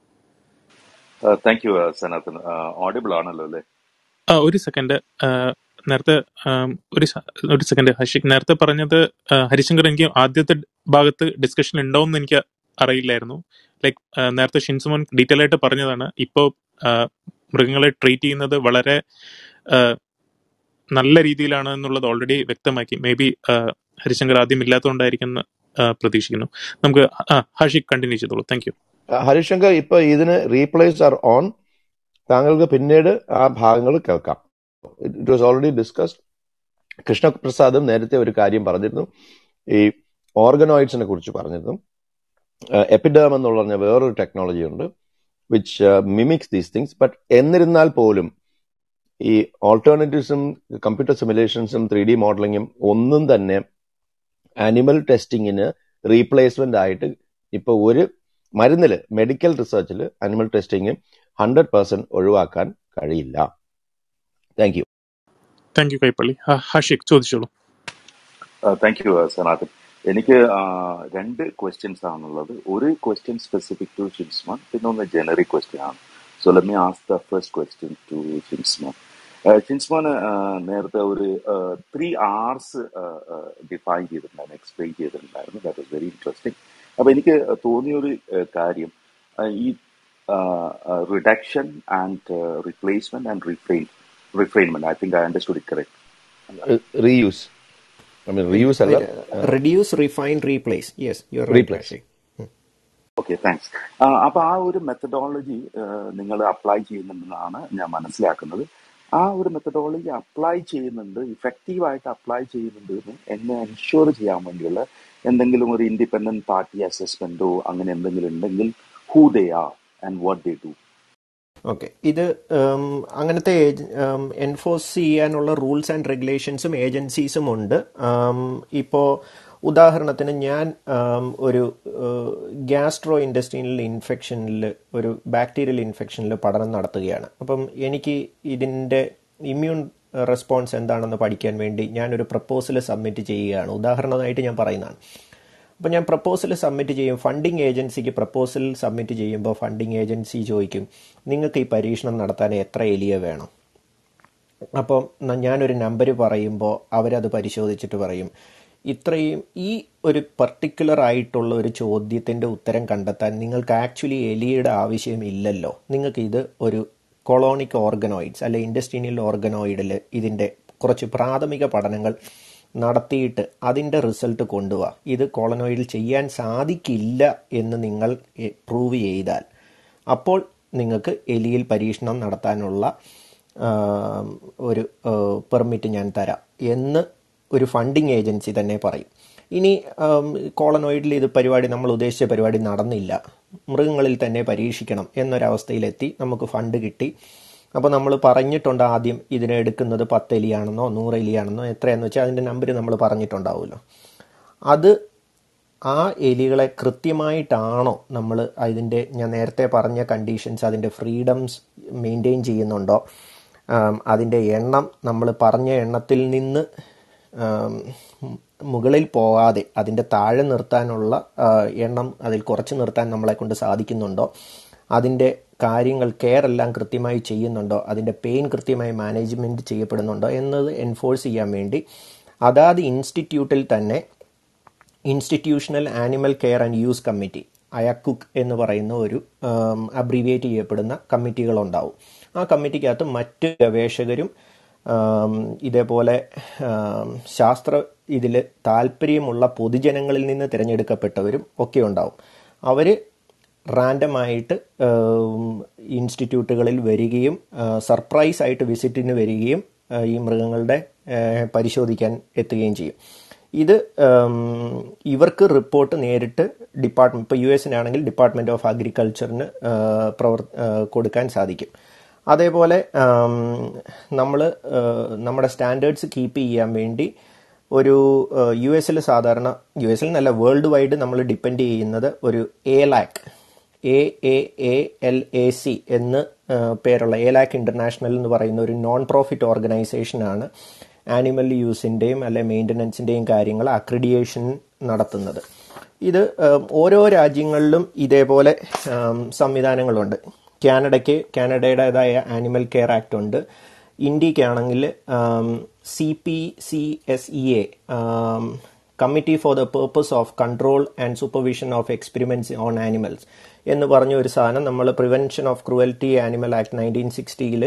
thank you Sanathan audible ആണല്ലോ അല്ലേ ആ ഒരു സെക്കൻഡ് നേരത്തെ ആം, ഒരു സ- ഒരു സെക്കൻഡ് ഹഷിക് നേരത്തെ പറഞ്ഞത് ആ, ഹരിശങ്കർ എനിക്ക് ആദ്യത്തെ ഭാഗത്ത് ഡിസ്കഷൻ ഉണ്ടോന്ന് എനിക്ക് അറിയില്ലായിരുന്നു ലൈക്ക് നേരത്തെ ഷിൻസുമോൻ ഡീറ്റെയിൽ ആയിട്ട് പറഞ്ഞതാണ് ഇപ്പോൾ മൃഗങ്ങളെ ട്രീറ്റ് ചെയ്യുന്നത് വളരെ ആ, നല്ല രീതിയിലാണ് എന്നുള്ളത് ഓൾറെഡി വ്യക്തമാക്കി മേ ബി ഹരിശങ്കർ ആദ്യം ഇല്ലാത്തതുകൊണ്ടായിരിക്കും എന്ന് ആ, പ്രതീക്ഷിക്കുന്നു നമുക്ക് ആ ഹഷിക് കണ്ടിന്യൂ ചെയ്തോളൂ താങ്ക് യു ഹരിശങ്കർ ഇപ്പൊ ഇതിന് റീപ്ലേസ് ആർ ഓൺ താങ്കൾക്ക് പിന്നീട് ആ ഭാഗങ്ങൾ കേൾക്കാം ഇറ്റ് വാസ് ഓൾറെഡി ഡിസ്കസ്ഡ് കൃഷ്ണപ്രസാദും നേരത്തെ ഒരു കാര്യം പറഞ്ഞിരുന്നു ഈ ഓർഗനോയിഡ്സിനെ കുറിച്ച് പറഞ്ഞിരുന്നു എപ്പിഡേം എന്നുള്ള പറഞ്ഞ വേറൊരു ടെക്നോളജി ഉണ്ട് which mimics these things but എന്നിരുന്നാൽ പോലും ഈ ഓൾട്ടർനേറ്റീവ്സും കമ്പ്യൂട്ടർ സിമുലേഷൻസും ത്രീ ഡി മോഡലിങ്ങും ഒന്നും തന്നെ ആനിമൽ ടെസ്റ്റിങ്ങിന് റീപ്ലേസ്മെന്റ് ആയിട്ട് ഇപ്പൊ ഒരു മരുന്നില് മെഡിക്കൽ റിസർച്ചിൽ അനിമൽ ടെസ്റ്റിംഗ് ഹൺഡ്രഡ് പെർസെന്റ് ഒഴിവാക്കാൻ കഴിയില്ല thank you thank you Kaippally ആ, ഹഷിക് ചോദിച്ചോളൂ താങ്ക് യു സനാതൻ എനിക്ക് ആ, രണ്ട് ക്വസ്റ്റ്യൻസ് ആണുള്ളത് ഒരു ക്വസ്റ്റ്യൻ സ്പെസിഫിക് ടു ഷിൻസ്മാൻ പിന്നെ ഒന്ന് ജനറിക് ക്വസ്റ്റ്യൻ ആണ് so let me ask the first question to Shinsman Shinsman നേരത്തെ ഒരു ത്രീ ആർസ് ഡിഫൈൻ ചെയ്തിട്ടുണ്ടായിരുന്നു എക്സ്പ്ലെയിൻ ചെയ്തിട്ടുണ്ടായിരുന്നു ദാറ്റ് വാസ് വെരി ഇൻട്രസ്റ്റിംഗ് അപ്പൊ എനിക്ക് തോന്നിയൊരു ആ, കാര്യം ആ, ഈ reduction and replacement and refrain refrainment I think I understood it correct reuse I mean reuse അല്ല reduce refine replace yes you are right replace ആഷി ഓക്കെ താങ്ക്സ് അപ്പൊ ആ ഒരു മെത്തഡോളജി നിങ്ങൾ അപ്ലൈ ചെയ്യുന്നുണ്ടെന്നാണ് ഞാൻ മനസ്സിലാക്കുന്നത് ആ ഒരു മെത്തഡോളജി അപ്ലൈ ചെയ്യുന്നുണ്ട് ഇഫക്റ്റീവായിട്ട് അപ്ലൈ ചെയ്യുന്നുണ്ട് എന്ന് എന്നെ എൻഷുർ ചെയ്യാൻ വേണ്ടിയുള്ള എന്തെങ്കിലും ഒരു ഇൻഡിപെൻഡന്റ് പാർട്ടി അസസ്മെന്റോ അങ്ങനെ എന്തെങ്കിലും ഉണ്ടെങ്കിൽ who they are and what they do okay ഇത് ഉം, അങ്ങനത്തെ എൻഫോഴ്സ് ചെയ്യാനുള്ള റൂൾസ് ആൻഡ് റെഗുലേഷൻസും ഏജൻസീസും ഉണ്ട് ഇപ്പോൾ ഉദാഹരണത്തിന് ഞാൻ ഉം, ഒരു ഗ്യാസ്ട്രോ ഇൻഡസ്ട്രിയൽ ഇൻഫെക്ഷനിൽ ഒരു ബാക്ടീരിയൽ ഇൻഫെക്ഷനിൽ പഠനം നടത്തുകയാണ് അപ്പം എനിക്ക് ഇതിൻ്റെ ഇമ്മ്യൂൺ റെസ്പോൺസ് എന്താണെന്ന് പഠിക്കാൻ വേണ്ടി ഞാനൊരു പ്രപ്പോസൽ സബ്മിറ്റ് ചെയ്യുകയാണ് ഉദാഹരണമായിട്ട് ഞാൻ പറയുന്നതാണ് അപ്പോൾ ഞാൻ പ്രപ്പോസൽ സബ്മിറ്റ് ചെയ്യും ഫണ്ടിങ് ഏജൻസിക്ക് പ്രപ്പോസൽ സബ്മിറ്റ് ചെയ്യുമ്പോൾ ഫണ്ടിങ് ഏജൻസി ചോദിക്കും നിങ്ങൾക്ക് ഈ പരീക്ഷണം നടത്താൻ എത്ര എലിയ വേണം അപ്പം ന- ഞാനൊരു നമ്പർ പറയുമ്പോൾ അവരത് പരിശോധിച്ചിട്ട് പറയും ഇത്രയും ഈ ഒരു പർട്ടിക്കുലർ ആയിട്ടുള്ള ഒരു ചോദ്യത്തിൻ്റെ ഉത്തരം കണ്ടെത്താൻ നിങ്ങൾക്ക് ആക്ച്വലി എലിയുടെ ആവശ്യമില്ലല്ലോ നിങ്ങൾക്ക് ഇത് ഒരു കൊളോണിക് ഓർഗനോയിഡ്സ് അല്ലെ ഇൻഡസ്ട്രീനിയൽ ഓർഗനോയിഡിൽ ഇതിൻ്റെ കുറച്ച് പ്രാഥമിക പഠനങ്ങൾ നടത്തിയിട്ട് അതിൻ്റെ റിസൾട്ട് കൊണ്ടുപോവാ ഇത് കോളനോയിഡിൽ ചെയ്യാൻ സാധിക്കില്ല എന്ന് നിങ്ങൾ പ്രൂവ് ചെയ്താൽ അപ്പോൾ നിങ്ങൾക്ക് എലിയിൽ പരീക്ഷണം നടത്താനുള്ള ആം, ഒരു പെർമിറ്റ് ഞാൻ തരാം എന്ന് ഒരു ഫണ്ടിങ് ഏജൻസി തന്നെ പറയും ഇനി കോളനോയിഡിൽ ഇത് പരിപാടി നമ്മൾ ഉദ്ദേശിച്ച പരിപാടി നടന്നില്ല മൃഗങ്ങളിൽ തന്നെ പരീക്ഷിക്കണം എന്നൊരവസ്ഥയിലെത്തി നമുക്ക് ഫണ്ട് കിട്ടി അപ്പോൾ നമ്മൾ പറഞ്ഞിട്ടുണ്ട് ആദ്യം ഇതിനെ എടുക്കുന്നത് പത്ത് എലിയാണെന്നോ നൂറ് എലിയാണെന്നോ എത്രയാണെന്ന് വെച്ചാൽ അതിൻ്റെ നമ്പർ നമ്മൾ പറഞ്ഞിട്ടുണ്ടാവുമല്ലോ അത് ആ എലികളെ കൃത്യമായിട്ടാണോ നമ്മൾ അതിൻ്റെ ഞാൻ നേരത്തെ പറഞ്ഞ കണ്ടീഷൻസ് അതിൻ്റെ ഫ്രീഡംസ് മെയിൻറ്റെയിൻ ചെയ്യുന്നുണ്ടോ ആം, അതിൻ്റെ എണ്ണം നമ്മൾ പറഞ്ഞ എണ്ണത്തിൽ നിന്ന് ആം, മുകളിൽ പോകാതെ അതിൻ്റെ താഴെ നിർത്താനുള്ള ആ, എണ്ണം അതിൽ കുറച്ച് നിർത്താൻ നമ്മളെ കൊണ്ട് സാധിക്കുന്നുണ്ടോ അതിൻ്റെ കാര്യങ്ങൾ കെയർ എല്ലാം കൃത്യമായി ചെയ്യുന്നുണ്ടോ അതിൻ്റെ പെയിൻ കൃത്യമായി മാനേജ്മെൻറ്റ് ചെയ്യപ്പെടുന്നുണ്ടോ എന്നത് എൻഫോഴ്സ് ചെയ്യാൻ വേണ്ടി അതാത് ഇൻസ്റ്റിറ്റ്യൂട്ടിൽ തന്നെ institutional animal care and use committee അയക്കുക്ക് എന്ന് പറയുന്ന ഒരു അബ്രീവിയേറ്റ് ചെയ്യപ്പെടുന്ന കമ്മിറ്റികളുണ്ടാവും ആ കമ്മിറ്റിക്കകത്ത് മറ്റ് ഗവേഷകരും ആം, ഇതേപോലെ ആം, ശാസ്ത്ര ഇതിൽ താല്പര്യമുള്ള പൊതുജനങ്ങളിൽ നിന്ന് തിരഞ്ഞെടുക്കപ്പെട്ടവരും ഒക്കെ ഉണ്ടാവും അവർ റാൻഡമായിട്ട് ഇൻസ്റ്റിറ്റ്യൂട്ടുകളിൽ വരികയും സർപ്രൈസ് ആയിട്ട് വിസിറ്റിന് വരികയും ആ, ഈ മൃഗങ്ങളുടെ ആ, പരിശോധിക്കാൻ എത്തുകയും ചെയ്യും ഇത് ഉം, ഇവർക്ക് റിപ്പോർട്ട് നേരിട്ട് ഡിപ്പാർട്ട്മെന്റ് ഇപ്പോൾ യു എസിനാണെങ്കിൽ ഡിപ്പാർട്ട്മെന്റ് ഓഫ് അഗ്രികൾച്ചറിന് പ്രവർ ആ, കൊടുക്കാൻ സാധിക്കും അതേപോലെ നമ്മൾ നമ്മുടെ സ്റ്റാൻഡേർഡ്സ് കീപ്പ് ചെയ്യാൻ വേണ്ടി ഒരു യു എസിൽ സാധാരണ യു എസിൽ നല്ല വേൾഡ് വൈഡ് നമ്മൾ ഡിപ്പെൻഡ് ചെയ്യുന്നത് ഒരു AAALAC A A A L A C എന്ന് ആ, പേരുള്ള എ ലാക്ക് ഇന്റർനാഷണൽ എന്ന് പറയുന്ന ഒരു നോൺ പ്രോഫിറ്റ് ഓർഗനൈസേഷനാണ് ആനിമൽ യൂസിൻ്റെയും അല്ലെ മെയിൻ്റനൻസിൻ്റെയും കാര്യങ്ങൾ അക്രിഡിയേഷൻ നടത്തുന്നത് ഇത് ഉം, ഓരോ രാജ്യങ്ങളിലും ഇതേപോലെ ഉം, സംവിധാനങ്ങളുണ്ട് കാനഡയ്ക്ക് കാനഡയുടേതായ ആനിമൽ കെയർ ആക്ട് ഉണ്ട് ഇന്ത്യക്കാണെങ്കിൽ C P C S E A committee for the purpose of control and supervision of experiments on animals എന്ന് പറഞ്ഞ ഒരു സാധനം നമ്മൾ prevention of cruelty animal act nineteen സിക്സ്റ്റിയിൽ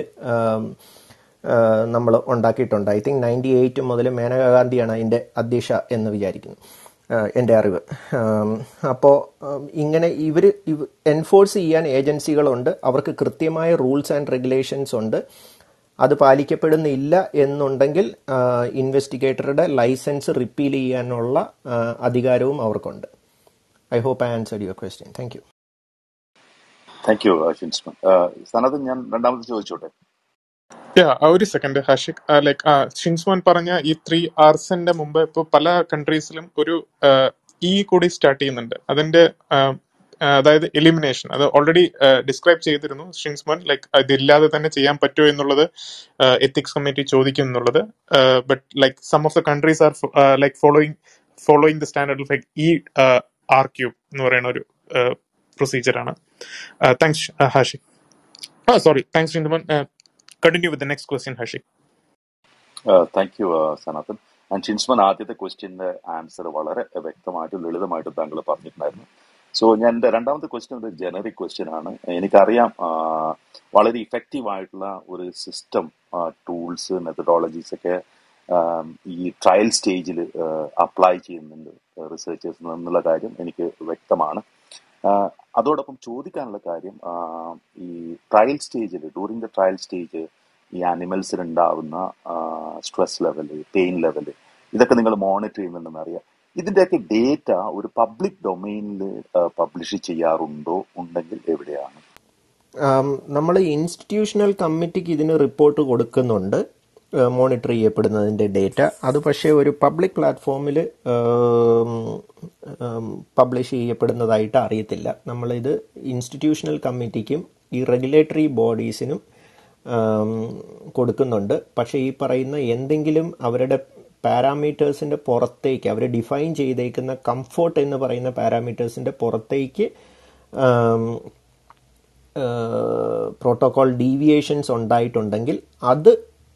നമ്മൾ ഉണ്ടാക്കിയിട്ടുണ്ട് ഐ തിങ്ക് നയൻറ്റി എയ്റ്റ് മുതൽ മേനകാ ഗാന്ധിയാണ് അതിൻ്റെ അധ്യക്ഷ എന്ന് വിചാരിക്കുന്നു ആഹ് എൻ്റെ അറിവ് അപ്പോൾ ഇങ്ങനെ ഇവർ എൻഫോഴ്സ് ചെയ്യാൻ ഏജൻസികളുണ്ട് അവർക്ക് കൃത്യമായ റൂൾസ് ആൻഡ് റെഗുലേഷൻസ് ഉണ്ട് അത് പാലിക്കപ്പെടുന്നില്ല എന്നുണ്ടെങ്കിൽ ഇൻവെസ്റ്റിഗേറ്ററുടെ ലൈസൻസ് റിപ്പീൽ ചെയ്യാനുള്ള ആഹ് അധികാരവും അവർക്കുണ്ട് I hope I answered your question thank you thank you Shinsman Sanath ഞാൻ രണ്ടാമത് ചോദിച്ചോട്ടെ Yeah, ആ ഒരു സെക്കൻഡ് ഹാഷിക് ലൈക്ക് ഷിൻസ്മോൻ പറഞ്ഞ ഈ ത്രീ ആർസിന്റെ മുമ്പ് ഇപ്പോൾ പല കൺട്രീസിലും ഒരു ഇ കൂടി സ്റ്റാർട്ട് ചെയ്യുന്നുണ്ട് അതിന്റെ ആ, ആ, അതായത് എലിമിനേഷൻ അത് ഓൾറെഡി ഡിസ്ക്രൈബ് ചെയ്തിരുന്നു ഷിൻസ്മോൻ ലൈക്ക് ഇതില്ലാതെ തന്നെ ചെയ്യാൻ പറ്റുമോ എന്നുള്ളത് എത്തിക്സ് കമ്മിറ്റി ചോദിക്കും എന്നുള്ളത് but like some of the countries are like following following the standard like E R cube എന്ന് പറയുന്ന ഒരു പ്രൊസീജിയറാണ് താങ്ക്സ് ഹാഷിക് ആ sorry thanks Shinsmon continue with the next question Hashik thank you Sanathan and Shinsman ആദ്യത്തെ ക്വസ്റ്റ്യന്റെ ആൻസർ വളരെ വ്യക്തമായിട്ടും ലളിതമായിട്ടും താങ്കൾ പറഞ്ഞിട്ടുണ്ടായിരുന്നു സോ ഞാൻ എൻ്റെ രണ്ടാമത്തെ ക്വസ്റ്റ്യൻ ഒരു ജനറിക് ക്വസ്റ്റ്യൻ ആണ് എനിക്കറിയാം ആ, വളരെ ഇഫക്റ്റീവ് ആയിട്ടുള്ള ഒരു സിസ്റ്റം ടൂൾസ് മെത്തഡോളജീസ് ഒക്കെ ആം, ഈ ട്രയൽ സ്റ്റേജിൽ അപ്ലൈ ചെയ്യുന്നുണ്ട് റിസർച്ചേഴ്സ് എന്നുള്ള കാര്യം എനിക്ക് വ്യക്തമാണ് ആ, അതോടൊപ്പം ചോദിക്കാനുള്ള കാര്യം ആ, ഈ ട്രയൽ സ്റ്റേജിൽ ഡ്യൂറിങ് ദ ട്രയൽ സ്റ്റേജ് ഈ ആനിമൽസിൽ ഉണ്ടാവുന്ന സ്ട്രെസ് ലെവല് പെയിൻ ലെവല് ഇതൊക്കെ നിങ്ങൾ മോണിറ്റർ ചെയ്യുന്നുണ്ടെന്ന് അറിയാം ഇതിന്റെയൊക്കെ ഡേറ്റ ഒരു പബ്ലിക് ഡൊമൈനിൽ പബ്ലിഷ് ചെയ്യാറുണ്ടോ ഉണ്ടെങ്കിൽ എവിടെയാണ് നമ്മൾ ഇൻസ്റ്റിറ്റ്യൂഷണൽ കമ്മിറ്റിക്ക് ഇതിന് റിപ്പോർട്ട് കൊടുക്കുന്നുണ്ട് മോണിറ്റർ ചെയ്യപ്പെടുന്നതിൻ്റെ ഡേറ്റ അത് പക്ഷേ ഒരു പബ്ലിക് പ്ലാറ്റ്ഫോമിൽ പബ്ലിഷ് ചെയ്യപ്പെടുന്നതായിട്ട് അറിയത്തില്ല നമ്മളിത് ഇൻസ്റ്റിറ്റ്യൂഷണൽ കമ്മിറ്റിക്കും ഈ റെഗുലേറ്ററി ബോഡീസിനും കൊടുക്കുന്നുണ്ട് പക്ഷേ ഈ പറയുന്ന എന്തെങ്കിലും അവരുടെ പാരാമീറ്റേഴ്സിൻ്റെ പുറത്തേക്ക് അവർ ഡിഫൈൻ ചെയ്തേക്കുന്ന കംഫോർട്ട് എന്ന് പറയുന്ന പാരാമീറ്റേഴ്സിൻ്റെ പുറത്തേക്ക് പ്രോട്ടോകോൾ ഡീവിയേഷൻസ് ഉണ്ടായിട്ടുണ്ടെങ്കിൽ അത്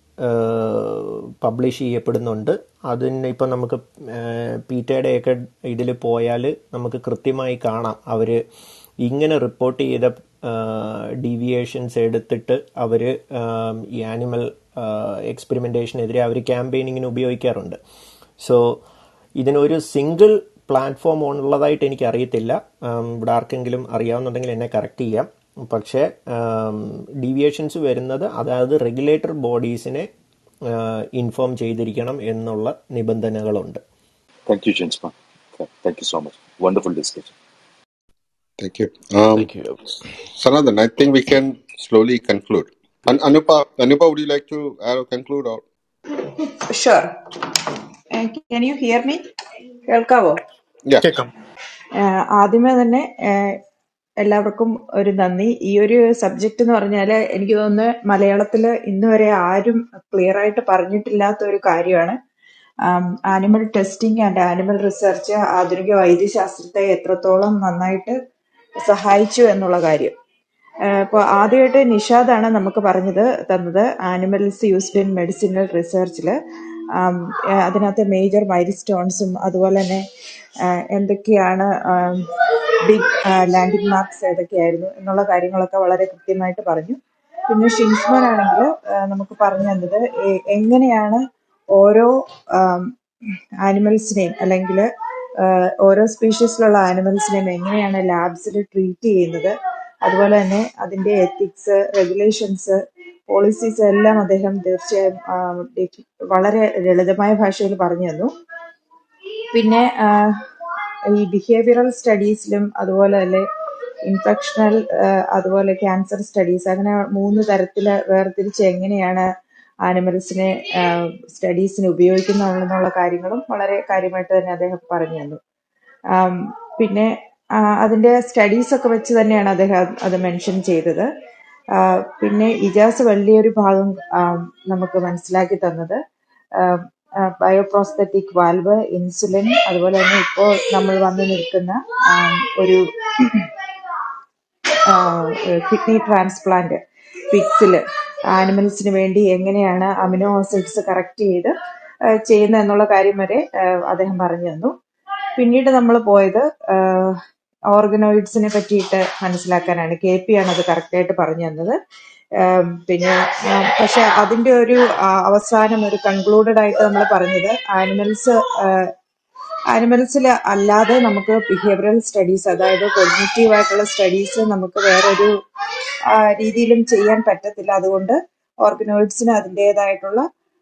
പബ്ലിഷ് ചെയ്യപ്പെടുന്നുണ്ട് അതിന് ഇപ്പം നമുക്ക് പീറ്റയുടെയൊക്കെ ഇതിൽ പോയാൽ നമുക്ക് കൃത്യമായി കാണാം അവർ ഇങ്ങനെ റിപ്പോർട്ട് ചെയ്ത ഡീവിയേഷൻസ് എടുത്തിട്ട് അവർ ഈ ആനിമൽ എക്സ്പെരിമെൻറ്റേഷനെതിരെ അവർ ക്യാമ്പയിനിങ്ങിന് ഉപയോഗിക്കാറുണ്ട് സോ ഇതിനൊരു സിംഗിൾ പ്ലാറ്റ്ഫോം ഉള്ളതായിട്ട് എനിക്ക് അറിയത്തില്ല ഇവിടെ ആർക്കെങ്കിലും അറിയാവുന്നുണ്ടെങ്കിൽ എന്നെ കറക്റ്റ് ചെയ്യാം പക്ഷേ ഡീവിയേഷൻസ് വരുന്നത് അതായത് റെഗുലേറ്റർ ബോഡീസിനെ ഇൻഫോം ചെയ്തിരിക്കണം എന്നുള്ള നിബന്ധനകളുണ്ട് thank you Jinsman thank you so much wonderful discussion Thank you. Um, Thank you. Sanathan, I think we can slowly conclude. An- Anupa, Anupa, would you like to uh, conclude or? Sure. Uh, can you hear me? കേൾക്കാവോ Yeah. കേൾക്കാം ആഹ് ആദ്യമേ തന്നെ ആഹ് എല്ലാവർക്കും ഒരു നന്ദി ഈ ഒരു subject എന്ന് പറഞ്ഞാൽ എനിക്ക് തോന്നുന്നു മലയാളത്തിൽ ഇന്ന് വരെ ആരും ക്ലിയർ ആയിട്ട് പറഞ്ഞിട്ടില്ലാത്ത ഒരു കാര്യമാണ് animal testing and animal research ആധുനിക വൈദ്യശാസ്ത്രത്തെ എത്രത്തോളം നന്നായിട്ട് സഹായിച്ചു എന്നുള്ള കാര്യം അപ്പോൾ ആദ്യമായിട്ട് നിഷാദാണ് നമുക്ക് പറഞ്ഞത് തന്നത് ആനിമൽസ് യൂസ്ഡ് ഇൻ മെഡിസിനൽ റിസർച്ചിൽ അതിനകത്ത് മേജർ മൈൽ സ്റ്റോൺസും അതുപോലെ തന്നെ ആ, എന്തൊക്കെയാണ് ബിഗ് ലാൻഡിംഗ് മാർക്സ് ഏതൊക്കെയായിരുന്നു എന്നുള്ള കാര്യങ്ങളൊക്കെ വളരെ കൃത്യമായിട്ട് പറഞ്ഞു പിന്നെ ഷിൻസ്മോൻ ആണെങ്കിൽ നമുക്ക് പറഞ്ഞു തന്നത് എ- എങ്ങനെയാണ് ഓരോ ആനിമൽസിനെയും അല്ലെങ്കിൽ ഓരോ സ്പീഷീസിലുള്ള ആനിമൽസിനെയും എങ്ങനെയാണ് ലാബ്സിൽ ട്രീറ്റ് ചെയ്യുന്നത് അതുപോലെ തന്നെ അതിന്റെ എത്തിക്സ് റെഗുലേഷൻസ് പോളിസീസ് എല്ലാം അദ്ദേഹം തീർച്ചയായും ആ, ഡെഫി- വളരെ ലളിതമായ ഭാഷയിൽ പറഞ്ഞു തന്നു പിന്നെ ആ, ഈ ബിഹേവിയറൽ സ്റ്റഡീസിലും അതുപോലെ തന്നെ ഇൻഫെക്ഷണൽ അതുപോലെ ക്യാൻസർ സ്റ്റഡീസ് അങ്ങനെ മൂന്ന് തരത്തിൽ വേർതിരിച്ച് എങ്ങനെയാണ് ആനിമൽസിനെ സ്റ്റഡീസിന് ഉപയോഗിക്കുന്നുള്ള കാര്യങ്ങളും വളരെ കാര്യമായിട്ട് തന്നെ അദ്ദേഹം പറഞ്ഞു തന്നു ആം, പിന്നെ ആ, അതിന്റെ സ്റ്റഡീസ് ഒക്കെ വെച്ച് തന്നെയാണ് അദ്ദേഹം അത് അത് മെൻഷൻ ചെയ്തത് ആ, പിന്നെ ഇജാസ് വലിയൊരു ഭാഗം ആം, നമുക്ക് മനസ്സിലാക്കി തന്നത് ബയോപ്രോസ്തറ്റിക് വാൽവ് ഇൻസുലിൻ അതുപോലെ തന്നെ ഇപ്പോൾ നമ്മൾ വന്നു നിൽക്കുന്ന ആം, ഒരു കിഡ്നി ട്രാൻസ്പ്ലാന്റ് പിക്സിൽ ആനിമൽസിന് വേണ്ടി എങ്ങനെയാണ് അമിനോ ആസിഡ്സ് കറക്റ്റ് ചെയ്ത് ആ, ചെയ്യുന്നത് എന്നുള്ള കാര്യം വരെ ആ, അദ്ദേഹം പറഞ്ഞു തന്നു പിന്നീട് നമ്മൾ പോയത് ഓർഗനോയിഡ്സിനെ പറ്റിയിട്ട് മനസ്സിലാക്കാനാണ് കെ പി ആണ് അത് കറക്റ്റായിട്ട് പറഞ്ഞു തന്നത് ആം, പിന്നെ ആ, പക്ഷെ അതിന്റെ ഒരു ആ, അവസാനം ഒരു കൺക്ലൂഡഡ് ആയിട്ട് നമ്മൾ പറഞ്ഞത് ആനിമൽസ് ആനിമൽസിൽ അല്ലാതെ നമുക്ക് ബിഹേവിയറൽ സ്റ്റഡീസ് അതായത് കോഗ്നിറ്റീവ് ആയിട്ടുള്ള സ്റ്റഡീസ് നമുക്ക് വേറൊരു ആ, രീതിയിലും ചെയ്യാൻ പറ്റത്തില്ല അതുകൊണ്ട് ഓർഗനോയിഡ്സിന് അതിൻ്റെതായിട്ടുള്ള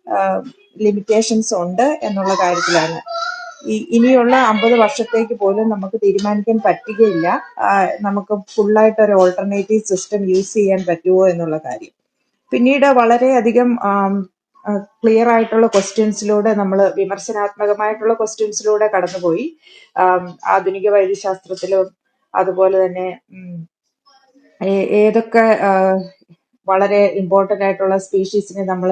ലിമിറ്റേഷൻസ് ഉണ്ട് എന്നുള്ള കാര്യത്തിലാണ് ഈ ഇനിയുള്ള അമ്പത് വർഷത്തേക്ക് പോലും നമുക്ക് തീരുമാനിക്കാൻ പറ്റുകയില്ല ആ, നമുക്ക് ഫുള്ളായിട്ട് ഒരു ഓൾട്ടർനേറ്റീവ് സിസ്റ്റം യൂസ് ചെയ്യാൻ പറ്റുമോ എന്നുള്ള കാര്യം പിന്നീട് വളരെയധികം ക്ലിയർ ആയിട്ടുള്ള ക്വസ്റ്റ്യൻസിലൂടെ നമ്മൾ വിമർശനാത്മകമായിട്ടുള്ള ക്വസ്റ്റ്യൻസിലൂടെ കടന്നുപോയി ആം, ആധുനിക വൈദ്യശാസ്ത്രത്തിലും അതുപോലെ തന്നെ ഉം, ഏ- ഏതൊക്കെ ആ, വളരെ ഇമ്പോർട്ടന്റ് ആയിട്ടുള്ള സ്പീഷീസിനെ നമ്മൾ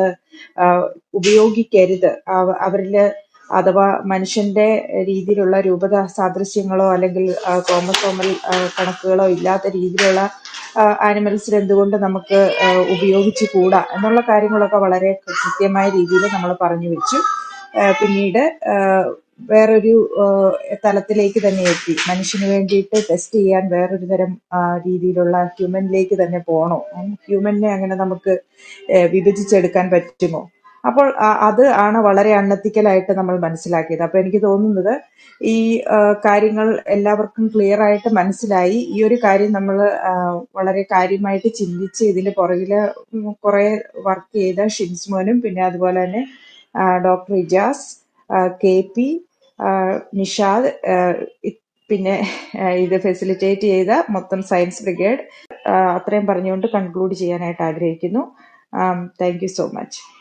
ഉപയോഗിക്കരുത് അവ- അവരില് അഥവാ മനുഷ്യന്റെ രീതിയിലുള്ള രൂപത സാദൃശ്യങ്ങളോ അല്ലെങ്കിൽ ക്രോമസോമൽ കണക്കുകളോ ഇല്ലാത്ത രീതിയിലുള്ള ആനിമൽസിൽ എന്തുകൊണ്ട് നമുക്ക് ആ, ഉപയോഗിച്ചു കൂടാ എന്നുള്ള കാര്യങ്ങളൊക്കെ വളരെ കൃത്യമായ രീതിയിൽ നമ്മൾ പറഞ്ഞു വെച്ചു ആ, പിന്നീട് ആ, വേറൊരു ആ, തലത്തിലേക്ക് തന്നെ എത്തി മനുഷ്യന് വേണ്ടിയിട്ട് ടെസ്റ്റ് ചെയ്യാൻ വേറൊരു തരം ആ, രീതിയിലുള്ള ഹ്യൂമനിലേക്ക് തന്നെ പോകണോ ഹ്യൂമനെ അങ്ങനെ നമുക്ക് ആ, വിഭജിച്ചെടുക്കാൻ പറ്റുമോ അപ്പോൾ ആ- അത് ആണ് വളരെ അണ്ണത്തിക്കലായിട്ട് നമ്മൾ മനസ്സിലാക്കിയത് അപ്പൊ എനിക്ക് തോന്നുന്നത് ഈ ആ, കാര്യങ്ങൾ എല്ലാവർക്കും ക്ലിയർ ആയിട്ട് മനസ്സിലായി ഈ ഒരു കാര്യം നമ്മൾ വളരെ കാര്യമായിട്ട് ചിന്തിച്ച് ഇതിന്റെ പുറകില് കുറെ വർക്ക് ചെയ്ത ഷിൻസ്മോനും പിന്നെ അതുപോലെ തന്നെ doctor Ijas K P Nishad ആ, ഇ- പിന്നെ ആ, ഇത് ഫെസിലിറ്റേറ്റ് ചെയ്ത മൊത്തം സയൻസ് ബ്രിഗേഡ് അത്രയും പറഞ്ഞുകൊണ്ട് കൺക്ലൂഡ് ചെയ്യാനായിട്ട് ആഗ്രഹിക്കുന്നു താങ്ക് യു സോ മച്ച്